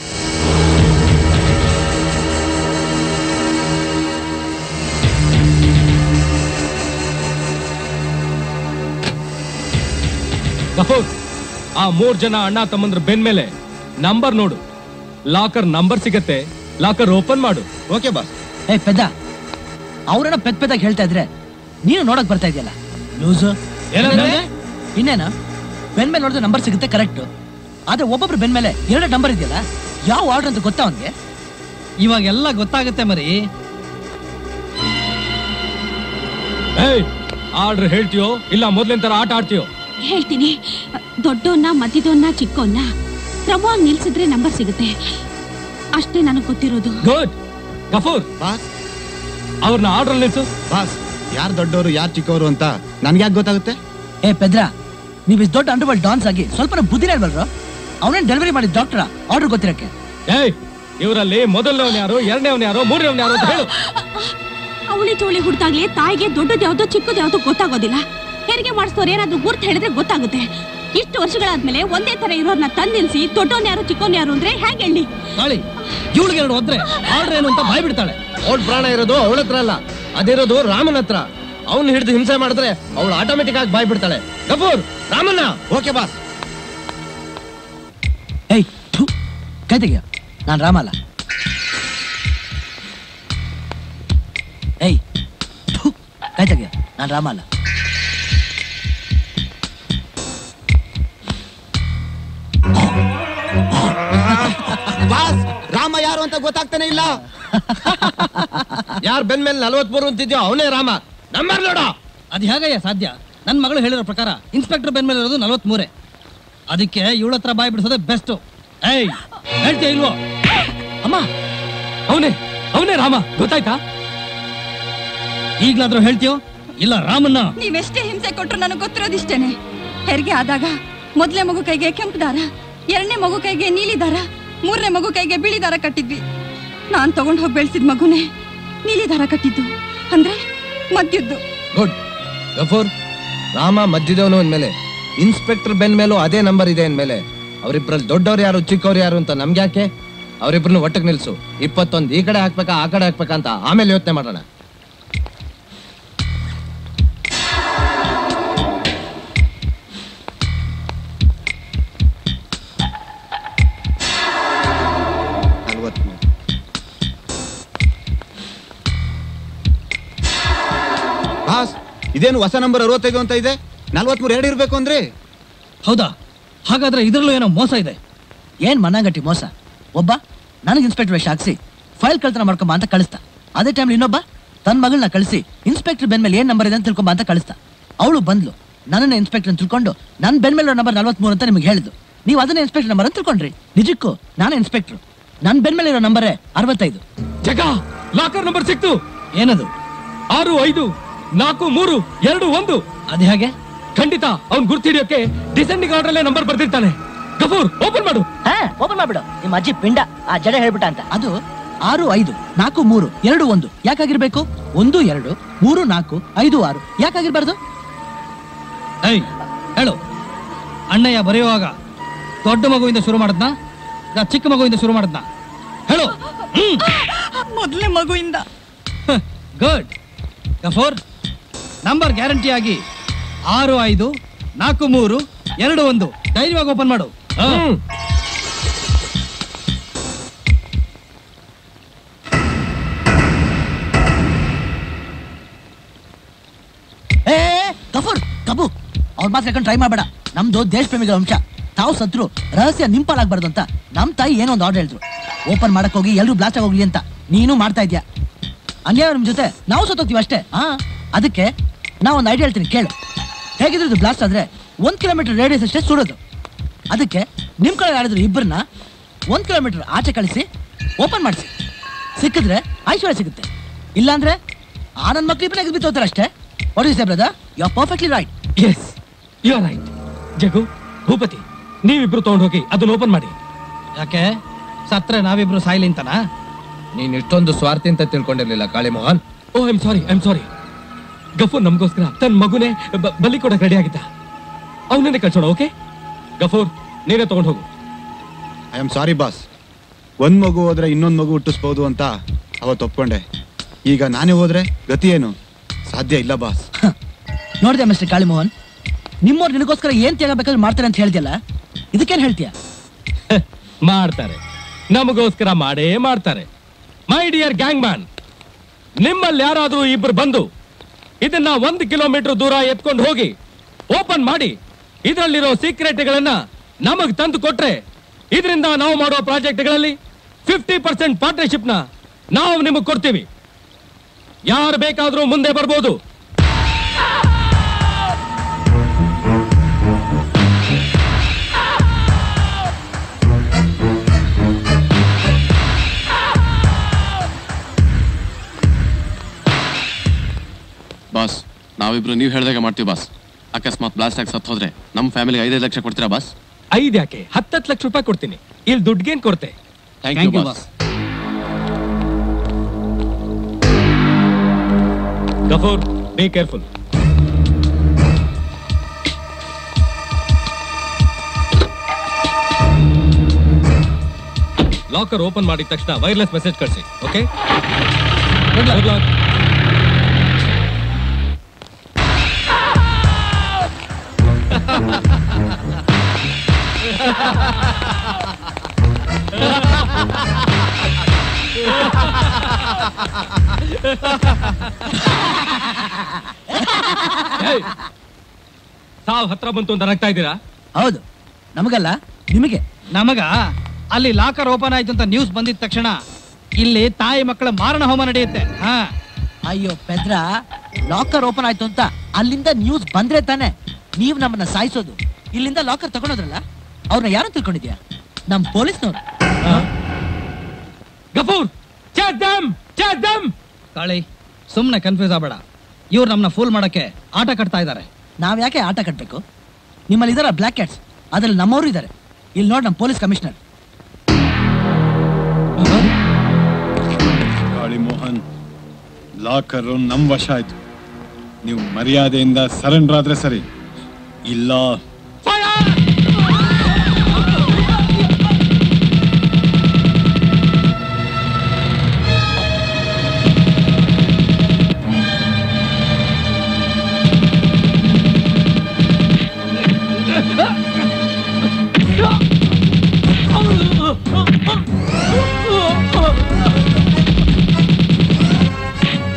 ಕಫೂರ್ ಆ ಮೂರ್ ಜನ ಅಣ್ಣ ತಮ್ಮಂದ್ರ ಬೆನ್ ಮೇಲೆ ನಂಬರ್ ನೋಡು ಲಾಕರ್ ನಂಬರ್ ಸಿಗತ್ತೆ ಲಾಕರ್ ಓಪನ್ ಮಾಡು ಓಕೆ ಬಾಸ್ ಏ ಪೆದ್ದ ಅವ್ರನ್ನ ಪೆದ್ ಪೆದ್ದಾಗಿ ಹೇಳ್ತಾ ಇದ್ರೆ ನೀನು ನೋಡಕ್ ಬರ್ತಾ ಇದೆಯಲ್ಲ ಲೂಸು ಏನಂದ್ರೆ? ಇನ್ನೇನ ಬೆನ್ ಮೇಲೆ ನೋಡಿದ್ರೆ ನಂಬರ್ ಸಿಗುತ್ತೆ ಕರೆಕ್ಟ್ ಆದ್ರೆ ಒಬ್ಬೊಬ್ರು ಬೆನ್ ಮೇಲೆ ಎರಡು ನಂಬರ್ ಇದೆಯಲ್ಲ ಯಾವ ಆರ್ಡರ್ ಅಂತ ಗೊತ್ತಾ ಅವನ್ಗೆ ಇವಾಗೆಲ್ಲ ಗೊತ್ತಾಗುತ್ತೆ ಮರಿ ಏಯ್ ಆರ್ಡರ್ ಹೇಳ್ತೀಯೋ ಇಲ್ಲ ಮೊದ್ಲಿನ ತರ ಆಟ ಆಡ್ತೀಯೋ ಹೇಳ್ತೀನಿ ದೊಡ್ಡವನ್ನ ಮಧ್ಯದವನ್ನ ಚಿಕ್ಕವನ್ನ ಕ್ರಮವಾಗಿ ನಿಲ್ಸಿದ್ರೆ ನಂಬರ್ ಸಿಗುತ್ತೆ ಅಷ್ಟೇ ನನಗೆ ಗೊತ್ತಿರೋದು ಗುಡ್ ಗಫೂರ್ ಬಾಸ್ ಅವ್ರನ್ನ ಆರ್ಡರ್ ನಿಲ್ಸು ಬಾಸ್ ಯಾರು ದೊಡ್ಡವರು ಯಾರು ಚಿಕ್ಕವರು ಅಂತ ನನ್ಗೆ ಯಾಕೆ ಗೊತ್ತಾಗುತ್ತೆ ಏ ಪೆದ್ರ ನೀವು ಇಷ್ಟು ದೊಡ್ಡ ಅಂಡರ್ವರ್ಲ್ಡ್ ಡಾನ್ಸ್ ಆಗಿ ಸ್ವಲ್ಪ ಬುದ್ಧಿನೇ ಇಲ್ವಲ್ರು ಅವನೇನ್ ಡೆಲಿವರಿ ಮಾಡಿದ ಡಾಕ್ಟರ್ ಆರ್ಡರ್ ಗೊತ್ತಿರಕ್ಕೆ ಏಯ್ ಇವರಲ್ಲಿ ಮೊದಲನೇವನ್ ಯಾರು ಎರಡನೇವನ್ ಯಾರು ಮೂರನೇವನ್ ಯಾರು ಅಂತ ಹೇಳು ಅವಳಿ ಚೋಳಿ ಹುಡ್ತಾಗ್ಲಿ ತಾಯಿಗೆ ದೊಡ್ಡದು ಯಾವ್ದೋ ಚಿಕ್ಕದು ಯಾವ್ದೋ ಗೊತ್ತಾಗೋದಿಲ್ಲ ಹೆರಿಗೆ ಮಾಡಿಸ್ತೋರ್ ಏನಾದ್ರೂ ಗುರ್ತು ಹೇಳಿದ್ರೆ ಗೊತ್ತಾಗುತ್ತೆ ಇಷ್ಟು ವರ್ಷಗಳಾದ್ಮೇಲೆ ಒಂದೇ ತರ ಇರೋರ್ನ ತಂದ್ ನಿಲ್ಸಿ ದೊಡ್ಡವನ್ ಯಾರು ಚಿಕ್ಕವನ್ ಯಾರು ಅಂದ್ರೆ ಹೇಗೆ ಹೇಳಿ ತಾಳಿ ಇವಳಿಗೆ ಎರಡು ಹೋದ್ರೆ ಆರ್ಡರ್ ಏನು ಅಂತ ಬಾಯ್ ಬಿಡ್ತಾಳೆ ಅವಳ ಪ್ರಾಣ ಇರೋದು ಅವಳ ಹತ್ರ ಅಲ್ಲ ಅದಿರೋದು ರಾಮನ ಹತ್ರ ಅವ್ನ ಹಿಡಿದು ಹಿಂಸೆ ಮಾಡಿದ್ರೆ ಅವಳು ಆಟೋಮೆಟಿಕ್ ಆಗಿ ಬಾಯ್ ಬಿಡ್ತಾಳೆ ಗಫೂರ್ ರಾಮಣ್ಣ ಓಕೆ ಬಾಸ್ ಏಯ್ ಥು, ಕೈ ತೆಗಿಯ ನಾನು ರಾಮ ಅಲ್ಲ ಏಯ್ ಥು, ಕೈ ತೆಗಿಯ ನಾನು ರಾಮ ಅಲ್ಲ ಬಾಸ್ ರಾಮ ಯಾರು ಅಂತ ಗೊತ್ತಾಗ್ತಾನೆ ಇಲ್ಲ ಯಾರ್ ಬೆನ್ ಮೇಲೆ ನಲ್ವತ್ಮೂರು ಅಂತಿದ್ಯೋ ಅವನೇ ರಾಮ ನಂಬರ್ ನೋಡ ಅದು ಹೇಗಯ್ಯ ಸಾಧ್ಯ ನನ್ನ ಮಗಳು ಹೇಳಿರೋ ಪ್ರಕಾರ ಇನ್ಸ್ಪೆಕ್ಟರ್ ಬೆನ್ ಮೇಲೆ ಇರೋದು ನಲವತ್ಮೂರೇ ಅದಕ್ಕೆ ಇವಳ ಹತ್ರ ಬಾಯ್ ಬಿಡಿಸೋದೇ ಬೆಸ್ಟ್ ಏಯ್ ಹೇಳ್ತೀಯ ಇಲ್ವೋ ಅಮ್ಮ ಅವನೇ ಅವನೇ ರಾಮ ಗೊತ್ತಾಯ್ತಾ ಈಗ್ಲಾದ್ರೂ ಹೇಳ್ತೀಯೋ ಇಲ್ಲ ರಾಮನ್ನ ನೀವೆಷ್ಟೇ ಹಿಂಸೆ ಕೊಟ್ರು ನನಗೆ ಗೊತ್ತಿರೋದಿಷ್ಟೇನೆ ಹೆರಿಗೆ ಆದಾಗ ಮೊದಲೇ ಮಗು ಕೈಗೆ ಕೆಂಪು ದಾರ ಎರಡನೇ ಮಗು ಕೈಗೆ ನೀಲಿ ದಾರ ಮೂರನೇ ಮಗು ಕೈಗೆ ಬಿಳಿ ದಾರ ಕಟ್ಟಿದ್ವಿ ನಾನ್ ತಗೊಂಡ್ ಹೋಗಿ ಬೆಳೆಸಿದ ಮಗುನೇ ನೀಲಿ ದಾರ ಕಟ್ಟಿದ್ದು ಅಂದ್ರೆ ಮದ್ಯದ್ದು ಗುಡ್ ಗಫೂರ್ ರಾಮ ಮಧ್ಯದವನು ಅಂದ್ಮೇಲೆ ಇನ್ಸ್ಪೆಕ್ಟರ್ ಬೆನ್ ಮೇಲೂ ಅದೇ ನಂಬರ್ ಇದೆ ಅಂದ್ಮೇಲೆ ಅವರಿಬ್ರಲ್ಲಿ ದೊಡ್ಡವ್ರು ಯಾರು ಚಿಕ್ಕವ್ರು ಯಾರು ಅಂತ ನಮ್ಗೆ ಯಾಕೆ ಅವರಿಬ್ರನ್ನ ಒಟ್ಟಿಗೆ ನಿಲ್ಸು ಇಪ್ಪತ್ತೊಂದು ಈ ಕಡೆ ಹಾಕ್ಬೇಕಾ ಆ ಕಡೆ ಹಾಕ್ಬೇಕಾ ಅಂತ ಆಮೇಲೆ ಯೋಚನೆ ಮಾಡೋಣ ನಲ್ವತ್ಮೂರು ಬಾಸ್ ಇದೇನು ಹೊಸ ನಂಬರ್ ಅರವತ್ತೈದು ಅಂತ ಇದೆ ನಲ್ವತ್ಮೂರು ಎರಡು ಇರ್ಬೇಕು ಅಂದ್ರೆ ಹೌದಾ ಹಾಗಾದ್ರೆ ಇದ್ರಲ್ಲೂ ಏನೋ ಮೋಸ ಇದೆ ಏನ್ ಮನ್ನಾಗಟ್ಟಿ ಮೋಸ ಒಬ್ಬ ನನಗೆ ಇನ್ಸ್ಪೆಕ್ಟರ್ ವೇಷ ಹಾಕ್ಸಿ ಫೈಲ್ ಕಳ್ತನ ಮಾಡ್ಕೊಂಬ ಅಂತ ಕಳಿಸ್ತಾ ಅದೇ ಟೈಮ್ ಇನ್ನೊಬ್ಬ ತನ್ನ ಮಗಳನ್ನ ಕಳಿಸಿ ಇನ್ಸ್ಪೆಕ್ಟರ್ ಬೆನ್ ಮೇಲೆ ಏನ್ ನಂಬರ್ ಇದೆ ಅಂತ ತಿಳ್ಕೊಂಬ ಅಂತ ಕಳಿಸ್ತಾ ಅವಳು ಬಂದ್ಲು ನನ್ನನ್ನ ಇನ್ಸ್ಪೆಕ್ಟರ್ ಅಂತ ತಿಳ್ಕೊಂಡು ನನ್ನ ಬೆನ್ ಮೇಲೆ ನಂಬರ್ ನಲ್ವತ್ಮೂರು ಅಂತ ನಿಮ್ಗೆ ಹೇಳಿದ್ದು ನೀವು ಅದನ್ನ ಇನ್ಸ್ಪೆಕ್ಟರ್ ನಂಬರ್ ಅಂತ ತಿಳ್ಕೊಂಡ್ರಿ ನಿಜಕ್ಕೂ ನಾನು ಇನ್ಸ್ಪೆಕ್ಟರ್ ನನ್ನ ಬೆನ್ ಮೇಲೆ ಇರೋ ನಂಬರೇ ಅರವತ್ತೈದು ಜಗ ಲಾಕರ್ ನಂಬರ್ ಸಿಕ್ತು ಏನದು ಆರು ಐದು ನಾಲ್ಕು ಮೂರು ಎರಡು ಒಂದು ಅದು ಹೇಗೆ ಖಂಡಿತ ಅವ್ನ್ ಗುರ್ತು ಹಿಡಿಯೋಕೆ ಡಿಸೆಂಡಿಂಗ್ ಆರ್ಡರ್ ಅಲ್ಲೇ ನಂಬರ್ ಬರ್ದಿರ್ತಾನೆ ಗಫೂರ್ ಓಪನ್ ಮಾಡು ಹಾ ಓಪನ್ ಮಾಡ್ಬಿಡು ನಿಮ್ಮ ಅಜ್ಜಿ ಪಿಂಡ ಆ ಜಡೆ ಹೇಳ್ಬಿಟ್ಟ ಅಂತ ಅದು ಆರು ಐದು ನಾಲ್ಕು ಮೂರು ಎರಡು ಒಂದು ಯಾಕಾಗಿರ್ಬೇಕು ಒಂದು ಎರಡು ಮೂರು ನಾಲ್ಕು ಐದು ಆರು ಯಾಕಾಗಿರ್ಬಾರ್ದು ಏಯ್ ಹೇಳು ಅಣ್ಣಯ್ಯ ಬರೆಯುವಾಗ ದೊಡ್ಡ ಮಗುವಿಂದ ಶುರು ಮಾಡದ್ನಾ ಇಲ್ಲ ಚಿಕ್ಕ ಮಗುವಿಂದ ಶುರು ಮಾಡದ್ನಾ ಹೇಳು ಮೊದಲನೇ ಮಗುವಿಂದ ಗುಡ್ ಗಫೋರ್ ನಂಬರ್ ಗ್ಯಾರಂಟಿ ಆಗಿ ಆರು ಐದು ನಾಲ್ಕು ಮೂರು ಎರಡು ಒಂದು ಧೈರ್ಯವಾಗಿ ಓಪನ್ ಮಾಡು ಹಾ. ಏ ಗಫೂರ್ ಕಬು ಅವ್ರ ಮಾತ್ರ ಯಾಕಂಡ್ ಟ್ರೈ ಮಾಡಬೇಡ ನಮ್ದು ದೇಶ ಪ್ರೇಮಿಗಳ ವಂಶ ತಾವು ಸತ್ರು ರಹಸ್ಯ ನಿಂಪಾಲಾಗ್ಬಾರ್ದು ಅಂತ ನಮ್ ತಾಯಿ ಏನೋ ಒಂದು ಆರ್ಡರ್ ಹೇಳಿದ್ರು ಓಪನ್ ಮಾಡಕ್ ಹೋಗಿ ಎಲ್ರು ಬ್ಲಾಸ್ಟ್ ಆಗೋಗ್ಲಿ ಅಂತ ನೀನು ಮಾಡ್ತಾ ಇದ್ಯಾ ಅನ್ಯಾಯ ನಿಮ್ ಜೊತೆ ನಾವು ಸತ್ತೋಗ್ತೀವಿ ಅಷ್ಟೇ ಹಾ ಅದಕ್ಕೆ ನಾ ಒಂದು ಐಡಿಯಾ ಹೇಳ್ತೀನಿ ಕೇಳು ಹೇಗಿದ್ರು ಇದು ಬ್ಲಾಸ್ಟ್ ಆದ್ರೆ ಒಂದ್ ಕಿಲೋಮೀಟರ್ ರೇಡಿಯಸ್ ಅಷ್ಟೇ ಸುಡೋದು ಅದಕ್ಕೆ ನಿಮ್ ಕಡೆ ಯಾರಾದ್ರು ಇಬ್ಬರನ್ನ ಒಂದ್ ಕಿಲೋಮೀಟರ್ ಆಚೆ ಕಳಿಸಿ ಓಪನ್ ಮಾಡಿಸಿ ಸಿಕ್ಕಿದ್ರೆ ಐಶ್ವರ್ಯ ಸಿಗುತ್ತೆ ಇಲ್ಲಾಂದ್ರೆ ಆ ನನ್ನ ಮಕ್ಳು ಇಬ್ಬರೇ ಬಿತ್ತೋತಾರೆ ಅಷ್ಟೇ what you say brother you are perfectly right yes you are right Jagu Bhupathi ನೀವಿಬ್ರು ತಗೊಂಡು ಹೋಗಿ ಅದನ್ನ ಓಪನ್ ಮಾಡಿ ಯಾಕೆ ಸತ್ರೆ ನಾವಿಬ್ರು ಸಾಯ್ಲಿ ಅಂತನಾ ನೀನ್ ಇಷ್ಟೊಂದು ಸ್ವಾರ್ಥಿ ಅಂತ ತಿಳ್ಕೊಂಡಿರ್ಲಿಲ್ಲ ಕಾಳಿ ಮೋಹನ್ ಓ I'm sorry I'm sorry Gafoor ನಮಗೋಸ್ಕರ ತನ್ನ ಮಗುನೇ ಬ- ಬಲಿ ಕೊಡಕ್ ರೆಡಿ ಆಗಿದ್ದ ಅವನನ್ನೇ ಕಳ್ಸೋಣ ಓಕೆ ಗಫೂರ್ ನೀನೇ ತಗೊಂಡು ಹೋಗು ಐ ಆಮ್ ಸಾರಿ ಬಾಸ್ ಒಂದ್ ಮಗು ಹೋದ್ರೆ ಇನ್ನೊಂದ್ ಮಗು ಹುಟ್ಟಿಸ್ಬೋದು ಅಂತ ಅವತ್ತು ಒಪ್ಕೊಂಡೆ ಈಗ ನಾನೇ ಹೋದ್ರೆ ಗತಿ ಏನು ಸಾಧ್ಯ ಇಲ್ಲ ಬಾಸ್ ನೋಡಿದೆ ಮಿಸ್ಟರ್ ಕಾಳಿಮೋಹನ್ ನಿಮ್ಮವ್ರು ನಿನಗೋಸ್ಕರ ಏನ್ ತ್ಯಾಗ ಬೇಕಾದ್ರೆ ಮಾಡ್ತಾರೆ ಅಂತ ಹೇಳ್ತಿಯಲ್ಲ ಇದಕ್ಕೇನ್ ಹೇಳ್ತೀಯ ಮಾಡ್ತಾರೆ ನಮಗೋಸ್ಕರ ಮಾಡೇ ಮಾಡ್ತಾರೆ ಮೈ ಡಿಯರ್ ಗ್ಯಾಂಗ್ ಮ್ಯಾನ್ ನಿಮ್ಮಲ್ಲಿ ಯಾರಾದ್ರೂ ಇಬ್ರು ಬಂದು ಇದನ್ನ ಒಂದು ಕಿಲೋಮೀಟರ್ ದೂರ ಎತ್ಕೊಂಡು ಹೋಗಿ ಓಪನ್ ಮಾಡಿ ಇದರಲ್ಲಿರೋ ಸೀಕ್ರೆಟ್ಗಳನ್ನ ನಮಗ್ ತಂದು ಕೊಟ್ರೆ ಇದರಿಂದ ನಾವು ಮಾಡೋ ಪ್ರಾಜೆಕ್ಟ್ಗಳಲ್ಲಿ ಫಿಫ್ಟಿ ಪರ್ಸೆಂಟ್ ಪಾರ್ಟ್ನರ್ಶಿಪ್ ನ ನಾವು ನಿಮಗೆ ಕೊಡ್ತೀವಿ ಯಾರು ಬೇಕಾದ್ರೂ ಮುಂದೆ ಬರ್ಬೋದು ಬಾಸ್ ನಾವಿಬ್ರು ನೀವು ಹೇಳ್ದಾಗ ಮಾಡ್ತೀವಿ ಬಾಸ್ ಅಕಸ್ಮಾತ್ ಬ್ಲಾಸ್ಟ್ ಆಗಿ ಸತ್ ಹೋದ್ರೆ ನಮ್ಮ ಫ್ಯಾಮಿಲಿಗೆ ಐದೈದು ಲಕ್ಷ ಕೊಡ್ತೀರಾ ಬಾಸ್ ಐದ್ ಯಾಕೆ ಹತ್ತತ್ತು ಲಕ್ಷ ರೂಪಾಯಿ ಕೊಡ್ತೀನಿ ಇಲ್ಲಿ ದುಡ್ಗೇನ್ ಕೊಡ್ತೆ thank you boss Gafoor be careful locker open ಮಾಡಿದ ತಕ್ಷಣ ವೈರ್ಲೆಸ್ ಮೆಸೇಜ್ ಕಳಿಸಿ ಓಕೆ ಗುಡ್ ಲಕ್ ಸಾವ್ ಹತ್ರ ಬಂತು ಅಂತ ನಗ್ತಾ ಇದ್ದೀರಾ ಹೌದು ನಮಗಲ್ಲ ನಿಮಗೆ ನಮಗ ಅಲ್ಲಿ ಲಾಕರ್ ಓಪನ್ ಆಯ್ತು ಅಂತ ನ್ಯೂಸ್ ಬಂದಿದ ತಕ್ಷಣ ಇಲ್ಲಿ ತಾಯಿ ಮಕ್ಕಳ ಮಾರಣ ಹೋಮ ನಡೆಯುತ್ತೆ ಹಾ ಅಯ್ಯೋ ಪೆದ್ರ ಲಾಕರ್ ಓಪನ್ ಆಯ್ತು ಅಂತ ಅಲ್ಲಿಂದ ನ್ಯೂಸ್ ಬಂದ್ರೆ ತಾನೆ ನೀವ್ ನಮ್ಮನ್ನ ಸಾಯಿಸೋದು ಇಲ್ಲಿಂದ ಲಾಕರ್ ತಗೊಂಡೋದ್ರಲ್ಲ ಅವ್ರನ್ನ ಯಾರು ತಿಳ್ಕೊಂಡಿದ್ಯಾ ನಮ್ ಪೊಲೀಸ್ನವ್ರು ಗಫೂರ್ ಚಾದಮ್ ಚಾದಮ್ ಕಾಳಿ ಸುಮ್ನೆ ಕನ್ಫ್ಯೂಸ್ ಆಗ್ಬೇಡ ಇವ್ರು ನಮ್ಮನ್ನ ಫೂಲ್ ಮಾಡಕ್ಕೆ ಆಟ ಕಟ್ತಾ ಇದ್ದಾರೆ ನಾವ್ ಯಾಕೆ ಆಟ ಕಟ್ಬೇಕು ನಿಮ್ಮಲ್ಲಿ ಇದಾರ ಬ್ಲಾಕ್ ಕ್ಯಾಟ್ಸ್ ಅದ್ರಲ್ಲಿ ನಮ್ಮವರು ಇದ್ದಾರೆ ಇಲ್ಲಿ ನೋಡಿ ನಮ್ಮ ಪೊಲೀಸ್ ಕಮಿಷನರ್ ಗಾಳಿ ಮೋಹನ್ ಲಾಕರ್ ನಮ್ ವಶ ಆಯ್ತು ನೀವು ಮರ್ಯಾದೆಯಿಂದ ಸರೆಂಡರ್ ಆದ್ರೆ ಸರಿ ಇಲ್ಲ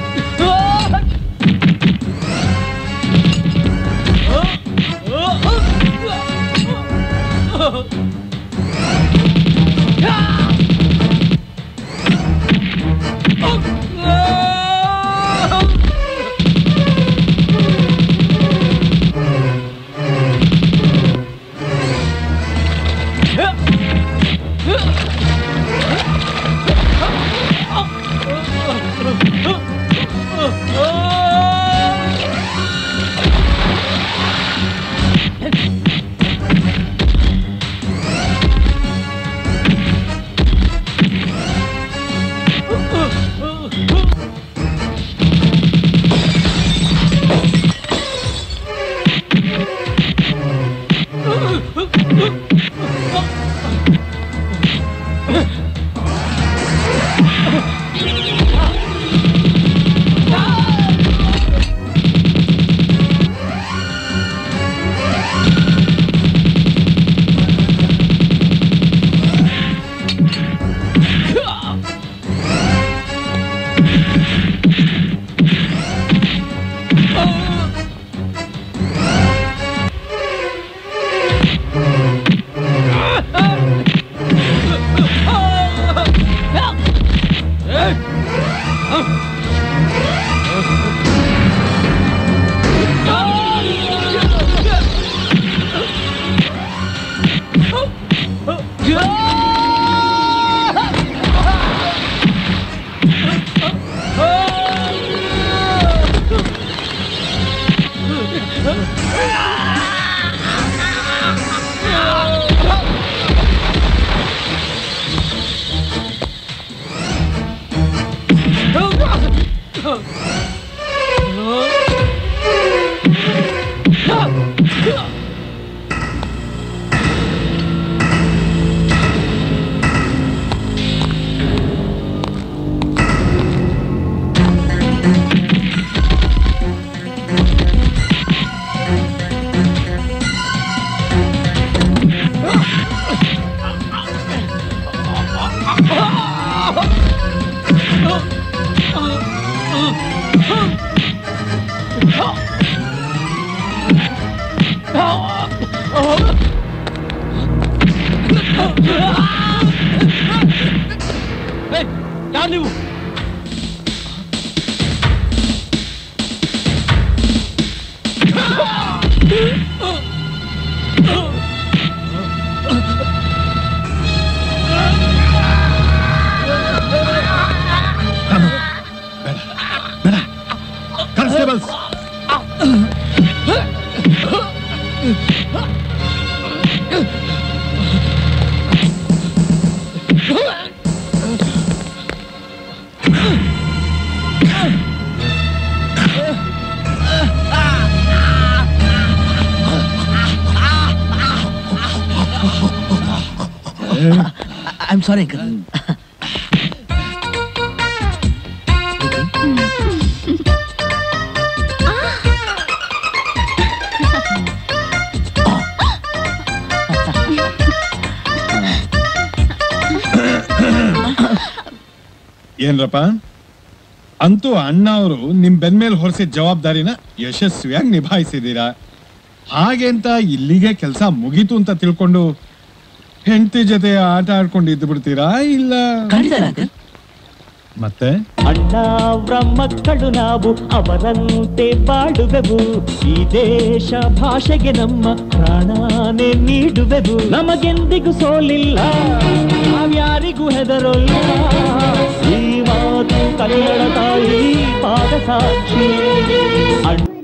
Oh! ಯಾರು ನೀವು constables I am sorry uncle ಏನ್ರಪ್ಪ ಅಂತೂ ಅಣ್ಣ ಅವರು ನಿಮ್ ಬೆನ್ಮೇಲ್ ಹೊರಿಸಿದ ಜವಾಬ್ದಾರಿನ ಯಶಸ್ವಿಯಾಗಿ ನಿಭಾಯಿಸಿದೀರಾ ಹಾಗೆ ಅಂತ ಇಲ್ಲಿಗೆ ಕೆಲಸ ಮುಗೀತು ಅಂತ ತಿಳ್ಕೊಂಡು ಹೆಂಡತಿ ಜೊತೆ ಆಟ ಆಡ್ಕೊಂಡು ಇದ್ದು ಬಿಡ್ತೀರಾ ಇಲ್ಲ ಮತ್ತೆ ಅಣ್ಣ ಅವ್ರ ಮಕ್ಕಳು ನಾವು ಅವರಂತೆ ಬಾಡುವೆವು ಈ ದೇಶ ಭಾಷೆಗೆ ನಮ್ಮ ಪ್ರಾಣನೇ ನೀಡುವೆವು ನಮಗೆಂದಿಗೂ ಸೋಲಿಲ್ಲ ನಾವ್ಯಾರಿಗೂ ಹೆದರೋಲ್ಲ ಈ ಮಾತು ಕನ್ನಡ ತಾಯಿ ಪಾದ ಸಾಕ್ಷಿ ಅಣ್ಣ